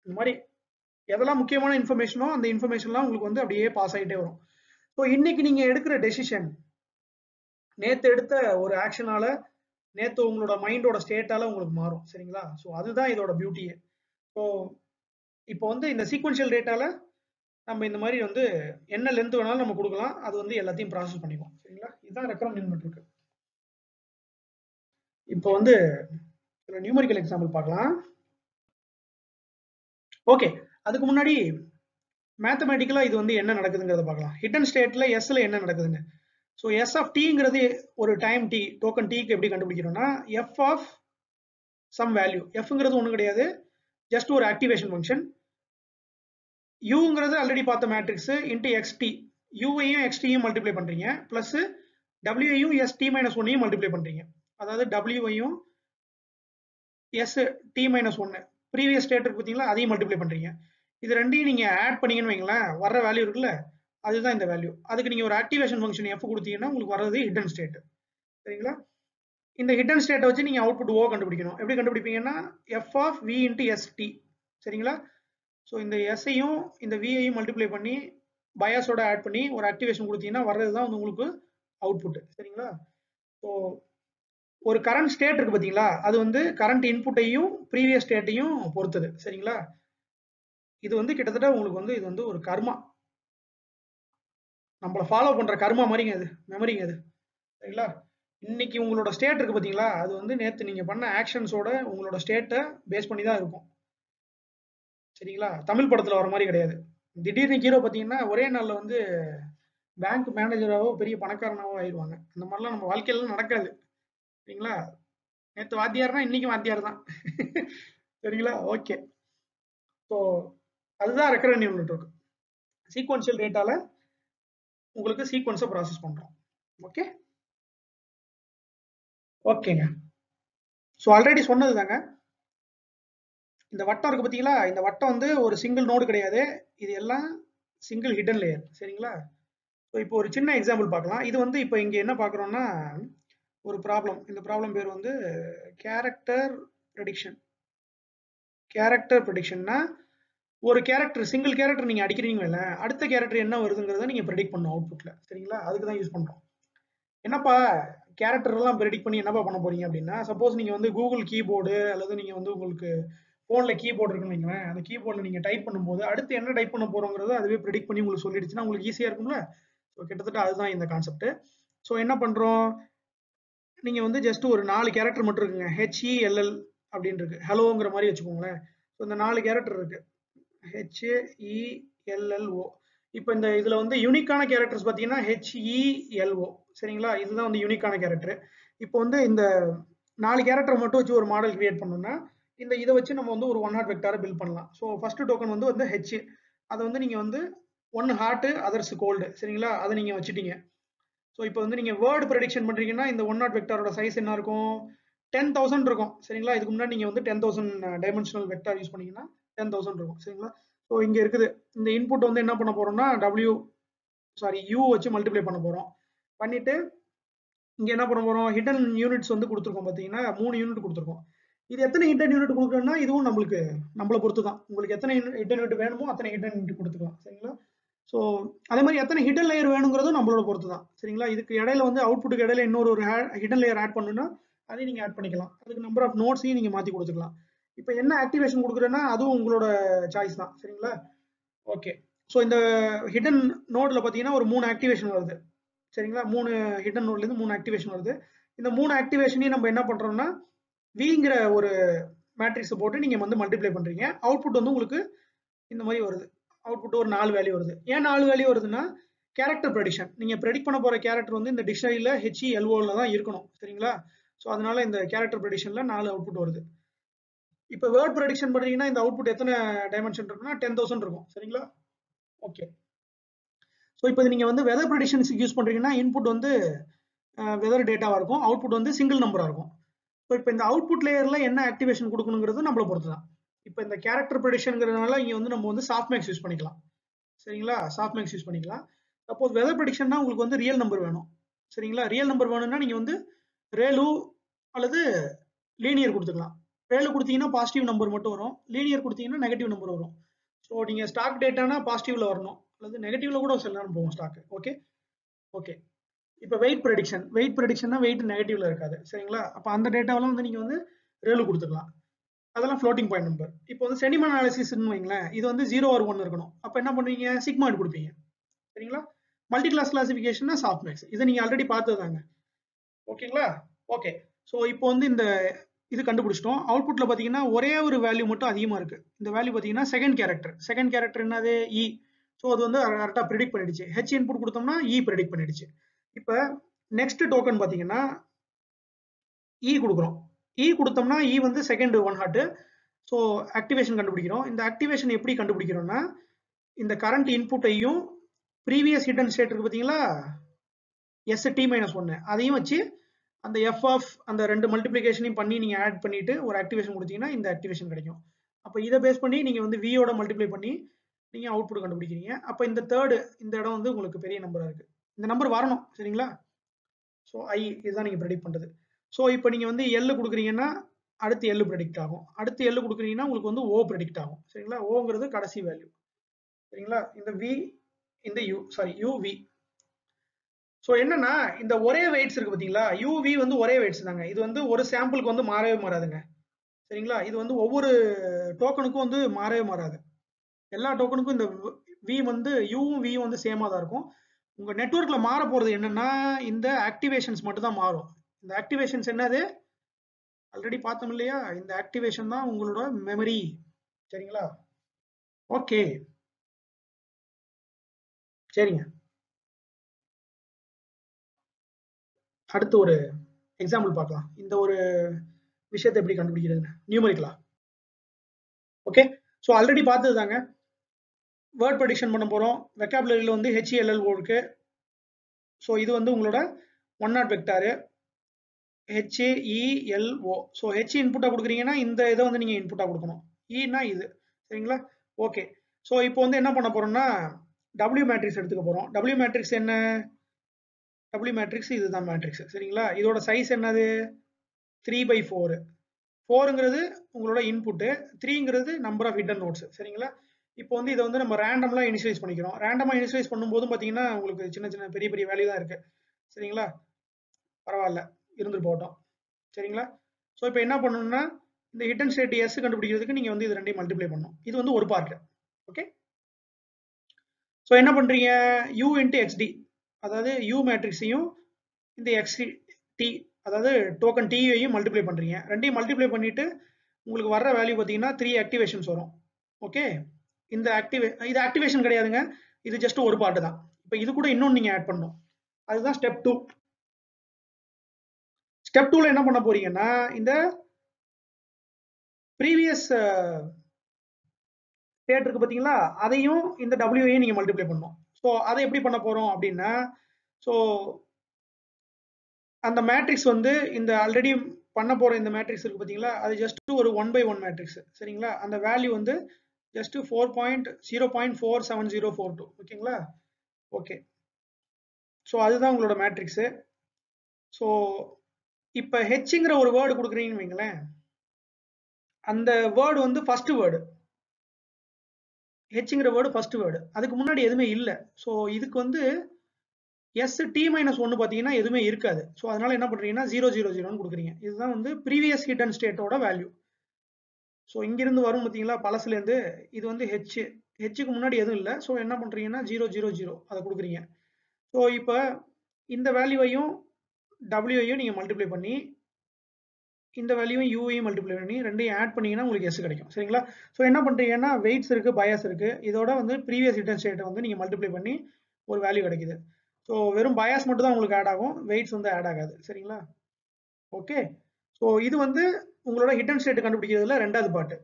இந்த மாதிரி எதெல்லாம் முக்கியமான இன்ஃபர்மேஷனோ அந்த இன்ஃபர்மேஷன்லாம் உங்களுக்கு வந்து அப்படியே பாஸ் ஆகிட்டே வரும் ஸோ இன்னைக்கு நீங்க எடுக்கிற டெசிஷன் நேத்து எடுத்த ஒரு ஆக்ஷனால நேத்து உங்களோட மைண்டோட ஸ்டேட்டால உங்களுக்கு மாறும் சரிங்களா ஸோ அதுதான் இதோட பியூட்டியே ஸோ இப்போ வந்து இந்த சீக்வன்ஷியல் டேட்டால நம்ம இந்த மாதிரி வந்து என்ன லென்த் வேணாலும் நம்ம கொடுக்கலாம் அது வந்து எல்லாத்தையும் ப்ராசஸ் பண்ணிக்கும் சரிங்களா இதுதான் ரெக்கரம் நியூமெண்ட் இருக்கு இப்போ வந்து சில நியூமரிக்கல் எக்ஸாம்பிள் பார்க்கலாம் ஓகே அதுக்கு முன்னாடி மேத்தமேட்டிக்கலா இது வந்து என்ன நடக்குதுங்கிறத பார்க்கலாம் ஹிடன் ஸ்டேட்ல எஸ்ல என்ன நடக்குதுன்னு ஸோ எஸ் ஆஃப் டிங்கிறது ஒரு டைம் டி டோக்கன் டிக்கு எப்படி கண்டுபிடிக்கிறோம்னா எஃப் ஆஃப் சம் வேல்யூ எஃப்ங்கிறது ஒன்றும் கிடையாது ஜஸ்ட் ஒரு ஆக்டிவேஷன் ஃபங்க்ஷன் யூங்கிறது ஆல்ரெடி பார்த்த மேட்ரிக்ஸ் இன்ட்டு எக்ஸ்டி யூவையும் எக்ஸ்டியும் மல்டிப்ளை பண்றீங்க பிளஸ் டபிள்யூஐயும் எஸ் டி மைனஸ் ஒன்னையும் மல்டிப்ளை பண்றீங்க அதாவது டபிள்யூஐயும் எஸ் டி மைனஸ் ஒன்னு ப்ரீவியஸ் ஸ்டேட் இருக்கு பார்த்தீங்களா அதையும் மல்டிப்ளை பண்றீங்க இது ரெண்டையும் நீங்க ஆட் பண்ணீங்கன்னு வைங்களேன் வர்ற வேல்யூ இருக்குல்ல அதுதான் இந்த வேல்யூ அதுக்கு நீங்க ஒரு ஆக்டிவேஷன் ஃபங்க்ஷன் எஃப் கொடுத்தீங்கன்னா உங்களுக்கு வர்றது ஹிடன் ஸ்டேட் சரிங்களா இந்த ஹிடன் ஸ்டேட்டை வச்சு நீங்க அவுட்புட் ஓ கண்டுபிடிக்கணும் எப்படி கண்டுபிடிப்பீங்கன்னா F of V into S T சரிங்களா ஸோ இந்த எஸ்ஐயும் இந்த விஐயும் மல்டிப்ளை பண்ணி பயாஸோட ஆட் பண்ணி ஒரு ஆக்டிவேஷன் கொடுத்தீங்கன்னா வர்றது தான் வந்து உங்களுக்கு அவுட்புட் சரிங்களா ஸோ ஒரு கரண்ட் ஸ்டேட் இருக்கு பார்த்தீங்களா அது வந்து கரண்ட் இன்புட்டையும் ப்ரீவியஸ் ஸ்டேட்டையும் பொறுத்தது சரிங்களா இது வந்து கிட்டத்தட்ட உங்களுக்கு வந்து இது வந்து ஒரு கர்மா நம்மளை ஃபாலோ பண்ற கர்மா மாதிரிங்க அது மெமரிங்க அது சரிங்களா இன்னைக்கு உங்களோட ஸ்டேட் இருக்கு பார்த்தீங்களா அது வந்து நேற்று நீங்க பண்ண ஆக்ஷன்ஸோட உங்களோட ஸ்டேட்டை பேஸ் பண்ணி தான் இருக்கும் சரிங்களா தமிழ் படத்துல வர மாதிரி கிடையாது திடீர்னு ஹீரோ பார்த்தீங்கன்னா ஒரே நாள்ல வந்து பேங்க் மேனேஜராவோ பெரிய பணக்காரனாவோ ஆயிடுவாங்க அந்த மாதிரிலாம் நம்ம வாழ்க்கையில நடக்காது சரிங்களா நேற்று வாத்தியார்னா இன்னைக்கும் வாத்தியார் தான் சரிங்களா ஓகே ஸோ அதுதான் ரெக்கரன் யூனிட் இருக்கு சீக்வன்ஷியல் டேட்டால உங்களுக்கு சீக்வன்ஸை ப்ராசஸ் பண்றோம் ஓகே ஓகேங்க ஸோ ஆல்ரெடி சொன்னது தாங்க இந்த வட்டம் இருக்கு பார்த்தீங்களா இந்த வட்டம் வந்து ஒரு சிங்கிள் நோடு கிடையாது இது எல்லாம் சிங்கிள் ஹிடன் லேயர் சரிங்களா ஸோ இப்போ ஒரு சின்ன எக்ஸாம்பிள் பார்க்கலாம் இது வந்து இப்போ இங்கே என்ன பார்க்குறோம்னா ஒரு ப்ராப்ளம் இந்த ப்ராப்ளம் பேர் வந்து கேரக்டர் ப்ரெடிக்ஷன் கேரக்டர் ப்ரெடிக்ஷன்னா ஒரு கேரக்டர் சிங்கிள் கேரக்டர் நீங்கள் அடிக்கிறீங்கல்ல அடுத்த கேரக்டர் என்ன வருதுங்கிறத நீங்கள் ப்ரெடிக்ட் பண்ணணும் அவுட்புட்டில் சரிங்களா அதுக்கு தான் யூஸ் பண்ணுறோம் என்னப்பா கேரக்டர் எல்லாம் ப்ரெடிக்ட் பண்ணி என்னப்பா பண்ண போறீங்க அப்படின்னா சப்போஸ் நீங்கள் வந்து கூகுள் கீபோர்டு அல்லது நீங்கள் வந்து உங்களுக்கு ஃபோனில் கீபோர்டு இருக்குன்னு வைங்களேன் அந்த கீபோர்டில் நீங்கள் டைப் பண்ணும்போது அடுத்து என்ன டைப் பண்ண போகிறோங்கிறத அதுவே ப்ரெடிக்ட் பண்ணி உங்களுக்கு சொல்லிடுச்சுன்னா உங்களுக்கு ஈஸியாக இருக்கும்ல ஸோ கிட்டத்தட்ட அதுதான் இந்த கான்செப்ட் ஸோ என்ன பண்ணுறோம் நீங்கள் வந்து ஜஸ்ட் ஒரு நாலு கேரக்டர் மட்டும் இருக்குங்க ஹெச்இஎல்எல் அப்படின்னு இருக்கு ஹலோங்கிற மாதிரி வச்சுக்கோங்களேன் ஸோ இந்த நாலு கேரக்டர் இருக்கு ஹெச்இஎல்எல்ஓ இப்போ இந்த இதில் வந்து யூனிக்கான கேரக்டர்ஸ் பார்த்தீங்கன்னா ஹெச்இஎல்ஓ சரிங்களா இதுதான் வந்து யூனிக்கான கேரக்டர் இப்போ வந்து இந்த நாலு கேரக்டர் மட்டும் வச்சு ஒரு மாடல் கிரியேட் பண்ணோம்னா இந்த இதை வச்சு நம்ம வந்து ஒரு ஒன் ஹார்ட் வெக்டாரை பில்ட் பண்ணலாம் ஸோ ஃபர்ஸ்ட் டோக்கன் வந்து வந்து ஹெச் அதை வந்து நீங்கள் வந்து ஒன் ஹார்ட் அதர்ஸ் கோல்டு சரிங்களா அதை நீங்கள் வச்சுட்டீங்க ஸோ இப்போ வந்து நீங்கள் வேர்டு ப்ரெடிக்ஷன் பண்ணுறீங்கன்னா இந்த ஒன் நாட் வெக்டாரோட சைஸ் என்ன இருக்கும் டென் தௌசண்ட் இருக்கும் சரிங்களா இதுக்கு முன்னாடி நீங்கள் வந்து ten thousand dimensional vector use பண்ணீங்கன்னா டென் தௌசண்ட் இருக்கும் சரிங்களா ஸோ இங்கே இருக்குது இந்த இன்புட் வந்து என்ன பண்ண போகிறோம்னா டபிள்யூ சாரி யூ வச்சு மல்டிப்ளை பண்ண போகிறோம் பண்ணிட்டு இங்கே என்ன பண்ண போகிறோம் ஹிடன் யூனிட்ஸ் வந்து கொடுத்துருக்கோம் பார்த்தீங்கன்னா மூணு யூனிட் கொடுத்துருக்கோம் இது எத்தனை ஹிடன் யூனிட் கொடுக்குறோம்னா இதுவும் நம்மளுக்கு நம்மளை பொறுத்து தான் உங்களுக்கு எத்தனை ஹிடன் யூனிட் வேணுமோ அத்தனை ஹிடன் யூனிட் கொடுத்துக்கலாம் சரிங்களா ஸோ அதே மாதிரி எத்தனை ஹிடன் லேயர் வேணுங்கிறதும் நம்மளோட பொறுத்து தான் சரிங்களா இதுக்கு இடையில வந்து அவுட்புட்டுக்கு இடையில இன்னொரு ஒரு ஹிடன் லேயர் ஆட் பண்ணுன்னா அதையும் நீங்கள் ஆட் பண்ணிக்கலாம் அதுக்கு நம்பர் ஆஃப் நோட்ஸையும் நீங்கள் மாற்றி கொடுத்துக்கலாம் இப்போ என்ன ஆக்டிவேஷன் கொடுக்குறேன்னா அதுவும் உங்களோட சாய்ஸ் தான் சரிங்களா ஓகே ஸோ இந்த ஹிடன் நோடில் பார்த்தீங்கன்னா ஒரு மூணு ஆக்டிவேஷன் வருது சரிங்களா மூணு ஹிடன் நோட்லேருந்து மூணு ஆக்டிவேஷன் வருது இந்த மூணு ஆக்டிவேஷனையும் நம்ம என்ன பண்ணுறோம்னா விங்கிற ஒரு மேட்ரிக்ஸை போட்டு நீங்கள் வந்து மல்டிப்ளை பண்ணுறீங்க அவுட்புட் வந்து உங்களுக்கு இந்த மாதிரி வருது அவுட்புட் ஒரு நாலு வேல்யூ வருது ஏன் நாலு வேல்யூ வருதுன்னா கேரக்டர் ப்ரெடிக்ஷன் நீங்கள் ப்ரெடிக்ட் பண்ண போகிற கேரக்டர் வந்து இந்த டிக்ஷனரியில் ஹெச்இ எல்ஓவில் தான் இருக்கணும் சரிங்களா ஸோ அதனால இந்த கேரக்டர் ப்ரெடிக்ஷனில் நாலு அவுட்புட் வருது இப்போ வேர்ட் ப்ரெடிக்ஷன் பண்ணுறீங்கன்னா இந்த அவுட்புட் எத்தனை டைமென்ஷன் இருக்குன்னா டென் தௌசண்ட் இருக்கும் சரிங்களா ஓகே ஸோ இப்போ நீங்கள் வந்து வெதர் ப்ரெடிக்ஷன்ஸுக்கு யூஸ் பண்ணுறீங்கன்னா இன்புட் வந்து வெதர் டேட்டாவாக இருக்கும் அவுட்புட் வந்து சிங்கிள் நம்பராக இருக்கும் ஸோ இப்போ இந்த அவுட்புட் லேயரில் என்ன ஆக்டிவேஷன் கொடுக்கணுங்கிறது நம்மளை பொறுத்து தான் இப்போ இந்த கேரக்டர் ப்ரெடிக்ஷனுங்கிறதுனால இங்கே வந்து நம்ம வந்து சாஃப்ட் மேக்ஸ் யூஸ் பண்ணிக்கலாம் சரிங்களா சாஃப்ட் மேக்ஸ் யூஸ் பண்ணிக்கலாம் சப்போஸ் வெதர் ப்ரெடிக்ஷன்னா உங்களுக்கு வந்து ரியல் நம்பர் வேணும் சரிங்களா ரியல் நம்பர் வேணும்னா நீங்கள் வந்து ரேலு அல்லது லீனியர் கொடுத்துக்கலாம் ரேலு கொடுத்தீங்கன்னா பாசிட்டிவ் நம்பர் மட்டும் வரும் லீனியர் கொடுத்தீங்கன்னா நெகட்டிவ் நம்பர் வரும் ஸோ நீங்கள் ஸ்டாக் டேட்டானா பாசிட்டிவ்ல வரணும் அல்லது நெகட்டிவ்ல கூட சில நேரம் போகும் ஸ்டாக் ஓகே ஓகே இப்போ வெயிட் ப்ரெடிக்ஷன் வெயிட் ப்ரெடிக்ஷன்னா வெயிட் நெகட்டிவ்ல இருக்காது சரிங்களா அப்போ அந்த டேட்டாவெல்லாம் வந்து நீங்கள் வந்து ரேலு கொடுத்துக்கலாம் அதெல்லாம் ஃப்ளோட்டிங் பாயிண்ட் நம்பர் இப்போ வந்து செனிமன் அனாலிசிஸ்னு வைங்களேன் இது வந்து ஜீரோ ஆர் ஒன் இருக்கணும் அப்போ என்ன பண்ணுவீங்க சிக்மாட் கொடுப்பீங்க சரிங்களா மல்டி கிளாஸ் கிளாசிஃபிகேஷன்னா சாஃப்ட் மேக்ஸ் இதை நீங்கள் ஆல்ரெடி பார்த்ததாங்க ஓகேங்களா ஓகே ஸோ இப்போ வந்து இந்த இது கண்டுபிடிச்சிட்டோம் அவுட்புட்ல பார்த்தீங்கன்னா ஒரே ஒரு வேல்யூ மட்டும் அதிகமாக இருக்கு இந்த வேல்யூ பார்த்தீங்கன்னா செகண்ட் கேரக்டர் செகண்ட் கேரக்டர் என்னது இ ஸோ அது வந்து கரெக்டாக ப்ரிடிக் பண்ணிடுச்சு ஹெச் இன்புட் கொடுத்தோம்னா இ ப்ரிடிக் பண்ணிடுச்சு இப்போ நெக்ஸ்ட் டோக்கன் பார்த்தீங்கன்னா இ கொடுக்குறோம் இ கொடுத்தோம்னா இ வந்து second one hot so activation கண்டுபிடிக்கிறோம் இந்த ஆக்டிவேஷன் எப்படி கண்டுபிடிக்கிறோம்னா இந்த கரண்ட் இன்புட்டையும் ப்ரீவியஸ் ஹிடன் ஸ்டேட் இருக்கு பார்த்தீங்களா எஸ் டி மைனஸ் ஒன்று அதையும் வச்சு அந்த எஃப் ஆஃப் அந்த ரெண்டு மல்டிப்ளிகேஷனையும் பண்ணி நீங்கள் ஆட் பண்ணிட்டு ஒரு ஆக்டிவேஷன் கொடுத்தீங்கன்னா இந்த ஆக்டிவேஷன் கிடைக்கும் அப்போ இதை பேஸ் பண்ணி நீங்கள் வந்து வியோட மல்டிப்ளை பண்ணி நீங்கள் அவுட்புட் கண்டுபிடிக்கிறீங்க அப்போ இந்த தேர்டு இந்த இடம் வந்து உங்களுக்கு பெரிய நம்பராக இருக்குது இந்த நம்பர் வரணும் சரிங்களா ஸோ ஐ இதுதான் நீங்கள் ப்ரெடிக்ட் பண்ணுறது ஸோ இப்போ நீங்கள் வந்து எல் கொடுக்குறீங்கன்னா அடுத்து எல் ப்ரெடிக்ட் ஆகும் அடுத்து எல் கொடுக்குறீங்கன்னா உங்களுக்கு வந்து ஓ ப்ரெடிக்ட் ஆகும் சரிங்களா ஓங்கிறது கடைசி வேல்யூ சரிங்களா இந்த வி இந்த U sorry U V so என்னன்னா இந்த ஒரே வெயிட்ஸ் இருக்கு பார்த்தீங்களா யூவி வந்து ஒரே வெயிட்ஸ் தாங்க இது வந்து ஒரு சாம்பிளுக்கு வந்து மாறவே மாறாதுங்க சரிங்களா இது வந்து ஒவ்வொரு டோக்கனுக்கும் வந்து மாறவே மாறாது எல்லா டோக்கனுக்கும் இந்த வி வந்து யூவும் வியும் வந்து சேமாக தான் இருக்கும் உங்கள் நெட்ஒர்க்கில் மாற போகிறது என்னன்னா இந்த ஆக்டிவேஷன்ஸ் மட்டும் தான் மாறும் இந்த ஆக்டிவேஷன்ஸ் என்னது ஆல்ரெடி பார்த்தோம் இல்லையா இந்த ஆக்டிவேஷன் தான் உங்களோட மெமரி சரிங்களா ஓகே சரிங்க அடுத்து ஒரு எக்ஸாம்பிள் பார்க்கலாம் இந்த ஒரு விஷயத்தை எப்படி கண்டுபிடிக்கிறதுன்னு நியூமரிக்கலா ஓகே ஸோ ஆல்ரெடி பார்த்தது தாங்க வேர்ட் ப்ரடிக்ஷன் பண்ண போகிறோம் வெக்காபுலரியில் வந்து ஹெச்இஎல்எல் இருக்கு ஸோ இது வந்து உங்களோட one hot vector H A E L O so H இன்புட்டாக கொடுக்குறீங்கன்னா இந்த இதை வந்து நீங்கள் இன்புட்டாக கொடுக்கணும் இனா இது சரிங்களா ஓகே ஸோ இப்போ வந்து என்ன பண்ண போகிறோம்னா டபிள்யூ மேட்ரிக்ஸ் எடுத்துக்க போகிறோம் டபிள்யூ மேட்ரிக்ஸ் என்ன டபிள்யூ மேட்ரிக்ஸ் இதுதான் மேட்ரிக்ஸ் சரிங்களா இதோட சைஸ் என்னது த்ரீ பை ஃபோரு ஃபோருங்கிறது உங்களோட இன்புட்டு த்ரீங்கிறது நம்பர் ஆஃப் ஹிடன் நோட்ஸ் சரிங்களா இப்போ வந்து இதை வந்து நம்ம ரேண்டம்லாம் இனிஷியலைஸ் பண்ணிக்கிறோம் ரேண்டமாக இனிஷியலைஸ் பண்ணும்போதும் பார்த்தீங்கன்னா உங்களுக்கு சின்ன சின்ன பெரிய பெரிய வேல்யூ தான் இருக்கு சரிங்களா பரவாயில்ல இருந்துட்டு போகட்டும் சரிங்களா ஸோ இப்போ என்ன பண்ணணும்னா இந்த ஹிடன் ஸ்டேட் எஸ் கண்டுபிடிக்கிறதுக்கு நீங்கள் வந்து இது ரெண்டையும் மல்டிப்ளை பண்ணணும் இது வந்து ஒரு பார்ட் ஓகே ஸோ என்ன பண்ணுறீங்க யூ இன்ட்டு எக்ஸ்டி அதாவது யூ மேட்ரிக்ஸையும் இந்த எக்ஸ்டி டி அதாவது டோக்கன் டியையும் மல்டிப்ளை பண்ணுறீங்க ரெண்டையும் மல்டிப்ளை பண்ணிட்டு உங்களுக்கு வர்ற வேல்யூ பார்த்தீங்கன்னா த்ரீ ஆக்டிவேஷன்ஸ் வரும் ஓகே இந்த ஆக்டிவே இது ஆக்டிவேஷன் கிடையாதுங்க இது ஜஸ்ட் ஒரு பார்ட்டு தான் இப்போ இது கூட இன்னொன்று நீங்கள் ஆட் பண்ணணும் அதுதான் ஸ்டெப் டூ ஸ்டெப் டூவில் என்ன பண்ண போறீங்கன்னா இந்த ப்ரீவியஸ் ஸ்டேட் இருக்கு பார்த்தீங்களா அதையும் இந்த டபிள்யூஐயும் நீங்கள் மல்டிப்ளை பண்ணணும் ஸோ அதை எப்படி பண்ண போகிறோம் அப்படின்னா ஸோ அந்த மேட்ரிக்ஸ் வந்து இந்த ஆல்ரெடி பண்ண போகிற இந்த மேட்ரிக்ஸ் இருக்கு பார்த்தீங்களா அது ஜஸ்ட் ஒரு ஒன் பை ஒன் மேட்ரிக்ஸ் சரிங்களா அந்த வேல்யூ வந்து just four point zero point four seven zero four two ஓகேங்களா ஓகே ஸோ அதுதான் உங்களோட மேட்ரிக்ஸு ஸோ இப்போ ஹெச்ங்கிற ஒரு வேர்டு கொடுக்குறீங்கன்னு வைங்களேன் அந்த வேர்டு வந்து ஃபர்ஸ்ட் வேர்டு ஹெச்ங்கிற வேர்டு ஃபர்ஸ்ட் வேர்டு அதுக்கு முன்னாடி எதுவுமே இல்லை ஸோ இதுக்கு வந்து எஸ் டி மைனஸ் ஒன்று பார்த்தீங்கன்னா எதுவுமே இருக்காது ஸோ அதனால என்ன பண்ணுறீங்கன்னா ஜீரோ ஜீரோ ஜீரோன்னு கொடுக்குறீங்க இதுதான் வந்து ப்ரீவியஸ் ஹிட் அண்ட் ஸ்டேட்டோட வேல்யூ ஸோ இங்கிருந்து வரும் பார்த்தீங்களா பழசுலேருந்து இது வந்து ஹெச் ஹெச்சுக்கு முன்னாடி எதுவும் இல்லை ஸோ என்ன பண்ணுறீங்கன்னா ஜீரோ ஜீரோ ஜீரோ அதை கொடுக்குறீங்க ஸோ இப்போ இந்த வேல்யூவையும் டபிள்யூஐயும் நீங்கள் மல்டிப்ளை பண்ணி இந்த வேல்யூவும் யூவையும் மல்டிப்ளை பண்ணி ரெண்டையும் ஆட் பண்ணீங்கன்னா உங்களுக்கு எஸ் கிடைக்கும் சரிங்களா ஸோ என்ன பண்ணுறீங்கன்னா வெயிட்ஸ் இருக்குது பயாஸ் இருக்குது இதோட வந்து ப்ரீவியஸ் ரிட்டர்ன் ஸ்டேட்டை வந்து நீங்கள் மல்டிப்ளை பண்ணி ஒரு வேல்யூ கிடைக்குது ஸோ வெறும் பயாஸ் மட்டும் தான் உங்களுக்கு ஆட் ஆகும் வெயிட்ஸ் வந்து ஆட் ஆகாது சரிங்களா ஓகே ஸோ இது வந்து உங்களோட ஹிட் அண்ட் ஸ்டேட் கண்டுபிடிக்கிறதுல ரெண்டாவது பாட்டு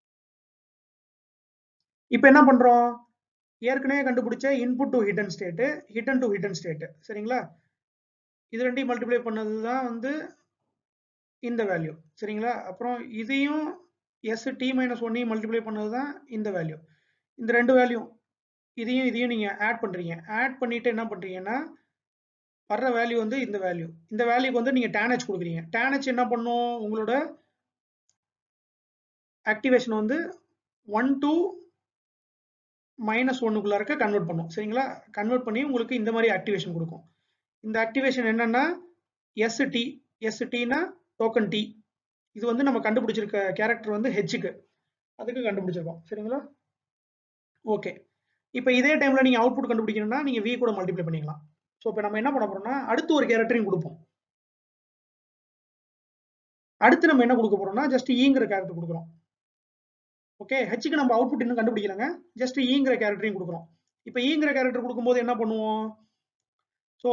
இப்போ என்ன பண்ணுறோம் ஏற்கனவே கண்டுபிடிச்ச input to hidden state hidden to hidden state சரிங்களா இது ரெண்டையும் மல்டிப்ளை பண்ணது தான் வந்து இந்த வேல்யூ சரிங்களா அப்புறம் இதையும் எஸ் டி மைனஸ் ஒன்னையும் மல்டிப்ளை பண்ணது தான் இந்த வேல்யூ இந்த ரெண்டு வேல்யூ இதையும் இதையும் நீங்கள் ஆட் பண்ணுறீங்க ஆட் பண்ணிட்டு என்ன பண்ணுறீங்கன்னா வர்ற வேல்யூ வந்து இந்த வேல்யூ இந்த வேல்யூக்கு வந்து நீங்கள் டேனச் கொடுக்குறீங்க டேனச் என்ன பண்ணும் உங்களோட ஆக்டிவேஷன் வந்து ஒன் டு மைனஸ் ஒன்னுக்குள்ள இருக்க கன்வெர்ட் பண்ணும் சரிங்களா கன்வெர்ட் பண்ணி உங்களுக்கு இந்த மாதிரி ஆக்டிவேஷன் கொடுக்கும் இந்த ஆக்டிவேஷன் என்னன்னா எஸ்டி எஸ்டினா டோக்கன் டி இது வந்து நம்ம கண்டுபிடிச்சிருக்க கேரக்டர் வந்து ஹெச்சுக்கு அதுக்கு கண்டுபிடிச்சிருக்கோம் சரிங்களா ஓகே இப்போ இதே டைம்ல நீங்க அவுட்புட் கண்டுபிடிக்கணும்னா நீங்க வி கூட மல்டிப்ளை பண்ணிக்கலாம் ஸோ இப்போ நம்ம என்ன பண்ண போறோம்னா அடுத்து ஒரு கேரக்டரையும் கொடுப்போம் அடுத்து நம்ம என்ன கொடுக்க போறோம்னா ஜஸ்ட் ஈங்கிற கேரக்டர் கொடுக்குறோம் ஓகே ஹெச்சுக்கு நம்ம அவுட்புட் இன்னும் கண்டுபிடிக்கலங்க ஜஸ்ட் ஈங்கிற கேரக்டரையும் கொடுக்குறோம் இப்போ ஈங்கிற கேரக்டர் கொடுக்கும்போது என்ன பண்ணுவோம் ஸோ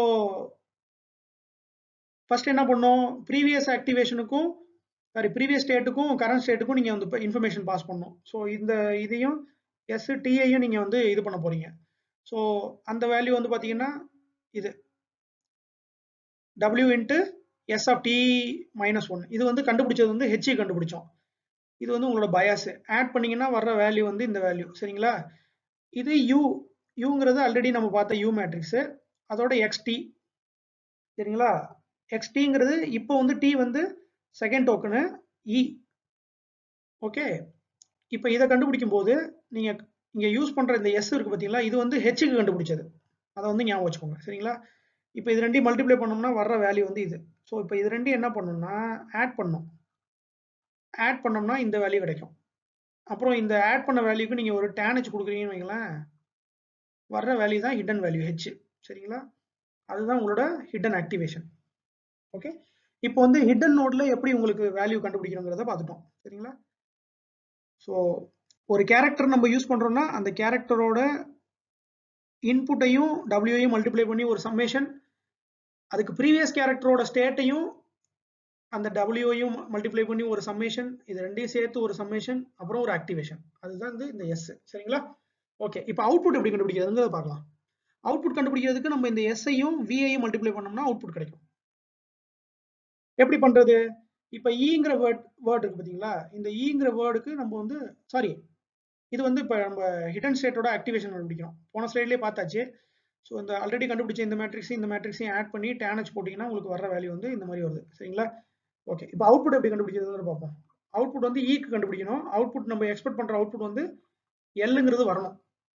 ஃபர்ஸ்ட் என்ன பண்ணோம் ப்ரீவியஸ் ஆக்டிவேஷனுக்கும் சாரி ப்ரீவியஸ் ஸ்டேட்டுக்கும் கரண்ட் ஸ்டேட்டுக்கும் நீங்கள் வந்து இன்ஃபர்மேஷன் பாஸ் பண்ணணும் ஸோ இந்த இதையும் எஸ் டிஐயும் நீங்கள் வந்து இது பண்ண போறீங்க ஸோ அந்த வேல்யூ வந்து பார்த்தீங்கன்னா இது W into S of T minus one இது வந்து கண்டுபிடிச்சது வந்து ஹெச்இ கண்டுபிடிச்சோம் இது வந்து உங்களோட பயாஸ் ஆட் பண்ணீங்கன்னா வர்ற வேல்யூ வந்து இந்த வேல்யூ சரிங்களா இது யூ யூங்கிறது ஆல்ரெடி நம்ம பார்த்த யூ மேட்ரிக்ஸ் அதோட எக்ஸ்டி சரிங்களா எக்ஸ்டிங்கிறது இப்போ வந்து டி வந்து செகண்ட் டோக்கனு இ ஓகே இப்போ இதை கண்டுபிடிக்கும் போது நீங்க இங்க யூஸ் பண்ற இந்த எஸ் இருக்கு பார்த்தீங்களா இது வந்து ஹெச்சுக்கு கண்டுபிடிச்சது அதை வந்து ஞாபகம் வச்சுக்கோங்க சரிங்களா இப்போ இது ரெண்டையும் மல்டிப்ளை பண்ணோம்னா வர்ற வேல்யூ வந்து இது ஸோ இப்போ இது ரெண்டையும் என்ன பண்ணணும்னா ஆட் பண்ணும் ஆட் பண்ணோம்னா இந்த வேல்யூ கிடைக்கும் அப்புறம் இந்த ஆட் பண்ண வேல்யூக்கு நீங்கள் ஒரு டேனச் கொடுக்குறீங்கன்னு வைங்களேன் வர்ற வேல்யூ தான் ஹிடன் வேல்யூ ஹெச் சரிங்களா அதுதான் உங்களோட ஹிடன் ஆக்டிவேஷன் ஓகே இப்போ வந்து ஹிடன் நோட்ல எப்படி உங்களுக்கு வேல்யூ கண்டுபிடிக்கணுங்கிறத பார்த்துட்டோம் சரிங்களா ஸோ ஒரு கேரக்டர் நம்ம யூஸ் பண்றோம்னா அந்த கேரக்டரோட இன்புட்டையும் டபிள்யூஐயும் மல்டிப்ளை பண்ணி ஒரு சம்மேஷன் அதுக்கு ப்ரீவியஸ் கேரக்டரோட ஸ்டேட்டையும் அந்த டபிள்யூஐயும் மல்டிப்ளை பண்ணி ஒரு சம்மேஷன் இது ரெண்டையும் சேர்த்து ஒரு சம்மேஷன் அப்புறம் ஒரு ஆக்டிவேஷன் அதுதான் வந்து இந்த எஸ் சரிங்களா ஓகே இப்போ அவுட்புட் எப்படி கண்டுபிடிக்கிறதுங்கிறத பார்க்கலாம் அவுட்புட் கண்டுபிடிக்கிறதுக்கு நம்ம இந்த எஸ்ஐயும் விஐயும் மல்டிப்ளை பண்ணோம்னா அவுட்புட் கிடைக்கும் எப்படி பண்றது இப்போ ஈங்கிற வேர்ட் வேர்ட் இருக்கு பார்த்தீங்களா இந்த ஈங்கிற வேர்டுக்கு நம்ம வந்து சாரி இது வந்து இப்போ நம்ம ஹிடன் ஸ்டேட்டோட ஆக்டிவேஷன் கண்டுபிடிக்கிறோம் போன ஸ்லைட்லேயே பார்த்தாச்சு ஸோ இந்த ஆல்ரெடி கண்டுபிடிச்ச இந்த மேட்ரிக்ஸையும் இந்த மேட்ரிக்ஸையும் ஆட் பண்ணி டேனச் போட்டிங்கன்னா உங்களுக்கு வர வேல்யூ வந்து இந்த மாதிரி வருது சரிங்களா ஓகே இப்போ அவுட்புட் எப்படி கண்டுபிடிக்கிறதுன்னு பார்ப்போம் அவுட்புட் வந்து ஈக்கு கண்டுபிடிக்கணும் அவுட்புட் நம்ம எக்ஸ்பெக்ட் பண்ணுற அவுட்புட் வந்து எல்லுங்கிறது வரணும்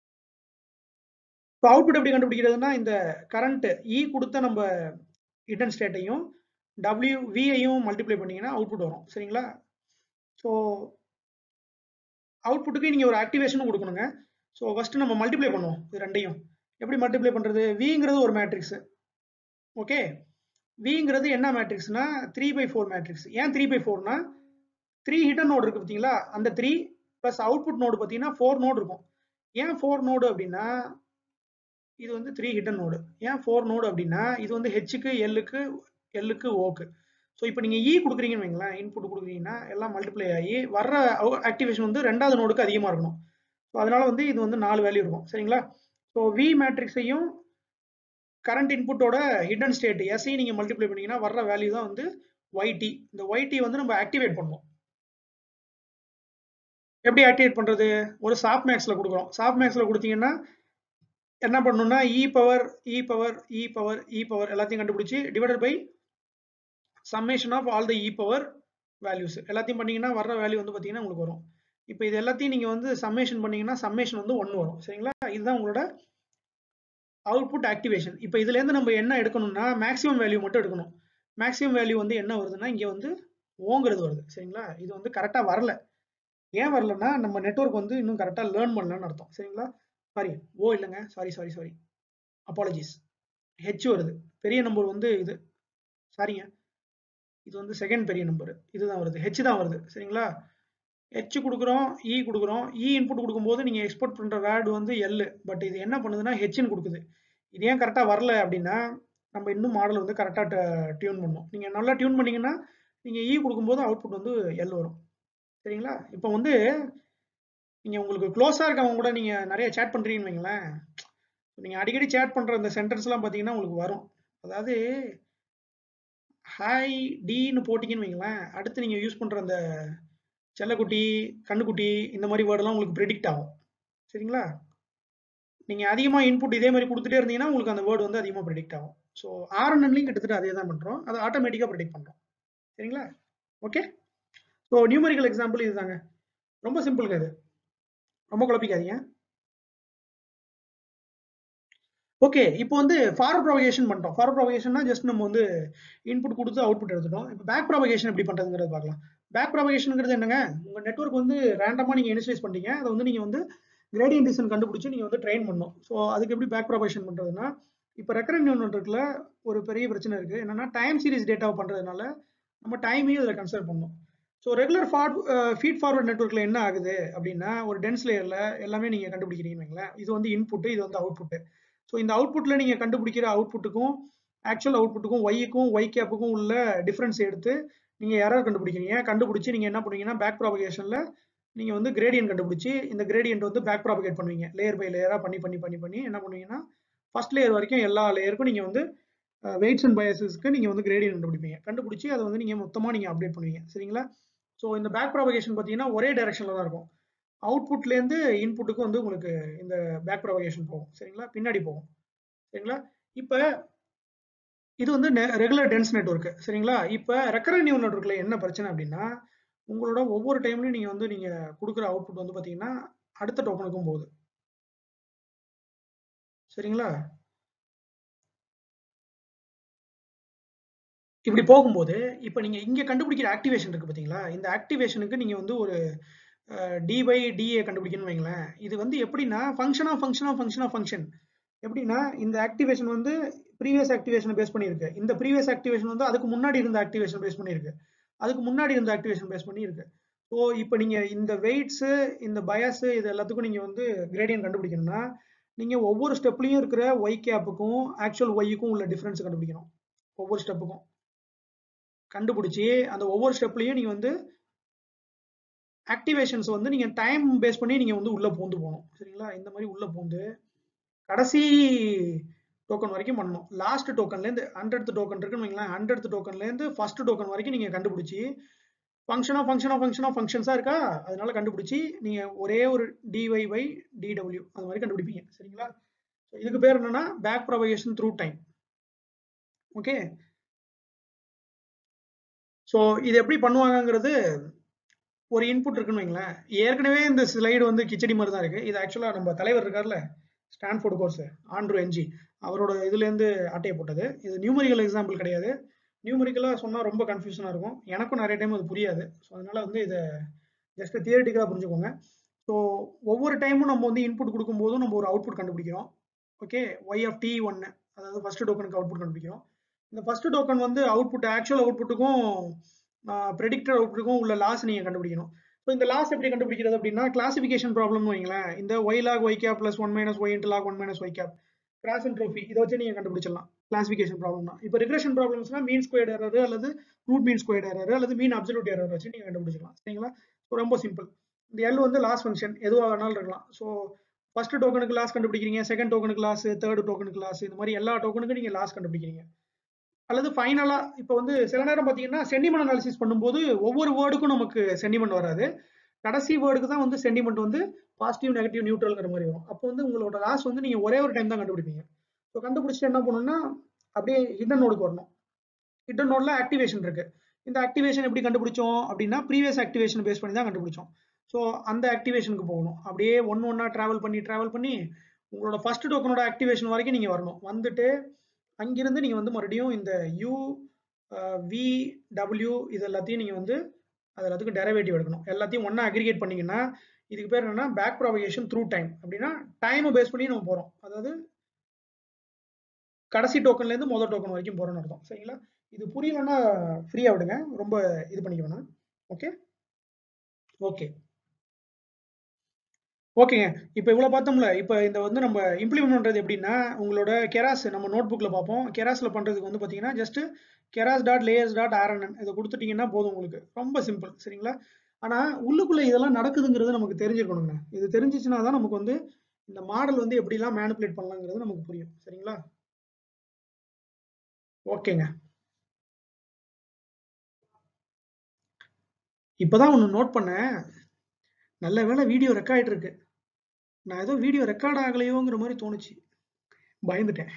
இப்போ அவுட்புட் எப்படி கண்டுபிடிக்கிறதுனா இந்த கரண்ட் இ கொடுத்த நம்ம ஹிடன் ஸ்டேட்டையும் டபிள்யூ விஐயும் மல்டிப்ளை பண்ணீங்கன்னா அவுட்புட் வரும் சரிங்களா ஸோ அவுட்புட்டுக்கு நீங்கள் ஒரு ஆக்டிவேஷனும் கொடுக்கணுங்க ஸோ ஃபஸ்ட்டு நம்ம மல்டிப்ளை பண்ணுவோம் இது ரெண்டையும் எப்படி மல்டிப்ளை பண்ணுறது விங்கிறது ஒரு மேட்ரிக்ஸ் ஓகே விங்கிறது என்ன மேட்ரிக்ஸ்னா த்ரீ பை ஃபோர் மேட்ரிக்ஸ் ஏன் த்ரீ பை ஃபோர்னா த்ரீ ஹிடன் நோடு இருக்கு பார்த்தீங்களா அந்த த்ரீ ப்ளஸ் அவுட்புட் நோடு பார்த்தீங்கன்னா ஃபோர் நோடு இருக்கும் ஏன் ஃபோர் நோடு அப்படின்னா இது வந்து த்ரீ ஹிடன் நோடு ஏன் ஃபோர் நோடு அப்படின்னா இது வந்து ஹெச்சுக்கு எல்லுக்கு எல்லுக்கு ஓக்கு ஸோ இப்போ நீங்கள் இ கொடுக்குறீங்கன்னு வைங்களேன் இன்புட் கொடுக்குறீங்கன்னா எல்லாம் மல்டிப்ளை ஆகி வர்ற ஆக்டிவேஷன் வந்து ரெண்டாவது நோடுக்கு அதிகமாக இருக்கணும் ஸோ அதனால வந்து இது வந்து நாலு வேல்யூ இருக்கும் சரிங்களா ஸோ வி மேட்ரிக்ஸையும் கரண்ட் இன்புட்டோட ஹிடன் ஸ்டேட் எஸ்ஐ நீங்கள் மல்டிப்ளை பண்ணீங்கன்னா வர்ற வேல்யூ தான் வந்து ஒய்டி இந்த ஒய்டி வந்து நம்ம ஆக்டிவேட் பண்ணுவோம் எப்படி ஆக்டிவேட் பண்ணுறது ஒரு சாஃப்ட் மேக்ஸில் கொடுக்குறோம் சாஃப்ட் மேக்ஸில் கொடுத்தீங்கன்னா என்ன பண்ணணும்னா E power E power E power E power எல்லாத்தையும் கண்டுபிடிச்சி divided by summation of all the E power values எல்லாத்தையும் பண்ணீங்கன்னா வர்ற வேல்யூ வந்து பார்த்தீங்கன்னா உங்களுக்கு வரும் இப்போ இது எல்லாத்தையும் நீங்கள் வந்து சம்மேஷன் பண்ணீங்கன்னா சம்மேஷன் வந்து ஒன்று வரும் சரிங்களா இதுதான் உங்களோட அவுட்புட் ஆக்டிவேஷன் இப்போ இதுலேருந்து நம்ம என்ன எடுக்கணும்னா மேக்ஸிமம் வேல்யூ மட்டும் எடுக்கணும் மேக்ஸிமம் வேல்யூ வந்து என்ன வருதுன்னா இங்கே வந்து ஓங்கிறது வருது சரிங்களா இது வந்து கரெக்டாக வரல ஏன் வரலன்னா நம்ம நெட்ஒர்க் வந்து இன்னும் கரெக்டாக லேர்ன் பண்ணலன்னு அர்த்தம் சரிங்களா சாரி ஓ இல்லைங்க sorry sorry sorry apologies H வருது பெரிய நம்பர் வந்து இது சாரிங்க இது வந்து செகண்ட் பெரிய நம்பர் இதுதான் வருது ஹெச் தான் வருது சரிங்களா ஹெச் கொடுக்குறோம் இ கொடுக்குறோம் இ இன்புட் கொடுக்கும்போது நீங்கள் எக்ஸ்போர்ட் பண்ணுற வேர்டு வந்து எல் பட் இது என்ன பண்ணுதுன்னா ஹெச்னு கொடுக்குது இது ஏன் கரெக்டாக வரல அப்படின்னா நம்ம இன்னும் மாடல் வந்து கரெக்டாக டியூன் பண்ணணும் நீங்கள் நல்லா டியூன் பண்ணீங்கன்னா நீங்கள் இ கொடுக்கும்போது அவுட்புட் வந்து எல் வரும் சரிங்களா இப்போ வந்து நீங்கள் உங்களுக்கு க்ளோஸாக இருக்கவங்க கூட நீங்கள் நிறைய சேட் பண்ணுறீங்கன்னு வைங்களேன் நீங்கள் அடிக்கடி சேட் பண்ணுற அந்த சென்டென்ஸ்லாம் பார்த்தீங்கன்னா உங்களுக்கு வரும் அதாவது ஹாய் டீன்னு போட்டிங்கன்னு வைங்களேன் அடுத்து நீங்கள் யூஸ் பண்ணுற அந்த செல்லக்குட்டி கண்ணுக்குட்டி இந்த மாதிரி வேர்டெல்லாம் உங்களுக்கு ப்ரெடிக்ட் ஆகும் சரிங்களா நீங்கள் அதிகமாக இன்புட் இதே மாதிரி கொடுத்துட்டே இருந்தீங்கன்னா உங்களுக்கு அந்த வேர்டு வந்து அதிகமாக ப்ரெடிக்ட் ஆகும் ஸோ ஆர்என்என்லையும் கிட்டத்தட்ட அதே தான் பண்ணுறோம் அதை ஆட்டோமேட்டிக்காக ப்ரெடிக்ட் பண்ணுறோம் சரிங்களா ஓகே ஸோ நியூமரிக்கல் எக்ஸாம்பிள் இதுதாங்க ரொம்ப சிம்பிளுங்க இது ரொம்ப குழப்பிக்காதீங்க ஓகே இப்போ வந்து ஃபார்வர்ட் ப்ரொபகேஷன் பண்ணிட்டோம் ஃபார்வர்ட் ப்ரொபகேஷன்னா ஜஸ்ட் நம்ம வந்து இன்புட் கொடுத்து அவுட்புட் எடுத்துட்டோம் இப்போ பேக் ப்ரொபகேஷன் எப்படி பண்ணுறதுங்கிறது பார்க்கலாம் பேக் ப்ரொபகேஷனுங்கிறது என்னங்க உங்கள் நெட்ஒர்க் வந்து ரேண்டமாக நீங்கள் இனிஷியலைஸ் பண்ணிட்டீங்க அதை வந்து நீங்கள் வந்து கிரேடியன் டிசன் கண்டுபிடிச்சி நீங்கள் வந்து ட்ரெயின் பண்ணணும் ஸோ அதுக்கு எப்படி பேக் ப்ரொபகேஷன் பண்ணுறதுன்னா இப்போ ரெக்கரண்ட் நியூனட்ருக்குல ஒரு பெரிய பிரச்சனை இருக்குது என்னன்னா டைம் சீரிஸ் டேட்டாவை பண்ணுறதுனால நம்ம டைமையும் இதில் கன்சிடர் பண்ணணும் so regular forward feed forward நெட்ஒர்க்கில் என்ன ஆகுது அப்படின்னா ஒரு டென்ஸ் லேயரில் எல்லாமே நீங்கள் கண்டுபிடிக்கிறீங்கன்னு வைங்களேன் இது வந்து இன்புட்டு இது வந்து அவுட்புட்டு ஸோ இந்த அவுட்புட்டில் நீங்கள் கண்டுபிடிக்கிற அவுட்புட்டுக்கும் ஆக்சுவல் அவுட்புட்டுக்கும் ஒய்க்கும் ஒய் கேப்புக்கும் உள்ள டிஃப்ரென்ஸ் எடுத்து நீங்கள் எரர் கண்டுபிடிக்கிறீங்க கண்டுபிடிச்சி நீங்கள் என்ன பண்ணுவீங்கன்னா பேக் ப்ராபகேஷனில் நீங்கள் வந்து கிரேடியன் கண்டுபிடிச்சி இந்த கிரேடியன்ட் வந்து பேக் ப்ராபகேட் பண்ணுவீங்க லேயர் பை லேயராக பண்ணி பண்ணி பண்ணி பண்ணி என்ன பண்ணுவீங்கன்னா ஃபர்ஸ்ட் லேயர் வரைக்கும் எல்லா லேயருக்கும் நீங்கள் வந்து வெயிட்ஸ் அண்ட் பயசஸ்க்கு நீங்கள் வந்து கிரேடியன் கண்டுபிடிப்பீங்க கண்டுபிடிச்சி அதை வந்து நீங்கள் மொத்தமாக நீங்கள் அப்டேட் பண்ணுவீங்க சரிங்களா ஸோ இந்த பேக் ப்ராபகேஷன் பார்த்தீங்கன்னா ஒரே டைரக்ஷனில் தான் இருக்கும் அவுட்புட்லேருந்து இன்புட்டுக்கு வந்து உங்களுக்கு இந்த பேக் ப்ராபகேஷன் போகும் சரிங்களா பின்னாடி போகும் சரிங்களா இப்போ இது வந்து ரெகுலர் டென்ஸ் நெட்ஒர்க் சரிங்களா இப்போ ரெக்கரன் நியூ நெட்ஒர்க்ல என்ன பிரச்சனை அப்படின்னா உங்களோட ஒவ்வொரு டைம்லையும் நீங்கள் வந்து நீங்கள் கொடுக்குற அவுட்புட் வந்து பார்த்தீங்கன்னா அடுத்த டோக்கனுக்கும் போகுது சரிங்களா இப்படி போகும்போது இப்போ நீங்கள் இங்கே கண்டுபிடிக்கிற ஆக்டிவேஷன் இருக்கு பார்த்தீங்களா இந்த ஆக்டிவேஷனுக்கு நீங்கள் வந்து ஒரு டி பை டிஏ கண்டுபிடிக்கணும்னு வைங்களேன் இது வந்து எப்படின்னா function of function of function of function எப்படின்னா இந்த ஆக்டிவேஷன் வந்து ப்ரீவியஸ் ஆக்டிவேஷன் பேஸ் பண்ணியிருக்கு இந்த ப்ரீவியஸ் ஆக்டிவேஷன் வந்து அதுக்கு முன்னாடி இருந்த ஆக்டிவேஷன் பேஸ் பண்ணியிருக்கு அதுக்கு முன்னாடி இருந்த ஆக்டிவேஷன் பேஸ் பண்ணியிருக்கு ஸோ இப்போ நீங்கள் இந்த வெயிட்ஸு இந்த பயஸு இது எல்லாத்துக்கும் நீங்கள் வந்து கிரேடியன் கண்டுபிடிக்கணும்னா நீங்கள் ஒவ்வொரு ஸ்டெப்லையும் இருக்கிற ஒய் கேப்புக்கும் ஆக்சுவல் ஒய்க்கும் உள்ள டிஃப்ரென்ஸ் கண்டுபிடிக்கணும் ஒவ்வொரு ஸ்டெப்புக்கும் கண்டுபிடிச்சி அந்த ஒவ்வொரு ஸ்டெப்லையும் நீங்கள் வந்து ஆக்டிவேஷன்ஸ் வந்து நீங்கள் டைம் பேஸ் பண்ணி நீங்கள் வந்து உள்ளே பூந்து போகணும் சரிங்களா இந்த மாதிரி உள்ளே பூந்து கடைசி டோக்கன் வரைக்கும் பண்ணணும் லாஸ்ட் டோக்கன்லேருந்து ஹண்ட்ரட் டோக்கன் இருக்குன்னு வைங்களேன் ஹண்ட்ரட் டோக்கன்லேருந்து ஃபர்ஸ்ட் டோக்கன் வரைக்கும் நீங்கள் கண்டுபிடிச்சி ஃபங்க்ஷனாக ஃபங்க்ஷனாக ஃபங்க்ஷனாக ஃபங்க்ஷன்ஸாக இருக்கா அதனால கண்டுபிடிச்சி நீங்கள் ஒரே ஒரு டிஒய் பை டிடபிள்யூ அது மாதிரி கண்டுபிடிப்பீங்க சரிங்களா ஸோ இதுக்கு பேர் என்னன்னா back propagation through time okay so இது எப்படி பண்ணுவாங்கங்கிறது ஒரு இன்புட் இருக்குன்னு வைங்களேன் ஏற்கனவே இந்த ஸ்லைடு வந்து கிச்சடி மாதிரி தான் இருக்கு இது ஆக்சுவலாக நம்ம தலைவர் இருக்கார்ல ஸ்டான்ஃபோர்டு கோர்ஸ் ஆண்ட்ரூ என்ஜி அவரோட இதுலேருந்து அட்டையை போட்டது இது நியூமரிக்கல் எக்ஸாம்பிள் கிடையாது நியூமரிக்கலாக சொன்னால் ரொம்ப கன்ஃபியூஷனாக இருக்கும் எனக்கும் நிறைய டைம் அது புரியாது ஸோ அதனால வந்து இதை ஜஸ்ட் தியரிட்டிக்கலாக புரிஞ்சுக்கோங்க ஸோ ஒவ்வொரு டைமும் நம்ம வந்து இன்புட் கொடுக்கும்போதும் நம்ம ஒரு அவுட்புட் கண்டுபிடிக்கிறோம் ஓகே ஒய் ஆஃப் டி ஒன்று அதாவது ஃபர்ஸ்ட் டோக்கனுக்கு அவுட்புட் கண்டுபிடிக்கிறோம் இந்த ஃபர்ஸ்ட் டோக்கன் வந்து அவுட்புட் ஆக்சுவல் அவுட்புட்டுக்கும் ப்ரெடிக்டட் அவுட்புட்டுக்கும் உள்ள லாஸ் நீங்கள் கண்டுபிடிக்கணும் ஸோ இந்த லாஸ் எப்படி கண்டுபிடிக்கிறது அப்படின்னா கிளாசிஃபிகேஷன் ப்ராப்ளம்னு வைங்களேன் இந்த Y log Y cap plus one minus Y into log one minus Y cap cross entropy இதை வச்சு நீங்கள் கண்டுபிடிச்சிடலாம் கிளாசிஃபிகேஷன் ப்ராப்ளம்னா இப்போ ரிக்ரெஷன் ப்ராப்ளம்ஸ்னா மீன் ஸ்கொயர் எரர் அல்லது ரூட் மீன் ஸ்கொயர் எரர் அல்லது மீன் அப்சல்யூட் எரர் வச்சு நீங்கள் கண்டுபிடிச்சிக்கலாம் சரிங்களா ஸோ ரொம்ப சிம்பிள் இந்த எல் வந்து லாஸ் ஃபங்க்ஷன் எதுவாக வேணாலும் இருக்கலாம் ஸோ ஃபர்ஸ்ட் டோக்கனுக்கு லாஸ் கண்டுபிடிக்கிறீங்க செகண்ட் டோக்கனுக்கு லாஸ் தேர்ட் டோக்கனுக்கு லாஸ் இந்த மாதிரி எல்லா டோக்கனுக்கும் நீங்கள் லாஸ் கண்டுபிடிக்கிறீங்க அல்லது ஃபைனலாக இப்போ வந்து சில நேரம் பார்த்தீங்கன்னா சென்டிமெண்ட் அனாலிசிஸ் பண்ணும்போது ஒவ்வொரு வேர்டுக்கும் நமக்கு சென்டிமெண்ட் வராது கடைசி வேர்டுக்கு தான் வந்து சென்டிமெண்ட் வந்து பாசிட்டிவ் நெகட்டிவ் நியூட்ரல்ங்கிற மாதிரி வரும் அப்போ வந்து உங்களோட லாஸ் வந்து நீங்கள் ஒரே ஒரு டைம் தான் கண்டுபிடிப்பீங்க ஸோ கண்டுபிடிச்சிட்டு என்ன பண்ணணும்னா அப்படியே ஹிடன் நோடுக்கு வரணும் ஹிடன் நோடில் ஆக்டிவேஷன் இருக்கு இந்த ஆக்டிவேஷன் எப்படி கண்டுபிடிச்சோம் அப்படின்னா ப்ரீவியஸ் ஆக்டிவேஷன் பேஸ் பண்ணி தான் கண்டுபிடிச்சோம் ஸோ அந்த ஆக்டிவேஷனுக்கு போகணும் அப்படியே ஒன் ஒன்னா ட்ராவல் பண்ணி ட்ராவல் பண்ணி உங்களோட ஃபர்ஸ்ட் டோக்கனோட ஆக்டிவேஷன் வரைக்கும் நீங்கள் வரணும் வந்துட்டு அங்கிருந்து நீங்கள் வந்து மறுபடியும் இந்த யூ வி டபிள்யூ இது எல்லாத்தையும் நீங்கள் வந்து அது எல்லாத்துக்கும் டெரிவேட்டிவ் எடுக்கணும் எல்லாத்தையும் ஒன்றா அக்ரிகேட் பண்ணீங்கன்னா இதுக்கு பேர் என்னன்னா பேக் ப்ராபகேஷன் த்ரூ டைம் அப்படின்னா டைமை பேஸ் பண்ணி நம்ம போகிறோம் அதாவது கடைசி டோக்கன்லேருந்து முதல் டோக்கன் வரைக்கும் போகிறோம்னு அர்த்தம் சரிங்களா இது புரியலன்னா ஃப்ரீயாக விடுங்க ரொம்ப இது பண்ணிக்க வேணாம் ஓகே ஓகே ஓகேங்க இப்போ இவ்வளோ பார்த்தோம்ல இப்போ இந்த வந்து நம்ம இம்ப்ளிமெண்ட் பண்ணுறது எப்படின்னா உங்களோட கெராஸ் நம்ம நோட் புக்கில் பார்ப்போம் கெராஸில் பண்ணுறதுக்கு வந்து பார்த்தீங்கன்னா just Keras dot layers dot RNN இதை கொடுத்துட்டீங்கன்னா போதும் உங்களுக்கு ரொம்ப சிம்பிள் சரிங்களா ஆனால் உள்ளுக்குள்ளே இதெல்லாம் நடக்குதுங்கிறது நமக்கு தெரிஞ்சிருக்கணுங்க இது தெரிஞ்சிச்சுன்னா தான் நமக்கு வந்து இந்த மாடல் வந்து எப்படிலாம் மேனிப்புலேட் பண்ணலாங்கிறது நமக்கு புரியும் சரிங்களா ஓகேங்க இப்போதான் ஒன்று நோட் பண்ணேன் நல்ல வேளை வீடியோ ரெக்கார்ட் இருக்கு நான் ஏதோ வீடியோ ரெக்கார்ட் ஆகலையோங்கிற மாதிரி தோணுச்சு பயந்துட்டேன்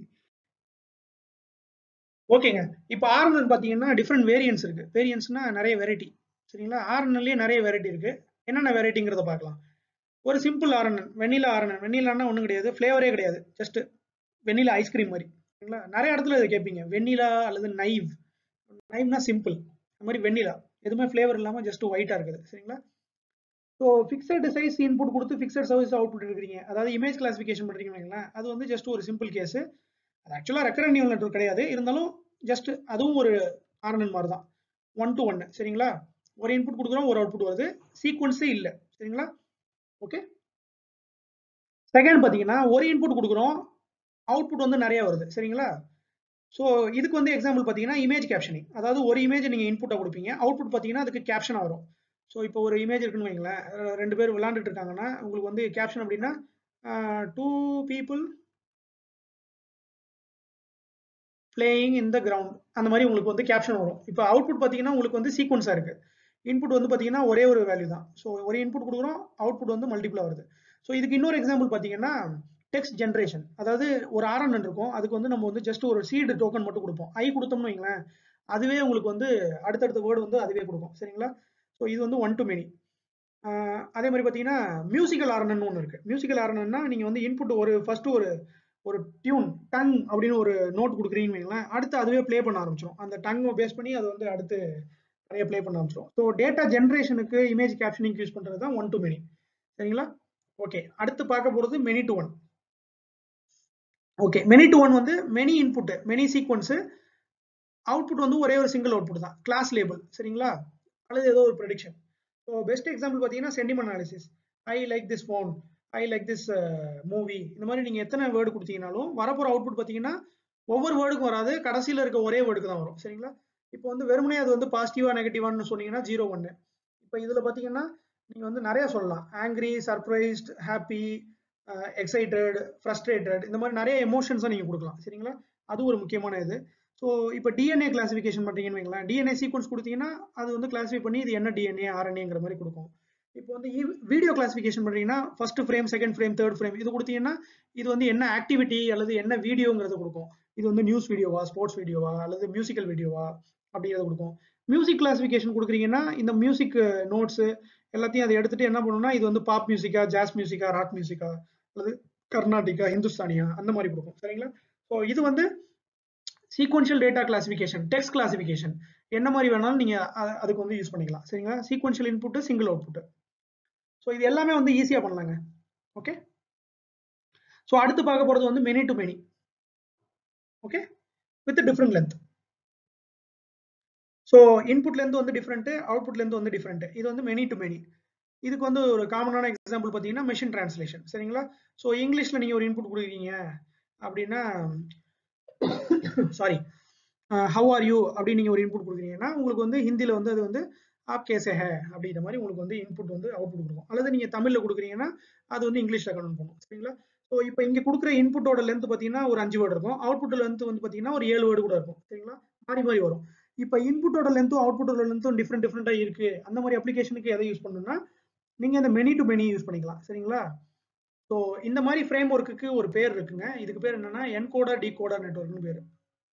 ஓகேங்க இப்போ ஆர்என்எல் பார்த்தீங்கன்னா டிஃப்ரெண்ட் வேரியன்ஸ் இருக்கு வேரியன்ஸ்னா நிறைய வெரைட்டி சரிங்களா ஆர்என்எல்லே நிறைய வெரைட்டி இருக்கு என்னென்ன வெரைட்டிங்கிறத பார்க்கலாம் ஒரு சிம்பிள் ஆர்என்என் வெண்ணிலா ஆர்என்என் வெண்ணிலான்னா ஒன்றும் கிடையாது ஃப்ளேவரே கிடையாது ஜஸ்ட் வெண்ணிலா ஐஸ்கிரீம் மாதிரி சரிங்களா நிறைய இடத்துல இதை கேட்பீங்க வெண்ணிலா அல்லது நைவ் நைவ்னா சிம்பிள் இந்த மாதிரி வெண்ணிலா எதுவுமே ஃப்ளேவர் இல்லாமல் ஜஸ்ட் ஒயிட்டாக இருக்குது சரிங்களா ஸோ ஃபிக்ஸட் சைஸ் இன்புட் கொடுத்து ஃபிக்ஸட் சர்வீஸ் அவுட்புட் எடுக்கிறீங்க அதாவது இமேஜ் கிளாசிஃபிகேஷன் பண்ணுறீங்கன்னா அது வந்து ஜஸ்ட் ஒரு சிம்பிள் கேஸ் அது ஆக்சுவலாக ரெக்கரண்ட் நியூல் நெட்வொர்க் கிடையாது இருந்தாலும் ஜஸ்ட் அதுவும் ஒரு ஆர்என்என் மாதிரி தான் ஒன் டு ஒன்று சரிங்களா ஒரு இன்புட் கொடுக்குறோம் ஒரு அவுட்புட் வருது சீக்வன்ஸே இல்லை சரிங்களா ஓகே செகண்ட் பார்த்தீங்கன்னா ஒரு இன்புட் கொடுக்குறோம் அவுட்புட் வந்து நிறைய வருது சரிங்களா ஸோ இதுக்கு வந்து எக்ஸாம்பிள் பார்த்தீங்கன்னா இமேஜ் கேப்ஷனிங் அதாவது ஒரு இமேஜ் நீங்கள் இன்புட்டை கொடுப்பீங்க அவுட்புட் பார்த்தீங்கன்னா அதுக்கு கேப்ஷன் வரும் ஸோ இப்போ ஒரு இமேஜ் இருக்குன்னு வைங்களேன் அஹ் ரெண்டு பேர் விளாண்டுட்டு இருக்காங்கன்னா உங்களுக்கு வந்து கேப்ஷன் அப்படின்னா two people playing in the ground அந்த மாதிரி உங்களுக்கு வந்து கேப்ஷன் வரும் இப்போ அவுட்புட் பார்த்தீங்கன்னா உங்களுக்கு வந்து சீக்வன்ஸாக இருக்கு இன்புட் வந்து பார்த்தீங்கன்னா ஒரே ஒரு வேல்யூ தான் ஸோ ஒரு இன்புட் கொடுக்குறோம் அவுட்புட் வந்து மல்டிபிளாக வருது ஸோ இதுக்கு இன்னொரு எக்ஸாம்பிள் பார்த்தீங்கன்னா டெக்ஸ்ட் ஜென்ரேஷன் அதாவது ஒரு ஆர்என் இருக்கும் அதுக்கு வந்து நம்ம வந்து ஜஸ்ட் ஒரு சீடு டோக்கன் மட்டும் கொடுப்போம் ஐ கொடுத்தோம்னு வைங்களேன் அதுவே உங்களுக்கு வந்து அடுத்தடுத்த வேர்டு வந்து அதுவே கொடுக்கும் சரிங்களா ஸோ இது வந்து ஒன் டு மெனி அதே மாதிரி பார்த்தீங்கன்னா மியூசிக்கல் ஆர்என் ஒன்று இருக்கு மியூசிக்கல் ஆர்என்னா நீங்கள் வந்து இன்புட் ஒரு ஃபர்ஸ்ட் ஒரு ஒரு டியூன் டங் அப்படின்னு ஒரு நோட் கொடுக்குறீங்கன்னு வைங்களேன் அடுத்து அதுவே ப்ளே பண்ண ஆரம்பிச்சிடும் அந்த டங்கை பேஸ் பண்ணி அது வந்து அடுத்து நிறைய ப்ளே பண்ண ஆரம்பிச்சிடும் ஸோ டேட்டா ஜென்ரேஷனுக்கு இமேஜ் கேப்ஷனிங் யூஸ் பண்ணுறது தான் ஒன் டு மெனி சரிங்களா ஓகே அடுத்து பார்க்க போகிறது many to one okay many to one வந்து many input many sequence output வந்து ஒரே ஒரு சிங்கிள் அவுட்புட் தான் கிளாஸ் லேபிள் சரிங்களா அல்லது ஏதோ ஒரு ப்ரெடிக்ஷன் ஸோ பெஸ்ட் எக்ஸாம்பிள் பார்த்தீங்கன்னா sentiment analysis I like this phone I like this movie இந்த மாதிரி நீங்கள் எத்தனை வேர்டு கொடுத்தீங்கனாலும் வரப்போகிற அவுட்புட் பார்த்தீங்கன்னா ஒவ்வொரு வேர்டுக்கும் வராது கடைசியில் இருக்க ஒரே வேர்டுக்கு தான் வரும் சரிங்களா இப்போ வந்து வெறுமனே அது வந்து பாசிட்டிவா நெகட்டிவான்னு சொன்னீங்கன்னா ஜீரோ ஒன்று இப்போ இதில் பார்த்தீங்கன்னா நீங்கள் வந்து நிறைய சொல்லலாம் angry surprised happy excited frustrated இந்த மாதிரி நிறைய எமோஷன்ஸை நீங்கள் கொடுக்கலாம் சரிங்களா அது ஒரு முக்கியமான இது ஸோ இப்போ டிஎன்ஏ கிளாசிஃபிகேஷன் பண்ணுறீங்கன்னு வைங்களேன் டிஎன்ஏ சீக்வன்ஸ் கொடுத்தீங்கன்னா அது வந்து கிளாஸிஃபை பண்ணி இது என்ன டிஎன்ஏ ஆர்என்ஏங்கிற மாதிரி கொடுக்கும் இப்போ வந்து வீடியோ கிளாசிஃபிகேஷன் பண்ணுறீங்கன்னா first frame second frame third frame இது கொடுத்தீங்கன்னா இது வந்து என்ன ஆக்டிவிட்டி அல்லது என்ன வீடியோங்கிறத கொடுக்கும் இது வந்து நியூஸ் வீடியோவா ஸ்போர்ட்ஸ் வீடியோவா அல்லது மியூசிக்கல் வீடியோவா அப்படிங்கிறத கொடுக்கும் மியூசிக் கிளாசிஃபிகேஷன் கொடுக்குறீங்கன்னா இந்த மியூசிக் நோட்ஸு எல்லாத்தையும் அதை எடுத்துட்டு என்ன பண்ணணும்னா இது வந்து பாப் மியூசிக்கா ஜாஸ் மியூசிக்கா ராக் மியூசிக்கா அல்லது கர்நாடிகா ஹிந்துஸ்தானியா அந்த மாதிரி கொடுக்கும் சரிங்களா ஸோ இது வந்து sequential data classification text classification என்ன மாதிரி வேணாலும் நீங்க அ- அதுக்கு வந்து யூஸ் பண்ணிக்கலாம் சரிங்களா sequential input single output so இது எல்லாமே வந்து ஈஸியா பண்ணலாங்க ஓகே ஸோ அடுத்து பார்க்க போறது வந்து many to many okay with different length so இன்புட்ல இருந்து வந்து டிஃப்ரெண்ட் அவுட்புட்ல இருந்து வந்து டிஃப்ரெண்ட் இது வந்து மெனி டு மெனி இதுக்கு வந்து ஒரு காமனான எக்ஸாம்பிள் பார்த்தீங்கன்னா மெஷின் டிரான்ஸ்லேஷன் சரிங்களா ஸோ இங்கிலீஷ்ல நீங்க ஒரு இன்புட் கொடுக்குறீங்க அப்படின்னா சாரி ஹவ் ஆர் யூ அப்படின்னு நீங்க ஒரு இன்புட் கொடுக்குறீங்கன்னா உங்களுக்கு வந்து ஹிந்தில வந்து அது வந்து ஆப் கேசே ஹே அப்படிங்கிற மாதிரி உங்களுக்கு வந்து இன்புட் வந்து அவுட்புட் கொடுக்கும் அல்லது நீங்க தமிழ்ல கொடுக்குறீங்கன்னா அது வந்து இங்கிலீஷ்ல கன்வெர்ட் பண்ணும் சரிங்களா ஸோ இப்போ இங்க கொடுக்குற இன்புட்டோட லென்த் பார்த்தீங்கன்னா ஒரு அஞ்சு வேர்டு இருக்கும் அவுட்புட் லென்த் வந்து பார்த்தீங்கன்னா ஒரு ஏழு வேர்டு கூட இருக்கும் சரிங்களா மாறி மாறி வரும் இப்போ இன்புட்டோட லென்த்தும் அவுட்புட்டோட லென்த்தும் டிஃப்ரெண்ட் டிஃப்ரெண்டா இருக்கு அந்த மாதிரி அப்ளிகேஷனுக்கு எதை யூஸ் பண்ணணும்னா நீங்க இந்த மெனி டு மெனி யூஸ் பண்ணிக்கலாம் சரிங்களா ஸோ இந்த மாதிரி ஃப்ரேம் ஒர்க்குக்கு ஒரு பேர் இருக்குங்க இதுக்கு பேர் என்னன்னா என்கோடா டிகோடா நெட்ஒர்க்னு பேர்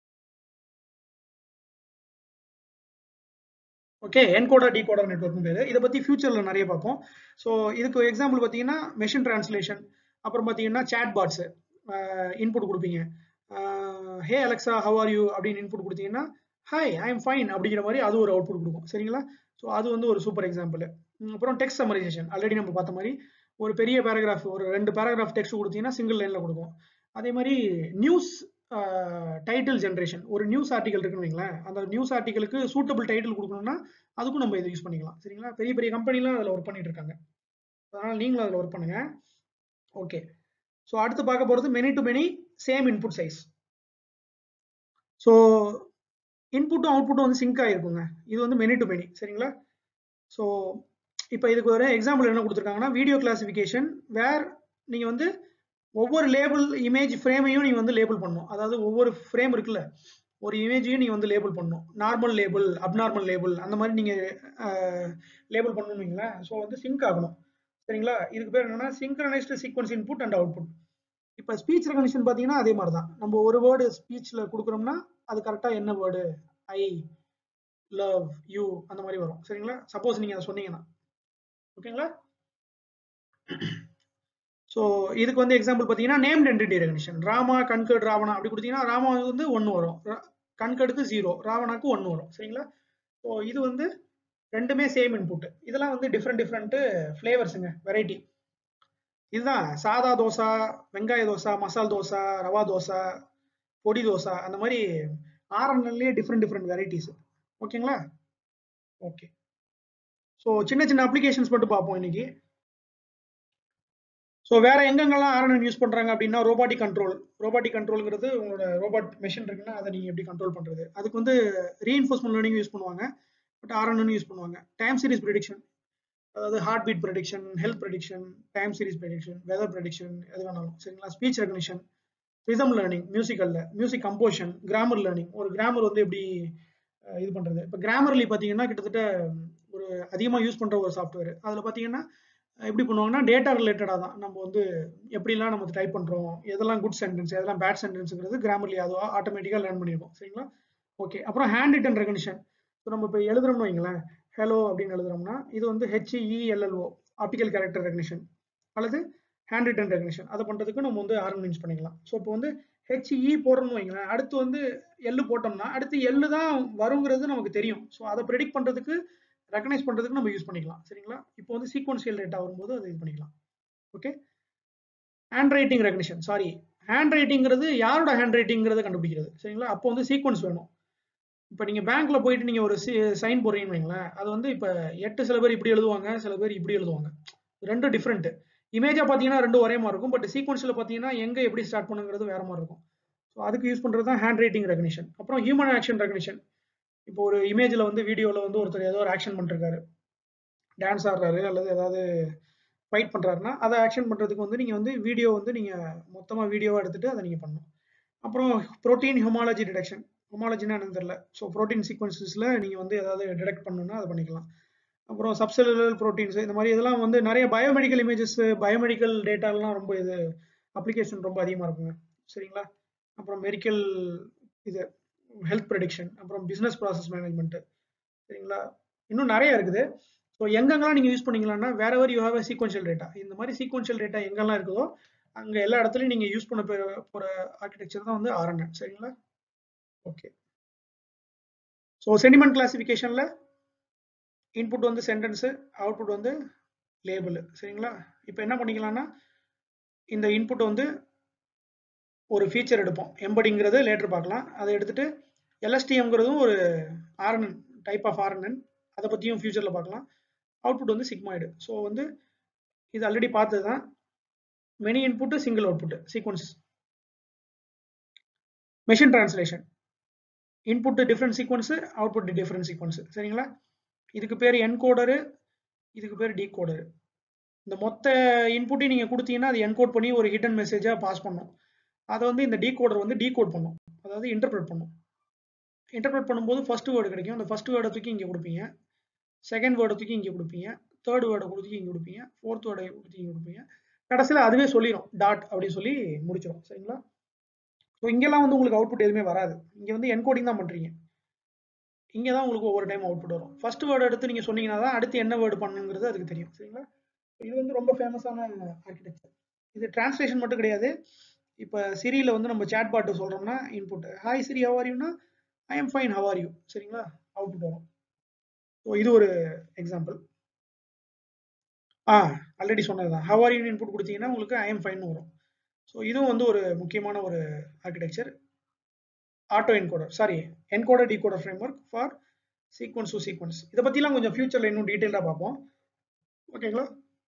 ஓகே என்கோடா டிகோடா நெட்ஒர்க்னு பேர் இதை பத்தி ஃபியூச்சர்ல நிறைய பார்ப்போம் ஸோ இதுக்கு எக்ஸாம்பிள் பார்த்தீங்கன்னா மெஷின் டிரான்ஸ்லேஷன் அப்புறம் பார்த்தீங்கன்னா சேட் பாட்ஸ் இன்புட் கொடுப்பீங்க hey Alexa how are you அப்படின்னு இன்புட் கொடுத்தீங்கன்னா ஹாய் ஐ எம் ஃபைன் அப்படிங்கிற மாதிரி அது ஒரு அவுட்புட் கொடுக்கும் சரிங்களா ஸோ அது வந்து ஒரு சூப்பர் எக்ஸாம்பிள் அப்புறம் டெக்ஸ்ட் சம்மரைசேஷன் ஆல்ரெடி நம்ம பார்த்த மாதிரி ஒரு பெரிய பேராகிராஃப் ஒரு ரெண்டு பேராகிராஃப் டெக்ஸ்ட் கொடுத்தீங்கன்னா சிங்கிள் லைன்ல கொடுக்கும் அதே மாதிரி நியூஸ் டைட்டில் ஜென்ரேஷன் ஒரு நியூஸ் ஆர்டிகல் இருக்குன்னு வைங்களேன் அந்த நியூஸ் ஆர்டிகலுக்கு சூட்டபிள் டைட்டில் கொடுக்கணும்னா அதுக்கும் நம்ம இதை யூஸ் பண்ணிக்கலாம் சரிங்களா பெரிய பெரிய கம்பெனிலாம் அதில் ஒர்க் பண்ணிட்டு இருக்காங்க அதனால நீங்களும் அதில் ஒர்க் பண்ணுங்க ஓகே ஸோ அடுத்து பார்க்க போகிறது many to many same input size so இன்புட்டும் அவுட்புட்டும் வந்து சிங்க் ஆகிருக்குங்க இது வந்து மெனி டு மெனி சரிங்களா ஸோ இப்போ இதுக்கு ஒரு எக்ஸாம்பிள் என்ன கொடுத்துருக்காங்கன்னா வீடியோ கிளாசிஃபிகேஷன் வேர் நீங்கள் வந்து ஒவ்வொரு லேபிள் இமேஜ் ஃப்ரேமையும் நீங்கள் வந்து லேபிள் பண்ணணும் அதாவது ஒவ்வொரு ஃப்ரேம் இருக்குல்ல ஒரு இமேஜையும் நீங்கள் வந்து லேபிள் பண்ணணும் நார்மல் லேபிள் அப்நார்மல் லேபிள் அந்த மாதிரி நீங்கள் லேபிள் பண்ணணும் வைங்களேன் ஸோ வந்து சிங்க் ஆகணும் சரிங்களா இதுக்கு பேர் என்னன்னா synchronized sequence input and output இப்போ ஸ்பீச் ரெகனிஷன் பார்த்தீங்கன்னா அதே மாதிரி தான் நம்ம ஒரு வேர்டு ஸ்பீச்சில் கொடுக்குறோம்னா அது கரெக்டாக என்ன வேர்டு ஐ லவ் யூ அந்த மாதிரி வரும் சரிங்களா சப்போஸ் நீங்கள் அதை சொன்னீங்கன்னா ஓகேங்களா ஸோ இதுக்கு வந்து எக்ஸாம்பிள் பார்த்தீங்கன்னா நேம்ட் என்டிட்டி ரெகனிஷன் ராமா கண்கட் ராவணா அப்படி கொடுத்தீங்கன்னா ராமா வந்து ஒன்று வரும் கண்கடுக்கு ஜீரோ ராவணாக்கு ஒன்று வரும் சரிங்களா ஸோ இது வந்து ரெண்டுமே சேம் இன்புட் இதெல்லாம் வந்து டிஃப்ரெண்ட் டிஃப்ரெண்ட்டு ஃப்ளேவர்ஸுங்க வெரைட்டி இதுதான் சாதா தோசை வெங்காய தோசை மசால் தோசை ரவா தோசை பொடி தோசை அந்த மாதிரி ஆரண்லேயே டிஃப்ரெண்ட் டிஃப்ரெண்ட் வெரைட்டிஸ் ஓகேங்களா ஓகே ஸோ சின்ன சின்ன அப்ளிகேஷன்ஸ் மட்டும் பார்ப்போம் இன்னைக்கு ஸோ வேற எங்கெங்கெல்லாம் ஆர்என்என் யூஸ் பண்றாங்க அப்படின்னா ரோபாட்டிக் கண்ட்ரோல் ரோபாட்டிக் கண்ட்ரோல்ங்கிறது உங்களோட ரோபாட் மெஷின் இருக்குன்னா அதை நீங்க எப்படி கண்ட்ரோல் பண்றது அதுக்கு வந்து ரீஎன்ஃபோர்ஸ்மெண்ட் லேர்னிங் யூஸ் பண்ணுவாங்க பட் ஆர்என்என் யூஸ் பண்ணுவாங்க டைம் சீரிஸ் ப்ரெடிக்ஷன் அதாவது heart beat prediction health prediction time series prediction weather prediction எது வேணாலும் சரிங்களா ஸ்பீச் ரெகனிஷன் ரிதம் லேர்னிங் மியூசிக்கல்ல மியூசிக் கம்போஷன் கிராமர் லேர்னிங் ஒரு கிராமர் வந்து எப்படி அஹ், இது பண்றது இப்போ கிராமர்லி பார்த்தீங்கன்னா கிட்டத்தட்ட ஒரு அதிகமாக யூஸ் பண்ற ஒரு சாஃப்ட்வேர் அதில் பார்த்தீங்கன்னா எப்படி பண்ணுவாங்கன்னா டேட்டா ரிலேட்டடாக தான் நம்ம வந்து எப்படிலாம் நம்ம டைப் பண்ணுறோம் எதெல்லாம் குட் சென்டென்ஸ் எதெல்லாம் பேட் சென்டென்ஸுங்கிறது கிராமர்லி அதுவாக ஆட்டோமேட்டிக்காக லேர்ன் பண்ணிருக்கோம் சரிங்களா ஓகே அப்புறம் ஹேண்ட் ரிட்டன் ரெகனிஷன் ஸோ நம்ம இப்போ எழுதுறோம்னு வைங்களேன் ஹலோ அப்படின்னு எழுதுறோம்னா இது வந்து ஹெச்இஎல்எல்ஓ ஆப்டிக்கல் கேரக்டர் ரெகனிஷன் அல்லது ஹேண்ட் ரிட்டன் ரெகனிஷன் அதை பண்ணுறதுக்கு நம்ம வந்து ஆர்என் யூஸ் பண்ணிக்கலாம் ஸோ இப்போ வந்து ஹெச்இ போடுறோம்னு வைங்களேன் அடுத்து வந்து எள்ளு போட்டோம்னா அடுத்து எள்ளு தான் வருங்கிறது நமக்கு தெரியும் ஸோ அதை ப்ரெடிக்ட் பண்ணுறதுக்கு ரெக்கனைஸ் பண்ணுறதுக்கு நம்ம யூஸ் பண்ணிக்கலாம் சரிங்களா இப்போ வந்து சீக்வன்சியல் டேட்டா வரும்போது அதை இது பண்ணிக்கலாம் okay hand writing recognition sorry hand ரைட்டிங்கிறது யாரோட ஹேண்ட் ரைட்டிங்கிறத கண்டுபிடிக்கிறது சரிங்களா அப்போ வந்து சீக்வன்ஸ் வேணும் இப்போ நீங்கள் பேங்க்ல போயிட்டு நீங்கள் ஒரு சைன் போடுறீங்கன்னு வைங்களேன் அது வந்து இப்போ எட்டு சில பேர் இப்படி எழுதுவாங்க சில பேர் இப்படி எழுதுவாங்க ரெண்டும் டிஃப்ரெண்ட் இமேஜா பார்த்தீங்கன்னா ரெண்டும் ஒரே மாதிரி இருக்கும் பட் சீக்வன்ஸில் பார்த்தீங்கன்னா எங்கே எப்படி ஸ்டார்ட் பண்ணுங்கிறது வேற மாதிரி இருக்கும் ஸோ அதுக்கு யூஸ் பண்ணுறது தான் ஹேண்ட் ரைட்டிங் ரெகனிஷன் அப்புறம் ஹியூமன் ஆக்ஷன் ரெகனிஷன் இப்போ ஒரு இமேஜில் வந்து வீடியோவில் வந்து ஒருத்தர் ஏதோ ஒரு ஆக்ஷன் பண்ணிருக்காரு டான்ஸ் ஆடுறாரு அல்லது ஏதாவது ஃபைட் பண்ணுறாருன்னா அதை ஆக்ஷன் பண்ணுறதுக்கு வந்து நீங்கள் வந்து வீடியோ வந்து நீங்கள் மொத்தமாக வீடியோவாக எடுத்துகிட்டு அதை நீங்கள் பண்ணணும் அப்புறம் ப்ரோட்டீன் ஹியூமாலஜி டிடெக்ஷன் ஹியூமாலஜினா என்னன்னு தெரியல ஸோ ப்ரோட்டீன் சீக்வன்சஸில் நீங்கள் வந்து ஏதாவது டிடெக்ட் பண்ணணும்னா அதை பண்ணிக்கலாம் அப்புறம் சப்செல்லுலர் ப்ரோட்டீன்ஸ் இந்த மாதிரி இதெல்லாம் வந்து நிறைய பயோமெடிக்கல் இமேஜஸ் பயோமெடிக்கல் டேட்டாலாம் ரொம்ப இது அப்ளிகேஷன் ரொம்ப அதிகமாக இருக்குங்க சரிங்களா அப்புறம் மெடிக்கல் இது ஹெல்த் ப்ரெடிக்ஷன் அப்புறம் பிஸ்னஸ் ப்ராசஸ் மேனேஜ்மெண்ட் சரிங்களா இன்னும் நிறைய இருக்குது ஸோ எங்கெங்கெல்லாம் நீங்கள் யூஸ் பண்ணீங்களான்னா வேற ever you have a sequential data இந்த மாதிரி சீக்வன்ஷியல் டேட்டா எங்கெல்லாம் இருக்குதோ அங்கே எல்லா இடத்துலையும் நீங்கள் யூஸ் பண்ண போகிற ஆர்கிடெக்சர் தான் வந்து ஆர்என்என் சரிங்களா ஓகே ஸோ சென்டிமெண்ட் கிளாசிஃபிகேஷனில் இன்புட் வந்து சென்டென்ஸு அவுட்புட் வந்து லேபிள் சரிங்களா இப்போ என்ன பண்ணிக்கலாம்னா இந்த இன்புட் வந்து ஒரு ஃபீச்சர் எடுப்போம் எம்படிங்கிறது லேட்டர் பார்க்கலாம் அதை எடுத்துட்டு எல்எஸ்டிஎம்ங்கிறதும் ஒரு ஆர்என்என் டைப் ஆஃப் ஆர்என்என் அதை பற்றியும் ஃபியூச்சரில் பார்க்கலாம் அவுட்புட் வந்து சிக்மாய்டு ஸோ வந்து இது ஆல்ரெடி பார்த்தது தான் many input single output sequence machine translation input different sequence output different sequence சரிங்களா இதுக்கு பேர் என்கோடரு இதுக்கு பேர் டீகோடரு இந்த மொத்த இன்புட்டையும் நீங்கள் கொடுத்தீங்கன்னா அது என்கோட் பண்ணி ஒரு ஹிடன் மெசேஜாக பாஸ் பண்ணும் அதை வந்து இந்த டீகோடர் வந்து டீகோட் பண்ணும் அதாவது இன்டர்பிரட் பண்ணும் இன்டர்பிரட் பண்ணும்போது ஃபர்ஸ்ட் வேர்டு கிடைக்கும் அந்த ஃபர்ஸ்ட் வேர்டை தூக்கி இங்கே கொடுப்பீங்க செகண்ட் வேர்டை தூக்கி இங்கே கொடுப்பீங்க தேர்ட் வேர்டை கொடுத்து இங்கே கொடுப்பீங்க ஃபோர்த் வேர்டை கொடுத்து இங்கே கொடுப்பீங்க கடைசியில் அதுவே சொல்லிடும் டாட் அப்படின்னு சொல்லி முடிச்சிடும் சரிங்களா ஸோ இங்கெல்லாம் வந்து உங்களுக்கு அவுட்புட் எதுவுமே வராது இங்கே வந்து என்கோடிங் தான் பண்ணுறீங்க இங்கே தான் உங்களுக்கு ஒவ்வொரு டைம் அவுட்புட் வரும் ஃபர்ஸ்ட் வேர்டு எடுத்து நீங்கள் சொன்னீங்கன்னா தான் அடுத்து என்ன வேர்டு பண்ணுங்கிறது அதுக்கு தெரியும் சரிங்களா இது வந்து ரொம்ப ஃபேமஸான ஆர்கிடெக்சர் இது டிரான்ஸ்லேஷன் மட்டும் கிடையாது இப்போ சிரியில் வந்து நம்ம சேட் பாட்டு சொல்கிறோம்னா இன்புட் ஹாய் சிரி ஹவ் யூனா I am fine how are you சரிங்களா அவுட்புட் வரும் ஸோ இது ஒரு எக்ஸாம்பிள் ஆ ஆல்ரெடி சொன்னது தான் ஹவ் ஆர் யூ இன்புட் கொடுத்தீங்கன்னா உங்களுக்கு ஐ எம் ஃபைன் வரும் ஸோ இதுவும் வந்து ஒரு முக்கியமான ஒரு architecture auto encoder sorry encoder decoder framework for sequence to sequence இதை பற்றிலாம் கொஞ்சம் ஃபியூச்சரில் இன்னும் டீட்டெயிலாக பார்ப்போம் ஓகேங்களா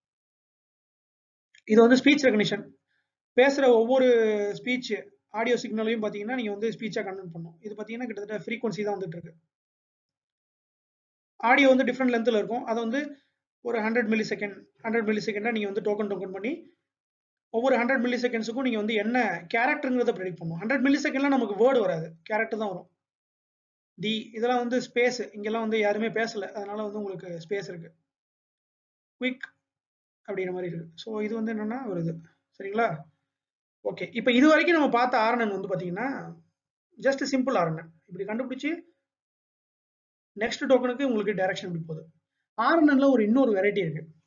இது வந்து ஸ்பீச் ரெகனிஷன் பேசுகிற ஒவ்வொரு ஸ்பீச் ஆடியோ சிக்னலையும் பார்த்தீங்கன்னா நீங்கள் வந்து ஸ்பீச்சாக கன்வெர்ட் பண்ணும் இது பார்த்தீங்கன்னா கிட்டத்தட்ட ஃப்ரீக்வன்சி தான் வந்துட்டு இருக்கு ஆடியோ வந்து டிஃப்ரெண்ட் லென்த்தில் இருக்கும் அதை வந்து ஒரு hundred millisecond hundred milli செகண்டாக நீங்கள் வந்து டோக்கன் டோக்கன் பண்ணி ஒவ்வொரு ஹண்ட்ரட் மில்லி செகண்ட்ஸுக்கும் நீங்கள் வந்து என்ன கேரக்டருங்கிறத ப்ரெடிக்ட் பண்ணும் ஹண்ட்ரட் மில்லி செகண்ட்லாம் நமக்கு வேர்டு வராது கேரக்டர் தான் வரும் டி இதெல்லாம் வந்து ஸ்பேஸ் இங்கெல்லாம் வந்து யாருமே பேசலை அதனால வந்து உங்களுக்கு ஸ்பேஸ் இருக்கு குயிக் அப்படிங்கிற மாதிரி இருக்கு ஸோ இது வந்து என்னன்னா ஒரு இது சரிங்களா ஓகே இப்போ இது வரைக்கும் நம்ம பார்த்த ஆர்என்என் வந்து பார்த்தீங்கன்னா ஜஸ்ட் சிம்பிள் ஆர்என்என் இப்படி கண்டுபிடிச்சி நெக்ஸ்ட் டோக்கனுக்கு உங்களுக்கு டைரக்ஷன் இப்படி போகுது ஆர்என்என்ல ஒரு இன்னொரு வெரைட்டி இருக்கு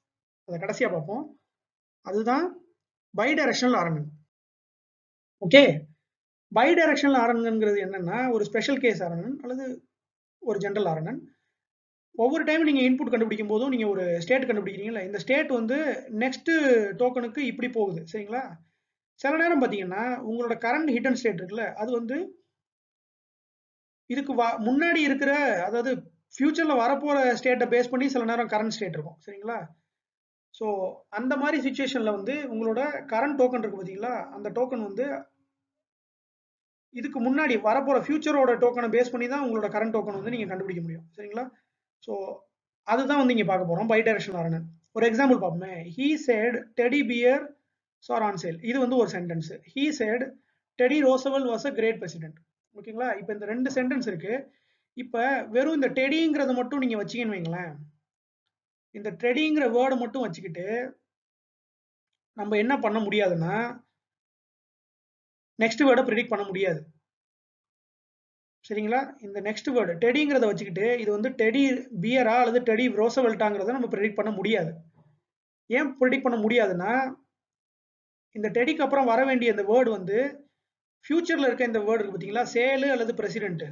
அதை கடைசியா பார்ப்போம் அதுதான் bidirectional RNN okay bidirectional ஆர்என்என்ங்கிறது என்னன்னா ஒரு ஸ்பெஷல் கேஸ் ஆர்என்என் அல்லது ஒரு ஜென்ரல் ஆர்என்என் ஒவ்வொரு டைம் நீங்க இன்புட் கண்டுபிடிக்கும் போதும் நீங்க ஒரு ஸ்டேட் கண்டுபிடிக்கிறீங்களா இந்த ஸ்டேட் வந்து நெக்ஸ்ட் டோக்கனுக்கு இப்படி போகுது சரிங்களா சில நேரம் பாத்தீங்கன்னா உங்களோட கரண்ட் ஹிடன் ஸ்டேட் இருக்குல்ல அது வந்து இதுக்கு வா முன்னாடி இருக்கிற அதாவது ஃபியூச்சர்ல வரப்போற ஸ்டேட்டை பேஸ் பண்ணி சில நேரம் கரண்ட் ஸ்டேட் இருக்கும் சரிங்களா ஸோ அந்த மாதிரி சுச்சுவேஷன்ல வந்து உங்களோட கரண்ட் டோக்கன் இருக்கு பாத்தீங்களா அந்த டோக்கன் வந்து இதுக்கு முன்னாடி வரப்போற ஃபியூச்சரோட டோக்கனை பேஸ் பண்ணி தான் உங்களோட கரண்ட் டோக்கன் வந்து நீங்க கண்டுபிடிக்க முடியும் சரிங்களா ஸோ அதுதான் வந்து இங்க பார்க்க போறோம் பை டைரக்ஷனல் ஆர்என்என் ஒரு எக்ஸாம்பிள் பார்ப்போமே he said teddy bear are on sale இது வந்து ஒரு sentence he said Teddy Roosevelt was a great president ஓகேங்களா இப்போ இந்த ரெண்டு சென்டென்ஸ் இருக்கு இப்போ வெறும் இந்த டெடிங்கிறத மட்டும் நீங்க வச்சீங்கன்னு வைங்களேன் இந்த டெடிங்கிற வேர்டை மட்டும் வச்சுக்கிட்டு நம்ம என்ன பண்ண முடியாதுன்னா நெக்ஸ்ட் வேர்டை ப்ரிடிக்ட் பண்ண முடியாது சரிங்களா இந்த நெக்ஸ்ட் வேர்டு டெடிங்கிறத வச்சுக்கிட்டு இது வந்து டெடி பியரா அல்லது டெடி ரோசவெல்ட்டாங்கிறத நம்ம ப்ரிடிக்ட் பண்ண முடியாது ஏன் ப்ரிடிக்ட் பண்ண முடியாதுன்னா இந்த டெடிக்கு அப்புறம் வர வேண்டிய இந்த வேர்டு வந்து ஃபியூச்சர்ல இருக்க இந்த வேர்டு இருக்கு பார்த்தீங்களா சேலு அல்லது பிரசிடென்ட்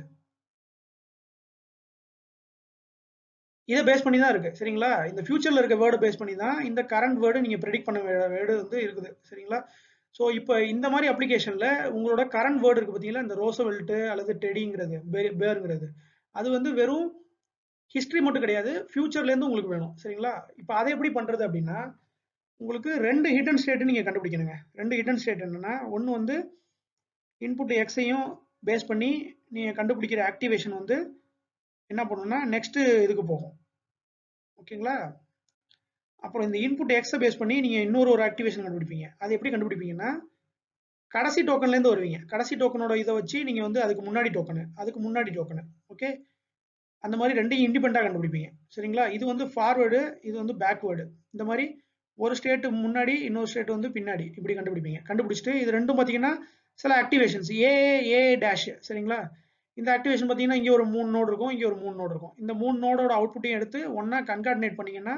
இதை பேஸ் பண்ணி தான் இருக்கு சரிங்களா இந்த ஃபியூச்சர்ல இருக்க வேர்டு பேஸ் பண்ணி தான் இந்த கரண்ட் வேர்டு நீங்க ப்ரெடிக்ட் பண்ண வேர்டு வந்து இருக்குது சரிங்களா ஸோ இப்போ இந்த மாதிரி அப்ளிகேஷன்ல உங்களோட கரண்ட் வேர்டு இருக்கு பார்த்தீங்களா இந்த ரோசவெல்ட்டு அல்லது டெடிங்கிறது பேருங்கிறது அது வந்து வெறும் ஹிஸ்டரி மட்டும் கிடையாது ஃபியூச்சர்ல இருந்து உங்களுக்கு வேணும் சரிங்களா இப்போ அதை எப்படி பண்றது அப்படின்னா உங்களுக்கு ரெண்டு ஹிடன் ஸ்டேட் நீங்க கண்டுபிடிக்கணுங்க ரெண்டு ஹிடன் ஸ்டேட் என்னன்னா ஒன்று வந்து இன்புட் எக்ஸையும் பேஸ் பண்ணி நீங்க கண்டுபிடிக்கிற ஆக்டிவேஷன் வந்து என்ன பண்ணுன்னா நெக்ஸ்ட் இதுக்கு போகும் ஓகேங்களா அப்புறம் இந்த இன்புட் எக்ஸை பேஸ் பண்ணி நீங்க இன்னொரு ஒரு ஆக்டிவேஷன் கண்டுபிடிப்பீங்க அது எப்படி கண்டுபிடிப்பீங்கன்னா கடைசி டோக்கன்ல இருந்து வருவீங்க கடைசி டோக்கனோட இதை வச்சு நீங்க வந்து அதுக்கு முன்னாடி டோக்கனு அதுக்கு முன்னாடி டோக்கனு ஓகே அந்த மாதிரி ரெண்டையும் இண்டிபெண்டா கண்டுபிடிப்பீங்க சரிங்களா இது வந்து ஃபார்வேர்டு இது வந்து பேக்வேர்டு இந்த மாதிரி ஒரு ஸ்டேட் முன்னாடி இன்னொரு ஸ்டேட் வந்து பின்னாடி இப்படி கண்டுபிடிப்பீங்க கண்டுபிடிச்சிட்டு இது ரெண்டும் பார்த்தீங்கன்னா சில ஆக்டிவேஷன்ஸ் ஏ ஏ டேஷ் சரிங்களா இந்த ஆக்டிவேஷன் பார்த்தீங்கன்னா இங்கே ஒரு மூணு நோடு இருக்கும் இங்கே ஒரு மூணு நோடு இருக்கும் இந்த மூணு நோடோட அவுட்புட்டையும் எடுத்து ஒன்னா கன்கார்டினேட் பண்ணீங்கன்னா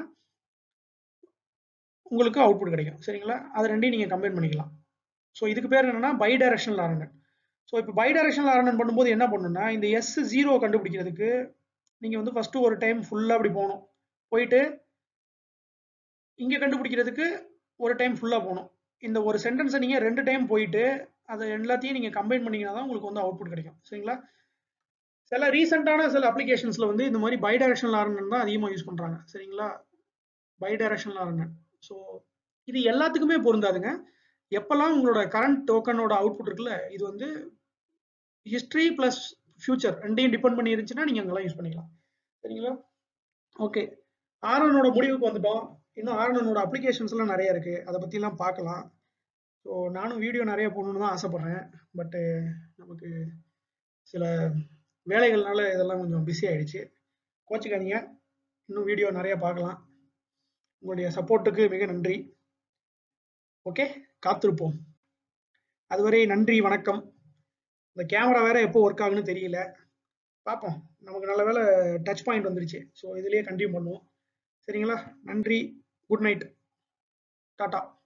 உங்களுக்கு அவுட்புட் கிடைக்கும் சரிங்களா அது ரெண்டையும் நீங்கள் கம்பைன் பண்ணிக்கலாம் ஸோ இதுக்கு பேர் என்னன்னா பை டைரக்ஷனல் ஆர்என்என் ஸோ இப்போ பை டைரக்ஷனல் ஆர்என்என் பண்ணும்போது என்ன பண்ணணும்னா இந்த எஸ் ஜீரோ கண்டுபிடிக்கிறதுக்கு நீங்கள் வந்து ஃபர்ஸ்ட் ஒரு டைம் ஃபுல்லாக அப்படி போகணும் போயிட்டு இங்கே கண்டுபிடிக்கிறதுக்கு ஒரு டைம் ஃபுல்லாக போகணும் இந்த ஒரு சென்டென்ஸை நீங்கள் ரெண்டு டைம் போயிட்டு அதை எல்லாத்தையும் நீங்கள் கம்பைன் பண்ணீங்கன்னா தான் உங்களுக்கு வந்து அவுட்புட் கிடைக்கும் சரிங்களா சில ரீசெண்டான சில அப்ளிகேஷன்ஸில் வந்து இந்த மாதிரி பை டைரக்ஷனல் ஆர்என்என் தான் அதிகமாக யூஸ் பண்ணுறாங்க சரிங்களா பை டைரக்ஷனல் ஆர்என்என் ஸோ இது எல்லாத்துக்குமே பொருந்தாதுங்க எப்பெல்லாம் உங்களோட கரண்ட் டோக்கனோட அவுட்புட் இருக்குல்ல இது வந்து ஹிஸ்ட்ரி ப்ளஸ் ஃபியூச்சர் ரெண்டையும் டிபெண்ட் பண்ணி இருந்துச்சுன்னா நீங்கள் அங்கெல்லாம் யூஸ் பண்ணிக்கலாம் சரிங்களா ஓகே ஆர்எனோட முடிவுக்கு வந்துட்டோம் இன்னும் ஆர்எனோட அப்ளிகேஷன்ஸ் எல்லாம் நிறைய இருக்கு அதை பற்றிலாம் பார்க்கலாம் ஸோ நானும் வீடியோ நிறைய போடணும்னு தான் ஆசைப்பட்றேன் பட்டு நமக்கு சில வேலைகள்னால இதெல்லாம் கொஞ்சம் பிஸி ஆயிடுச்சு கோச்சிக்காதீங்க இன்னும் வீடியோ நிறைய பார்க்கலாம் உங்களுடைய சப்போர்ட்டுக்கு மிக நன்றி ஓகே காத்திருப்போம் அதுவரை நன்றி வணக்கம் இந்த கேமரா வேற எப்போ ஒர்க் ஆகுன்னு தெரியல பார்ப்போம் நமக்கு நல்ல வேலை டச் பாயிண்ட் வந்துருச்சு ஸோ இதுலயே கண்டினியூ பண்ணுவோம் சரிங்களா நன்றி குட் நைட் டாட்டா